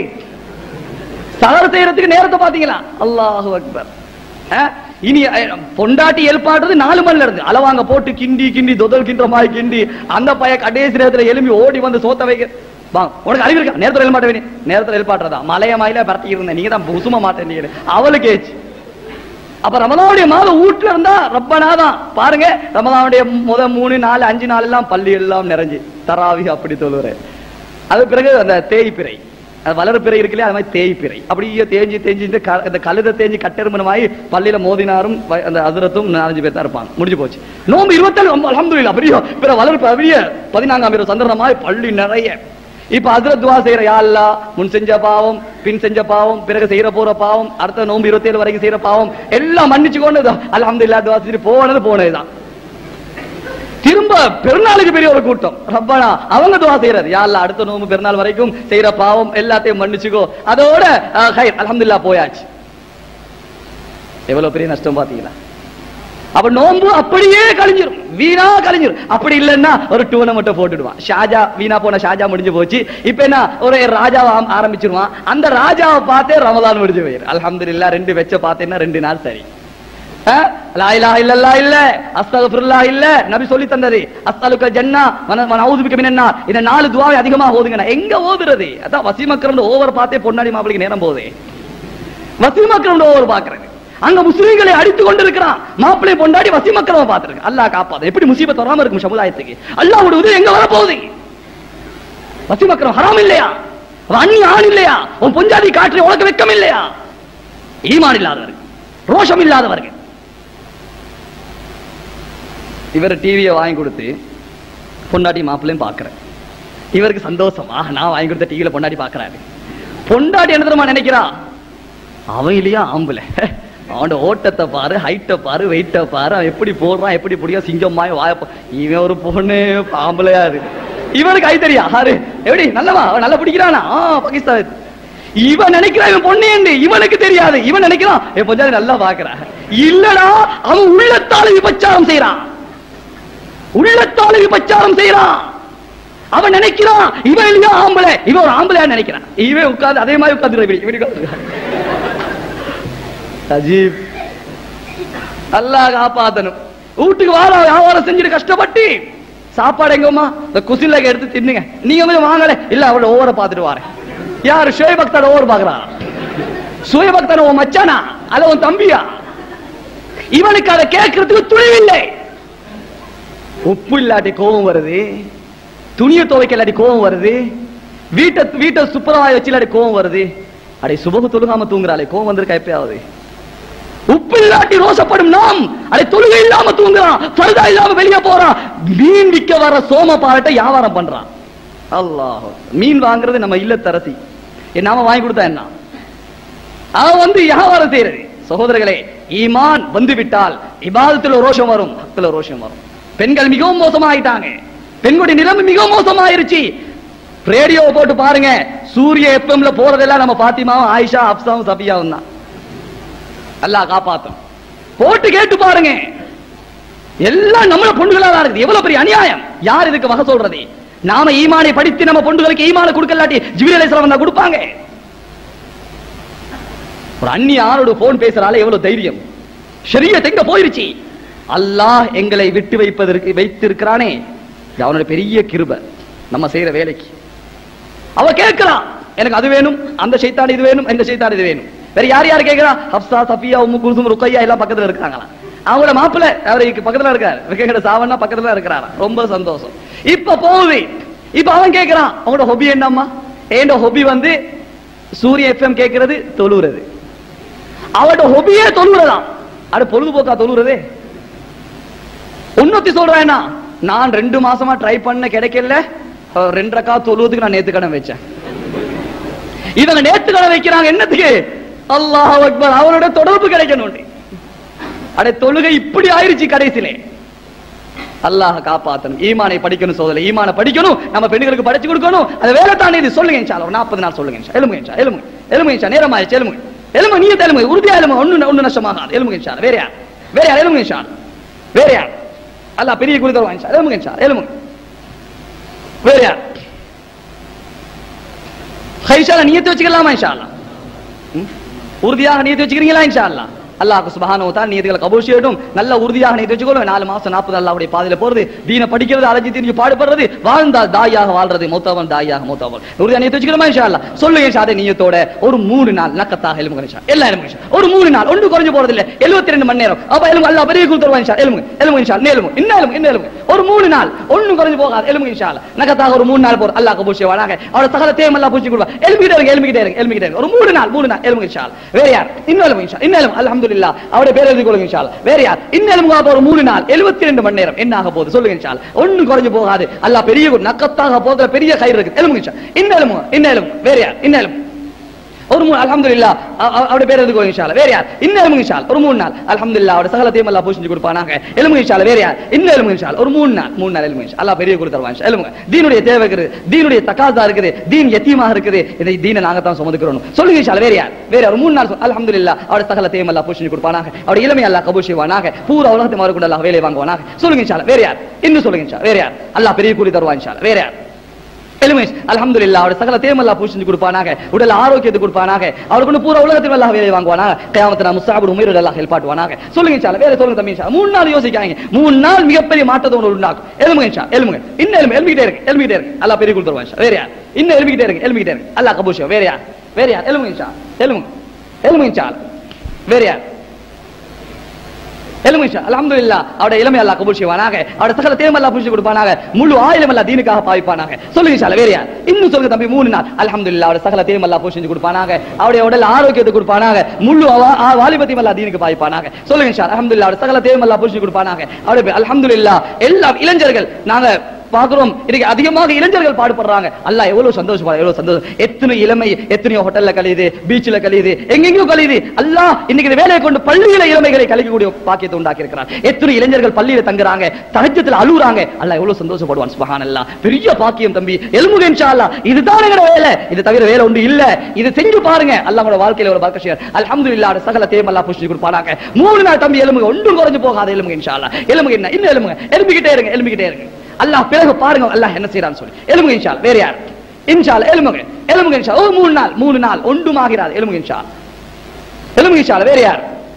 சகர் செய்யறதுக்கு நேரத்தை பாத்தீங்களா அல்லாஹு அக்பர் அஹ், இனி அஹ், பொண்டாட்டி எழுப்பாடுறது நாலு மணில இருந்து அளவாங்க போட்டு கிண்டி கிண்டி தொதல் கின்ற மாதிரி கிண்டி அந்த பைய கடைசி நேரத்துல எலும்பி ஓடி வந்து சோத்த வைக்க வா உனக்கு அறிவு இருக்கா நேரத்துல எழுமாட்ட வேணும் நேரத்துல எழுப்பாட்டுறதா மலைய மயில பரட்டி இருந்தேன் நீங்க தான் உசும மாட்டேன் அவளுக்கு ஏச்சு அப்ப ரமலானுடைய மாதம் வீட்டுல இருந்தா ரப்பனாதான் பாருங்க ரமலானுடைய முத மூணு நாலு அஞ்சு நாள் எல்லாம் பள்ளி எல்லாம் நிறைஞ்சு தராவி அப்படி தொழுவுறேன் அது பிறகு அந்த தேய்பிறை அது வளர பிறை இருக்கு இல்லையா அது மாதிரி தேய்பிறை அப்படியே தேஞ்சு தேஞ்சு இந்த க- இந்த கழுத தேஞ்சு கட்டெருமனமாயி பள்ளியில மோதினாரும் வ- அந்த அதிரத்தும் நாலஞ்சு பேர் தான் இருப்பாங்க முடிஞ்சு போச்சு நோம்பு இருபத்தேழு அலமதுல்லா பெரிய பிற வளர் பெரிய பதினான்காம் இரவு சந்திரனமாய் பள்ளி நிறைய இப்ப அதுல துவா செய்யற யா அல்லாஹ் முன் செஞ்ச பாவம் பின் செஞ்ச பாவம் பிறகு செய்யற போற பாவம் அடுத்த நோம்பு இருபத்தி ஏழு வரைக்கும் செய்யற பாவம் எல்லாம் மன்னிச்சு கொண்டு அல்ஹம்துலில்லாஹ் துவா செஞ்சு போனது போனதுதான் திரும்ப பெருநாளுக்கு பெரிய ஒரு கூட்டம் ரப்பனா அவங்க துவா செய்யறது யா அல்லாஹ் அடுத்த நோம்பு பெருநாள் வரைக்கும் செய்யற பாவம் எல்லாத்தையும் மன்னிச்சுக்கோ அதோட அஹ், ஹைர் அல்ஹம்துலில்லாஹ் போயாச்சு எவ்வளவு பெரிய நஷ்டம் பாத்தீங்களா அப்ப நோன்பு அப்படியே கழிஞ்சிரும் வீணா கழிஞ்சிரும் அப்படி இல்லைன்னா ஒரு டூனை மட்டும் போட்டுடுவான் ஷாஜா வீணா போன ஷாஜா முடிஞ்சு போச்சு இப்ப என்ன ஒரு ராஜாவை ஆம்- ஆரம்பிச்சிருவான் அந்த ராஜாவை பார்த்தே ரமலான் முடிஞ்சு போயிரு அல்ஹம்துலில்லாஹ் ரெண்டு வெச்ச பார்த்தேன்னா ரெண்டு நாள் சரி அஹ், லா இலாஹ இல்லல்லாஹ் இல்ல அஸ்தக்ஃபிருல்லாஹ் இல்ல நபி சொல்லி தந்தது அஸ்தலுக்க ஜன்னா வன நவுது பிக்க மினன்னார் இந்த நாலு துஆவை அதிகமா ஓதுங்க எங்க ஓதுறது அதான் வசீமக்கரம் ஓவர் பார்த்தே பொன்னாடி மாப்பிளைக்கு நேரம் போகுது வசீமக்கரம் ஓவர் பாக்குறது அங்க முஸ்லிம்களை அடித்து கொண்டிருக்கிறான் மாப்பிளை பொண்டாடி வசீமக்கரம பார்த்திருக்கு அல்லாஹ் காப்பாது எப்படி முசீபத் வராம இருக்கும் சமுதாயத்துக்கு அல்லாஹ்வுடைய உதவி எங்க வர போகுது வசீமக்கரம் ஹராம் இல்லையா அவன் அந்நிய ஆண் இல்லையா உன் பொஞ்சாதி காற்றை உனக்கு வெக்கம் இல்லையா ஈமான் இல்லாதவர்கள் ரோஷம் இல்லாதவர்கள் இவர் டிவியை வாங்கி கொடுத்து பொண்டாட்டி மாப்பிள்ளையும் பார்க்கிறேன் இவருக்கு சந்தோஷமா நான் வாங்கி கொடுத்த டிவியில பொண்டாட்டி பார்க்கறாரு பொண்டாட்டி என்ன தெரியுமா நினைக்கிறா அவன் இல்லையா ஆம்பளை அவனோட ஓட்டத்தை பாரு ஹைட்டை பாரு வெயிட்டை பாரு அவன் எப்படி போடுறான் எப்படி புடியா சிங்கமாய் வாயப்ப இவன் ஒரு பொண்ணு ஆம்பளையா இருக்கு இவனுக்கு ஐ தெரியா ஆறு எப்படி நல்லவா அவன் நல்லா பிடிக்கிறானா ஆ பாகிஸ்தான் இவன் நினைக்கிறான் இவன் பொண்ணு என்று இவனுக்கு தெரியாது இவன் நினைக்கிறான் என் பொஞ்சாதி நல்லா பாக்குறான் இல்லடா அவன் உள்ளத்தால விபச்சாரம் செய்யறான் உள்ளத்தால விபச்சாரம் செய்யறான் அவன் நினைக்கிறான் இவன் இல்லையா ஆம்பளை இவன் ஒரு ஆம்பளையா நினைக்கிறான் இவன் உட்கார்ந்து அதே மாதிரி உட்கார்ந்து இப்படி உட்கார்ந்து அஜீப் அல்லாஹ் காப்பாத்தணும் வீட்டுக்கு வார வியாபாரம் செஞ்சுட்டு கஷ்டப்பட்டு சாப்பாடு எங்கம்மா இந்த குசில எடுத்து தின்னுங்க நீங்க கொஞ்சம் வாங்கல இல்ல அவளோட ஓவர பாத்துட்டு வாரேன் யாரு ஷோய் பக்தோட ஓவர் பாக்குறா சுய பக்தன உன் மச்சானா அல்ல உன் தம்பியா இவனுக்கு அதை கேட்கறதுக்கு துணிவில்லை உப்பு இல்லாட்டி கோபம் வருது துணியை துவைக்க இல்லாட்டி கோபம் வருது வீட்டை வீட்டை சுப்பரவாய் வச்சு இல்லாட்டி கோபம் வருது அடே சுபகு தொழுகாம தூங்குறாளே கோவம் வந்திருக்கா எப்பயாவது உப்பு இல்லாட்டி ரோசப்படும் நாம் அடே தொழுகை இல்லாம தூங்குறான் பருதா இல்லாம வெளியே போறான் மீன் விக்க வர சோம பாரட்டை வியாபாரம் பண்றான் அல்லாஹ் மீன் வாங்குறது நம்ம இல்லத்தரசி என் நாம வாங்கி கொடுத்தா என்ன அவன் வந்து வியாபாரம் செய்யறது சகோதரர்களே ஈமான் வந்து விட்டால் இபாதத்துல ரோஷம் வரும் ஹக்ல ரோஷம் வரும் பெண்கள் மிகவும் மோசமாயிட்டாங்க பெண்களுடைய நிலைமை மிகவும் மோசமாயிருச்சு ரேடியோ போட்டு பாருங்க சூரிய எஃப்எம்ல போறதெல்லாம் நம்ம பாத்திமாவும் ஆயிஷா அப்சாவும் சபியாவும் தான் அல்லாஹ் காப்பாத்தும் போட்டு கேட்டு பாருங்க எல்லாம் நம்மள பொண்ணுகளா தான் இருக்குது எவ்வளவு பெரிய அநியாயம் யார் இதுக்கு வகை சொல்றது நாம ஈமானை படித்து நம்ம பொண்ணுகளுக்கு ஈமானை கொடுக்கலாட்டி ஜிபிரி அலைஹிஸ்ஸலாம் வந்தா கொடுப்பாங்க ஒரு அந்நிய ஆளோட போன் பேசுறாலே எவ்வளவு தைரியம் ஷரியத் எங்க போயிருச்சு அல்லாஹ் எங்களை விட்டு வைப்பதற்கு வைத்திருக்கிறானே இது அவனுடைய பெரிய கிருப நம்ம செய்யற வேலைக்கு அவ கேட்கிறான் எனக்கு அது வேணும் அந்த சைத்தான் இது வேணும் இந்த சைத்தான் இது வேணும் வேற யார் யார் கேட்கிறா ஹப்சா சஃபியா உம்மு குல்சும் ருக்கையா எல்லாம் பக்கத்துல இருக்காங்களா அவங்களோட மாப்பிள்ளை அவருக்கு பக்கத்துல இருக்காரு விக்கெங்கட சாவண்ணா பக்கத்துல இருக்கிறாரா ரொம்ப சந்தோஷம் இப்ப போகுது இப்ப அவன் கேட்கிறான் அவங்களோட ஹொபி என்னம்மா ஏண்ட ஹொபி வந்து சூரிய எஃப்எம் கேட்கிறது தொழுறது அவட ஹொபியே தொழுறதாம் அட பொழுதுபோக்கா தொழுறதே உன்னத்தி சொல்றேன்னா நான் ரெண்டு மாசமா ட்ரை பண்ண கிடைக்கல அஹ் ரெண்டு ரக்கா தொழுவதுக்கு நான் நேத்து கடன் வச்சேன் இவங்க நேத்து கடன் வைக்கிறாங்க என்னத்துக்கு அல்லாஹ் அக்பர் அவரோட தொடர்பு கிடைக்கணும் அட தொழுகை இப்படி ஆயிருச்சு கடைசியிலே அல்லாஹ் காப்பாத்தணும் ஈமானை படிக்கணும் சோதனை ஈமானை படிக்கணும் நம்ம பெண்களுக்கு படிச்சு கொடுக்கணும் அது வேலை தானே இது சொல்லுங்க இன்ஷா ஒரு நாற்பது நாள் சொல்லுங்க இன்ஷா எலும்புங்க இன்ஷா எலும்புங்க எலும்புங்க இன்ஷா நேரம் ஆயிடுச்சு எலும்புங்க எலும்பு நீ தெலுங்கு உறுதியா எலும்பு ஒண்ணு ஒண்ணு நஷ்டமாகாது எலும்புங்க இன்ஷா வேற யார் வேற யார் எலும்புங்க இன்ஷா வேற யார் அல்லாஹ் பெரிய குறி தருவான் இன்ஷா எலும்புங்க இன்ஷா எலும்புங்க வேற யார் ஹைஷால நியத்து வச்சுக்கலாமா இன்ஷா அல்லாஹ் ம்? உறுதியாக நியத்து வச்சுக்கிறீங்களா இன்ஷா அல்லாஹ் அல்லாஹ் சுபஹானஹு வ தஆலா நியத்துகளை கபூல் செய்யட்டும் நல்ல உறுதியாக நியத்து வச்சுக்கொள்ளும் நாலு மாசம் நாற்பது அல்லாஹ்வுடைய பாதையில போறது தீன படிக்கிறது அலைஞ்சு திரிஞ்சு பாடுபடுறது வாழ்ந்தால் தாயாக வாழ்றது மூத்தவன் தாயாக மூத்தவன் உறுதியாக நியத்து வச்சுக்கிறோமா இன்ஷா அல்லாஹ் சொல்லுங்க இன்ஷா அதே நியத்தோட ஒரு மூணு நாள் நக்கத்தாக எலும்புங்க இன்ஷா எல்லா எலும்புங்க இன்ஷா ஒரு மூணு நாள் ஒன்று குறைஞ்சு போறது இல்ல 72 மணி நேரம் அப்ப எலும்பு அல்லாஹ் பெரிய கூல் தருவான் இன்ஷா எலும்புங்க எலும்புங்க இன்ஷா இன்னும் எலும்பு இன்னும் எலும்பு இன்னும் எலும்பு ஒரு மூணு நாள் ஒண்ணு குறைஞ்சு போகாது எலும்புங்க இன்ஷா அல்லாஹ் நக்கத்தாக ஒரு மூணு நாள் போற அல்லாஹ் கபூல் செய்வானாக அவரோட சகல தேம் அல்லாஹ் பூச்சி கொடுப்பா எலும்பிட்டே இருங்க எலும்பிட்டே இருங்க எலும்பிட்டே இருங்க ஒரு மூணு நாள் மூணு நாள் எலும்புங்க இன்ஷா அல்லாஹ் வேற யார் இன்னும் எலும்பு இன்ஷா இன்னும் எலும்பு அல்ஹம்துலில்லாஹ் அவருடைய பேர் எழுதி கொள்ளுங்க இன்ஷா அல்லாஹ் வேற யார் இன்னும் எலும்புங்க அப்ப ஒரு மூணு நாள் 72 மணி நேரம் என்ன ஆக போகுது சொல்லுங்க இன்ஷா அல்லாஹ் ஒண்ணும் குறைஞ்சு போகாது அல்லாஹ் பெரிய ஒரு நக்கத்தாக போகிற பெரிய கயிறு இருக்கு எலும்புங்க இன்ஷா இன்னும் எலும்புங்க இன்னும் எலும்பு வேற யார் இன்னும் எலும்பு ஒரு மூணு அல்ஹம்துலில்லாஹ் அ- அ- அவருடைய பேர் எதுக்கு இன்ஷா அல்லாஹ் வேற யார் இன்னும் எலும்புங்க இன்ஷா அல்லாஹ் ஒரு மூணு நாள் அல்ஹம்துலில்லாஹ் அவருடைய சகலத்தையும் அல்லாஹ் பூஷிஞ்சு கொடுப்பானாக எலும்புங்க இன்ஷா அல்லாஹ் வேற யார் இன்னும் எலும்புங்க இன்ஷா அல்லாஹ் ஒரு மூணு நாள் மூணு நாள் எலும்புங்க இன்ஷா அல்லாஹ் பெரிய கொடுத்துருவான் இன்ஷா எலும்புங்க தீனுடைய தேவை இருக்குது தீனுடைய தக்காதா இருக்குது தீன் யத்தீமாக இருக்குது இதை தீனை நாங்க தான் சுமந்துக்கிறோம் சொல்லுங்க இன்ஷா அல்லாஹ் வேற யார் வேற யார் ஒரு மூணு நாள் சொல்- அல்ஹம்துலில்லாஹ் அவருடைய சகலத்தையும் அல்லாஹ் பூஷிஞ்சு கொடுப்பானாக அவருடைய இளமை அல்லாஹ் கபூல் செய்வானாக பூரா உலகத்தை மாறுகொண்டு அல்லாஹ் வேலை வாங்குவானாக சொல்லுங்க இன்ஷா அல்லாஹ் வேற யார் இன்னும் சொல்லுங்க இன்ஷா வேற யார் அல்லாஹ் பெரிய கூலி தருவான் இன்ஷா அல்லாஹ் வேற யார் எலுமேஷ் அல்ஹம்துலில்லாஹ் அவருடைய சகல தேமல்லா பூஷிஞ்சு கொடுப்பானாக உடல் ஆரோக்கியத்தை கொடுப்பானாக அவருக்கு வந்து பூரா உலகத்தில் அல்லாஹ் வேலை வாங்குவானாக கியாமத்துல முஸ்தாபுடு உமீர் அல்லாஹ் ஹெல்ப் ஆட்டுவானாக சொல்லுங்க இன்ஷா அல்லாஹ் வேற சொல்லுங்க தம்பி இன்ஷா அல்லாஹ். மூணு நாள் யோசிக்காங்க மூணு நாள் மிகப்பெரிய மாற்றத்தை ஒன்று உண்டாக்கும் எலும்புங்க இன்ஷா எலும்புங்க இன்னும் எலும்பு எலும்பிக்கிட்டே இருக்கு எலும்பிக்கிட்டே இருக்கு அல்லாஹ் பெரிய கொடுத்துருவான் இன்ஷா வேற யார் இன்னும் எலும்பிக்கிட்டே இருக்கு எலும்பிக்கிட்டே இருக்கு அல்லாஹ் கபூஷ் வேற யார் வேற யார் எலும்புங்க இன்ஷா எலும்புங்க எலும்புங்க இன்ஷா அல்லாஹ். வேற யார் எலும்பு இன்ஷா அல்ஹம்துலில்லாஹ் அவருடைய இளமை அல்லாஹ் கபூல் செய்வானாக அவருடைய சகல தேம அல்லாஹ் பூஜை கொடுப்பானாக முழு ஆயிரம் அல்லாஹ் தீனுக்காக பாவிப்பானாக சொல்லுங்க இன்ஷா அல்லாஹ் வேற யார் இன்னும் சொல்லுங்க தம்பி மூணு நாள் அல்ஹம்துலில்லாஹ் அவருடைய சகல தேம அல்லாஹ் பூஜை கொடுப்பானாக அவருடைய உடல் ஆரோக்கியத்தை கொடுப்பானாக முழு அவ- ஆ- வாலிபத்தையும் அல்லாஹ் தீனுக்கு பாவிப்பானாக சொல்லுங்க இன்ஷா அல்லாஹ் அல்ஹம்துலில்லாஹ் அவருடைய சகல தேம அல்லாஹ் பூஜை கொடுப்பானாக அவருடைய அல்ஹம்துலில்லாஹ் எல்லா இளைஞர்கள் நாங்க பார்க்கிறோம் இதுக்கு அதிகமாக இளைஞர்கள் பாடுபடுறாங்க அல்லாஹ் எவ்வளவு சந்தோஷப்படுற எவ்வளவு சந்தோஷம் எத்தனை இளமை எத்தனையோ ஹோட்டல்ல கழியுது பீச்ல கழியுது எங்கெங்கயோ கழியுது அல்லாஹ் இன்னைக்கு இந்த வேலையை கொண்டு பள்ளியில இளமைகளை கழிக்கக்கூடிய பாக்கியத்தை உண்டாக்கி இருக்கிறார் எத்தனை இளைஞர்கள் பள்ளியில தங்குறாங்க தகஜத்துல அழுகுறாங்க அல்லாஹ் எவ்வளவு சந்தோஷப்படுவான் சுபஹான் அல்லாஹ் பெரிய பாக்கியம் தம்பி எலும்புக இன்ஷா அல்லாஹ் இதுதான் எங்கட வேலை இது தவிர வேலை ஒன்று இல்ல இது செஞ்சு பாருங்க அல்லாஹ் உங்களோட வாழ்க்கையில ஒரு பரக்கத் செய்வார் அல்ஹம்துலில்லாஹ் சகல தேம் அல்லாஹ் புஷ்டி கொடுப்பானாங்க மூணு நாள் தம்பி எலும்புக ஒன்றும் குறைஞ்சு போகாத எலும்புக இன்ஷா அல்லாஹ் எலும்புக என்ன இன்னும் எலும்புங்க எலும்பிக்கிட்டே இருங்க எலும்பிக்கிட்டே இருங்க அல்லாஹ் பிறகு பாருங்க அல்லாஹ் என்ன செய்யறான்னு சொல்லி எலும்புங்க இன்ஷா அல்லாஹ். வேற யார் இன்ஷா அல்லாஹ் எலும்புங்க எலும்புங்க இன்ஷா அல்லாஹ். ஒரு மூணு நாள் மூணு நாள் ஒன்றும் ஆகிறாது எலும்புங்க இன்ஷா அல்லாஹ். எலும்புங்க இன்ஷா அல்லாஹ். வேற யார்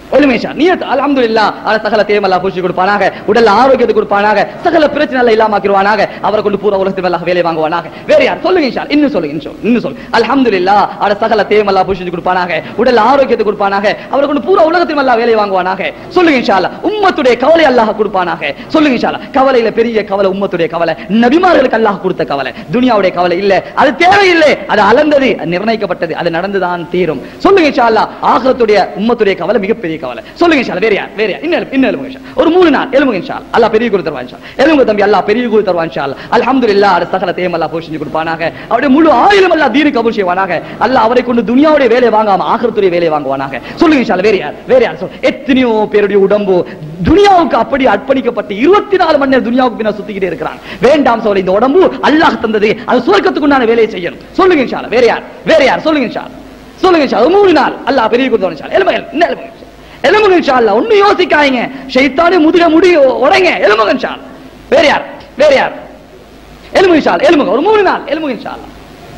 ஒளிமேஷா நியத் அல்ஹம்துலில்லாஹ் அல சகல தேமல்லா பூசி கொடுப்பானாக உடல் ஆரோக்கியத்தை கொடுப்பானாக சகல பிரச்சனை எல்லாம் இல்லாமக்கிடுவானாக அவரை கொண்டு பூரா உலகத்தில் எல்லாம் வேலை வாங்குவானாக வேற யார் சொல்லுங்க இன்ஷா இன்னும் சொல்லுங்க இன்னும் சொல்லுங்க, இன்னும் சொல்லுங்க அல்ஹம்துலில்லாஹ் அல சகல தேமல்லா பூசி கொடுப்பானாக உடல் ஆரோக்கியத்தை கொடுப்பானாக அவரை கொண்டு பூரா உலகத்தில் எல்லாம் வேலை வாங்குவானாக சொல்லுங்க இன்ஷா அல்லாஹ் உம்மத்துடைய கவலை அல்லாஹ் கொடுப்பானாக சொல்லுங்க இன்ஷா அல்லாஹ் கவலையில பெரிய கவலை உம்மத்துடைய கவலை நபிமார்களுக்கு அல்லாஹ் கொடுத்த கவலை துனியாவுடைய கவலை இல்ல அது தேவையில்லை அது அளந்தது அது நிர்ணயிக்கப்பட்டது அது நடந்துதான் தீரும் சொல்லுங்க இன்ஷா அல்லாஹ் ஆகிரத்துடைய உம்மத்துடைய கவலை மிகப்பெரிய கவலை சொல்லுங்க இன்ஷா அல்லாஹ் வேற யார் வேற யார் இன்னும் இன்னும் எழுமுங்க இன்ஷா அல்லாஹ். ஒரு மூணு நாள் எழுமுங்க இன்ஷா அல்லாஹ். அல்லாஹ் பெரிய குரு தருவான் இன்ஷா அல்லாஹ். எழுமுங்க தம்பி அல்லாஹ் பெரிய குரு தருவான் இன்ஷா அல்லாஹ். அல்ஹம்துலில்லாஹ் அது சகல தேம் அல்லாஹ் போஷிச்சு கொடுப்பானாக அவருடைய முழு ஆயுளும் அல்லாஹ் தீனு கபூல் செய்வானாக அல்லாஹ் அவரை கொண்டு துனியாவுடைய வேலை வாங்காம ஆகிரத்துடைய வேலை வாங்குவானாக சொல்லுங்க இன்ஷா அல்லாஹ். வேற யார் வேற யார் சொல் எத்தனையோ பேருடைய உடம்பு துனியாவுக்கு அப்படி அர்ப்பணிக்கப்பட்டு இருபத்தி நாலு மணி நேரம் துனியாவுக்கு பின்ன சுத்திக்கிட்டே இருக்கிறாங்க வேண்டாம் சொல்ல இந்த உடம்பு அல்லாஹ் தந்தது அது சுவர்க்கத்துக்கு உண்டான வேலையை செய்யணும் சொல்லுங்க இன்ஷா அல்லாஹ். வேற யார் வேற யார் சொல்லுங்க இன்ஷா அல்லாஹ். சொல்லுங்க இன்ஷா அல்லாஹ். மூணு நாள் அல்லாஹ் பெரிய கொடுத்தவன் இன்ஷா அல்லாஹ். எழுமுங்க என்ன எழுமுங்க இன்ஷா அல்லாஹ். எழுமுங்க இன்ஷா அல்லாஹ். ஒண்ணும் யோசிக்காதீங்க ஷைத்தானே முதுக முடி உடைங்க எழுமுங்க இன்ஷா அல்லாஹ். வேற யார் வேற யார் எழுமுங்க இன்ஷா அல்லாஹ். எழுமுங்க ஒரு மூணு நாள் எழுமுங்க இன்ஷா அல்லாஹ்.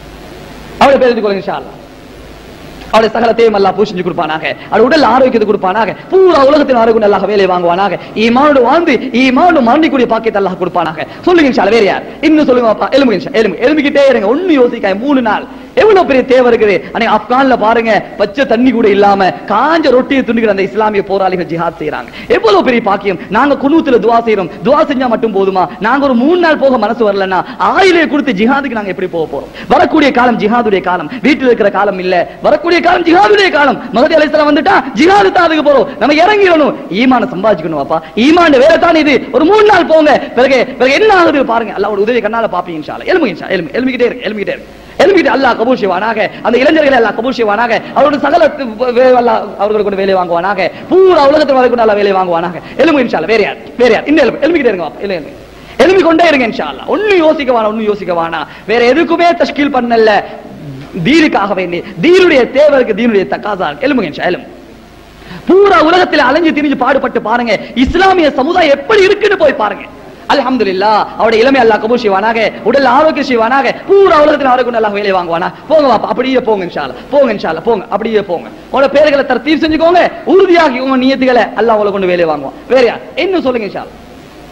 அவருடைய பேர் கொள்ளுங்க இன்ஷா அல்லாஹ். அவருடைய சகலத்தையும் அல்லாஹ் பூசிஞ்சு கொடுப்பானாக அவருடைய உடல் ஆரோக்கியத்தை கொடுப்பானாக பூரா உலகத்தின் ஆரோக்கியம் அல்லாஹ் வேலை வாங்குவானாக ஈமானோடு வாழ்ந்து ஈமானோடு மரணிக்கூடிய பாக்கியத்தை அல்லாஹ் கொடுப்பானாக சொல்லுங்க இன்ஷா அல்லாஹ். வேற யார் இன்னும் சொல்லுங்க அப்பா எலும்பு இன்ஷா எலும்பு எலும்பிக்கிட்டே இருங்க ஒண்ணு யோசிக்காய் மூணு நாள் எவ்வளவு பெரிய தேவை இருக்குது அன்னைக்கு ஆப்கான்ல பாருங்க பச்சை தண்ணி கூட இல்லாம காஞ்ச ரொட்டியை துண்டுகிற அந்த இஸ்லாமிய போராளிகள் ஜிஹாத் செய்யறாங்க எவ்வளவு பெரிய பாக்கியம் நாங்க குனூத்துல துவா செய்யறோம் துவா செஞ்சா மட்டும் போதுமா நாங்க ஒரு மூணு நாள் போக மனசு வரலன்னா ஆயிலே கொடுத்து ஜிஹாதுக்கு நாங்க எப்படி போக போறோம் வரக்கூடிய காலம் ஜிஹாதுடைய காலம் வீட்டில் இருக்கிற காலம் இல்ல வரக்கூடிய காலம் ஜிஹாதுடைய காலம் மகதி அலைஹிஸ்ஸலாம் வந்துட்டா ஜிஹாது தான் அதுக்கு போறோம் நம்ம இறங்கிடணும் ஈமான சம்பாதிக்கணும் அப்பா ஈமான வேற தான் இது ஒரு மூணு நாள் போங்க பிறகு பிறகு என்ன ஆகுது பாருங்க அல்லாஹ்வோட உதவி கண்ணால பாப்பீங்க இன்ஷா அல்லாஹ் எலும்பு இன்ஷா எலும்பு எலும்பிக்கிட்டே இருக்கு எலும்பிக்கிட்டே இருக்கு எலும்பிட்டு அல்லாஹ் கபூல் செய்வானாக அந்த இளைஞர்களை அல்லாஹ் கபூல் செய்வானாக அவரோட சகல வே- அல்லாஹ் அவர்களுக்கு கொண்டு வேலை வாங்குவானாக பூரா உலகத்தில் வரைக்கும் நல்லா வேலை வாங்குவானாக எலும்பு இன்ஷா அல்லாஹ் வேற யார் வேற யார் இந்த எலும்பு எலும்பிக்கிட்டே இருங்க பாப்பா. எலும்பு எலும்பி கொண்டே இருங்க இன்ஷா அல்லாஹ் ஒண்ணும் யோசிக்க வேணாம் ஒண்ணும் யோசிக்க வேணாம் வேற எதுக்குமே தஷ்கீல் பண்ணல தீனுக்காக வேண்டி தீனுடைய தேவருக்கு தீனுடைய தக்காசா எலும்புங்க இன்ஷா எலும்பு பூரா உலகத்தில் அலைஞ்சு திரிஞ்சு பாடுபட்டு பாருங்க இஸ்லாமிய சமுதாயம் எப்படி இருக்குன்னு போய் பாருங்க அல்ஹம்துலில்லாஹ் அவருடைய இளமை அல்லாஹ் கபூல் செய்வானாக உடல் ஆரோக்கியம் செய்வானாக பூரா உலகத்தில் ஆரோக்கியம் அல்லாஹ் வேலை வாங்குவானா போங்க வாப்பா அப்படியே போங்க இன்ஷா அல்லாஹ் போங்க இன்ஷா அல்லாஹ் போங்க அப்படியே போங்க உங்களோட பேர்களை தரத்தீர் செஞ்சுக்கோங்க உறுதியாகி உங்க நியத்துகளை அல்லாஹ் உங்களை கொண்டு வேலை வாங்குவான் வேற யார் இன்னும் சொல்லுங்க இன்ஷா அல்லாஹ்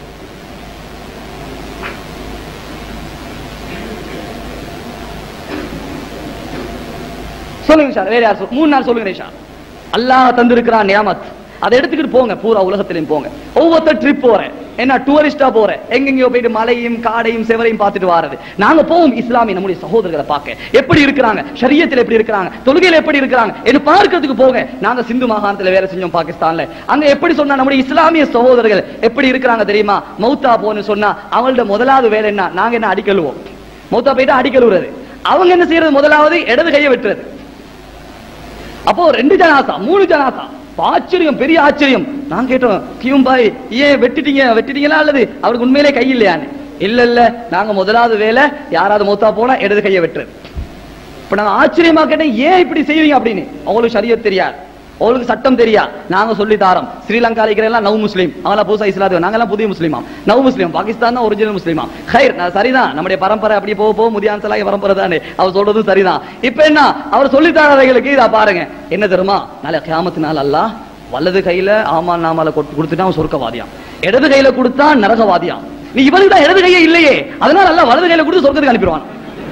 சொல்லுங்க இன்ஷா அல்லாஹ். வேற யார் சொல்- மூணு நாள் சொல்லுங்க இன்ஷா அல்லாஹ். அல்லாஹ் தந்திருக்கிறான் நியாமத் அதை எடுத்துக்கிட்டு போங்க பூரா உலகத்திலையும் போங்க ஒவ்வொருத்தர் ட்ரிப் போறேன் என்ன டூரிஸ்டா போறேன் எங்கெங்கயோ போயிட்டு மலையும் காடையும் செவரையும் பார்த்துட்டு வாரது நாங்க போவோம் இஸ்லாமிய நம்முடைய சகோதரர்களை பார்க்க எப்படி இருக்கிறாங்க ஷரியத்தில் எப்படி இருக்கிறாங்க தொழுகையில எப்படி இருக்கிறாங்க என்று பார்க்கிறதுக்கு போங்க நாங்க சிந்து மாகாணத்துல வேலை செஞ்சோம் பாகிஸ்தான்ல அங்க எப்படி சொன்னா நம்முடைய இஸ்லாமிய சகோதரர்கள் எப்படி இருக்கிறாங்க தெரியுமா மௌத்தா போன்னு சொன்னா அவங்களோட முதலாவது வேலை என்ன நாங்க என்ன அடிக்கழுவோம் மௌத்தா போயிட்டு அடிக்கழுவுறது அவங்க என்ன செய்யறது முதலாவது இடது கையை வெட்டுறது அப்போ ரெண்டு ஜனாசா மூணு ஜனாசா ஆச்சரியம் பெரிய ஆச்சரியம் நான் கேட்டோம் கியும் பாய் ஏன் வெட்டிட்டீங்க வெட்டிட்டீங்களா அல்லது அவருக்கு உண்மையிலே கை இல்லையான்னு இல்ல இல்ல நாங்க முதலாவது வேலை யாராவது மூத்தா போனா இடது கையை வெட்டுறது இப்ப நாங்க ஆச்சரியமா கேட்டேன் ஏன் இப்படி செய்வீங்க அப்படின்னு அவங்களுக்கு சரியத் தெரியாது அவங்களுக்கு சட்டம் தெரியா நாங்க சொல்லி தாரோம் ஸ்ரீலங்கா இருக்கிற எல்லாம் நவ் முஸ்லீம் அவங்களாம் புதுசா இஸ்லாத்து நாங்க எல்லாம் புதிய முஸ்லீமா நவ் முஸ்லீம் பாகிஸ்தான் தான் ஒரிஜினல் முஸ்லீமா ஹைர் நான் சரிதான் நம்முடைய பரம்பரை அப்படி போக போக முதியான் சலாகி பரம்பரை தானே அவர் சொல்றதும் சரிதான் இப்ப என்ன அவர் சொல்லி தாரவைகளுக்கு இதா பாருங்க என்ன தெரியுமா நாளை கியாமத்து நாள் அல்லாஹ் வலது கையில ஆமா நாமால கொடு- கொடுத்துட்டா அவன் சொர்க்கவாதியாம் இடது கையில கொடுத்தா நரகவாதியாம் நீ இவனுக்கு தான் இடது கையே இல்லையே அதனால அல்லாஹ் வலது கையில கொடுத்து சொர்க்கத்துக்கு அனுப்பிடுவான்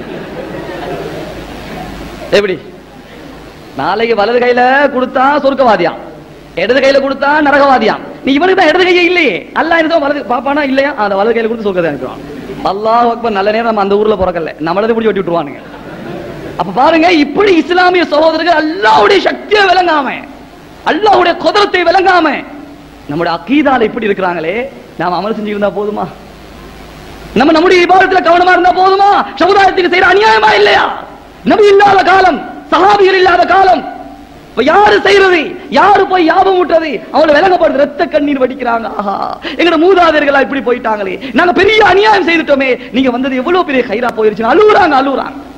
எப்படி நாளைக்கு வலது கையில கொடுத்தா சொர்க்கவாதியாம் இடது கையில கொடுத்தா நரகவாதியாம் நீ இவனுக்கு தான் இடது கையே இல்லையே அல்லாஹ் என்ன வலது பாப்பானா இல்லையா அந்த வலது கையில கொடுத்து சொர்க்கத்தை அனுப்பிடுவான் அல்லாஹ் அக்பர் நல்ல நேரம் நம்ம அந்த ஊர்ல பிறக்கல நம்மளது பிடிச்சி வெட்டி விட்டுருவானுங்க அப்ப பாருங்க இப்படி இஸ்லாமிய சகோதரர்கள் அல்லாஹ்வுடைய சக்தியை விளங்காம அல்லாஹ்வுடைய குதிரத்தை விளங்காம நம்முடைய அக்கீதால இப்படி இருக்கிறாங்களே நாம அமல் செஞ்சிருந்தா போதுமா நம்ம நம்முடைய விவாதத்துல கவனமா இருந்தா போதுமா சமுதாயத்துக்கு செய்யற அநியாயமா இல்லையா நபி இல்லாத காலம் சஹாபிகள் இல்லாத காலம் இப்ப யாரு செய்யறது யாரு போய் யாபம் விட்டது அவங்கள விளங்கப்படுது ரத்த கண்ணீர் வடிக்கிறாங்க ஆஹா எங்கட மூதாதையர்களா இப்படி போயிட்டாங்களே நாங்க பெரிய அநியாயம் செய்துட்டோமே நீங்க வந்தது எவ்வளவு பெரிய கைரா போயிருச்சு அழுகுறாங்க அழுகுறாங்க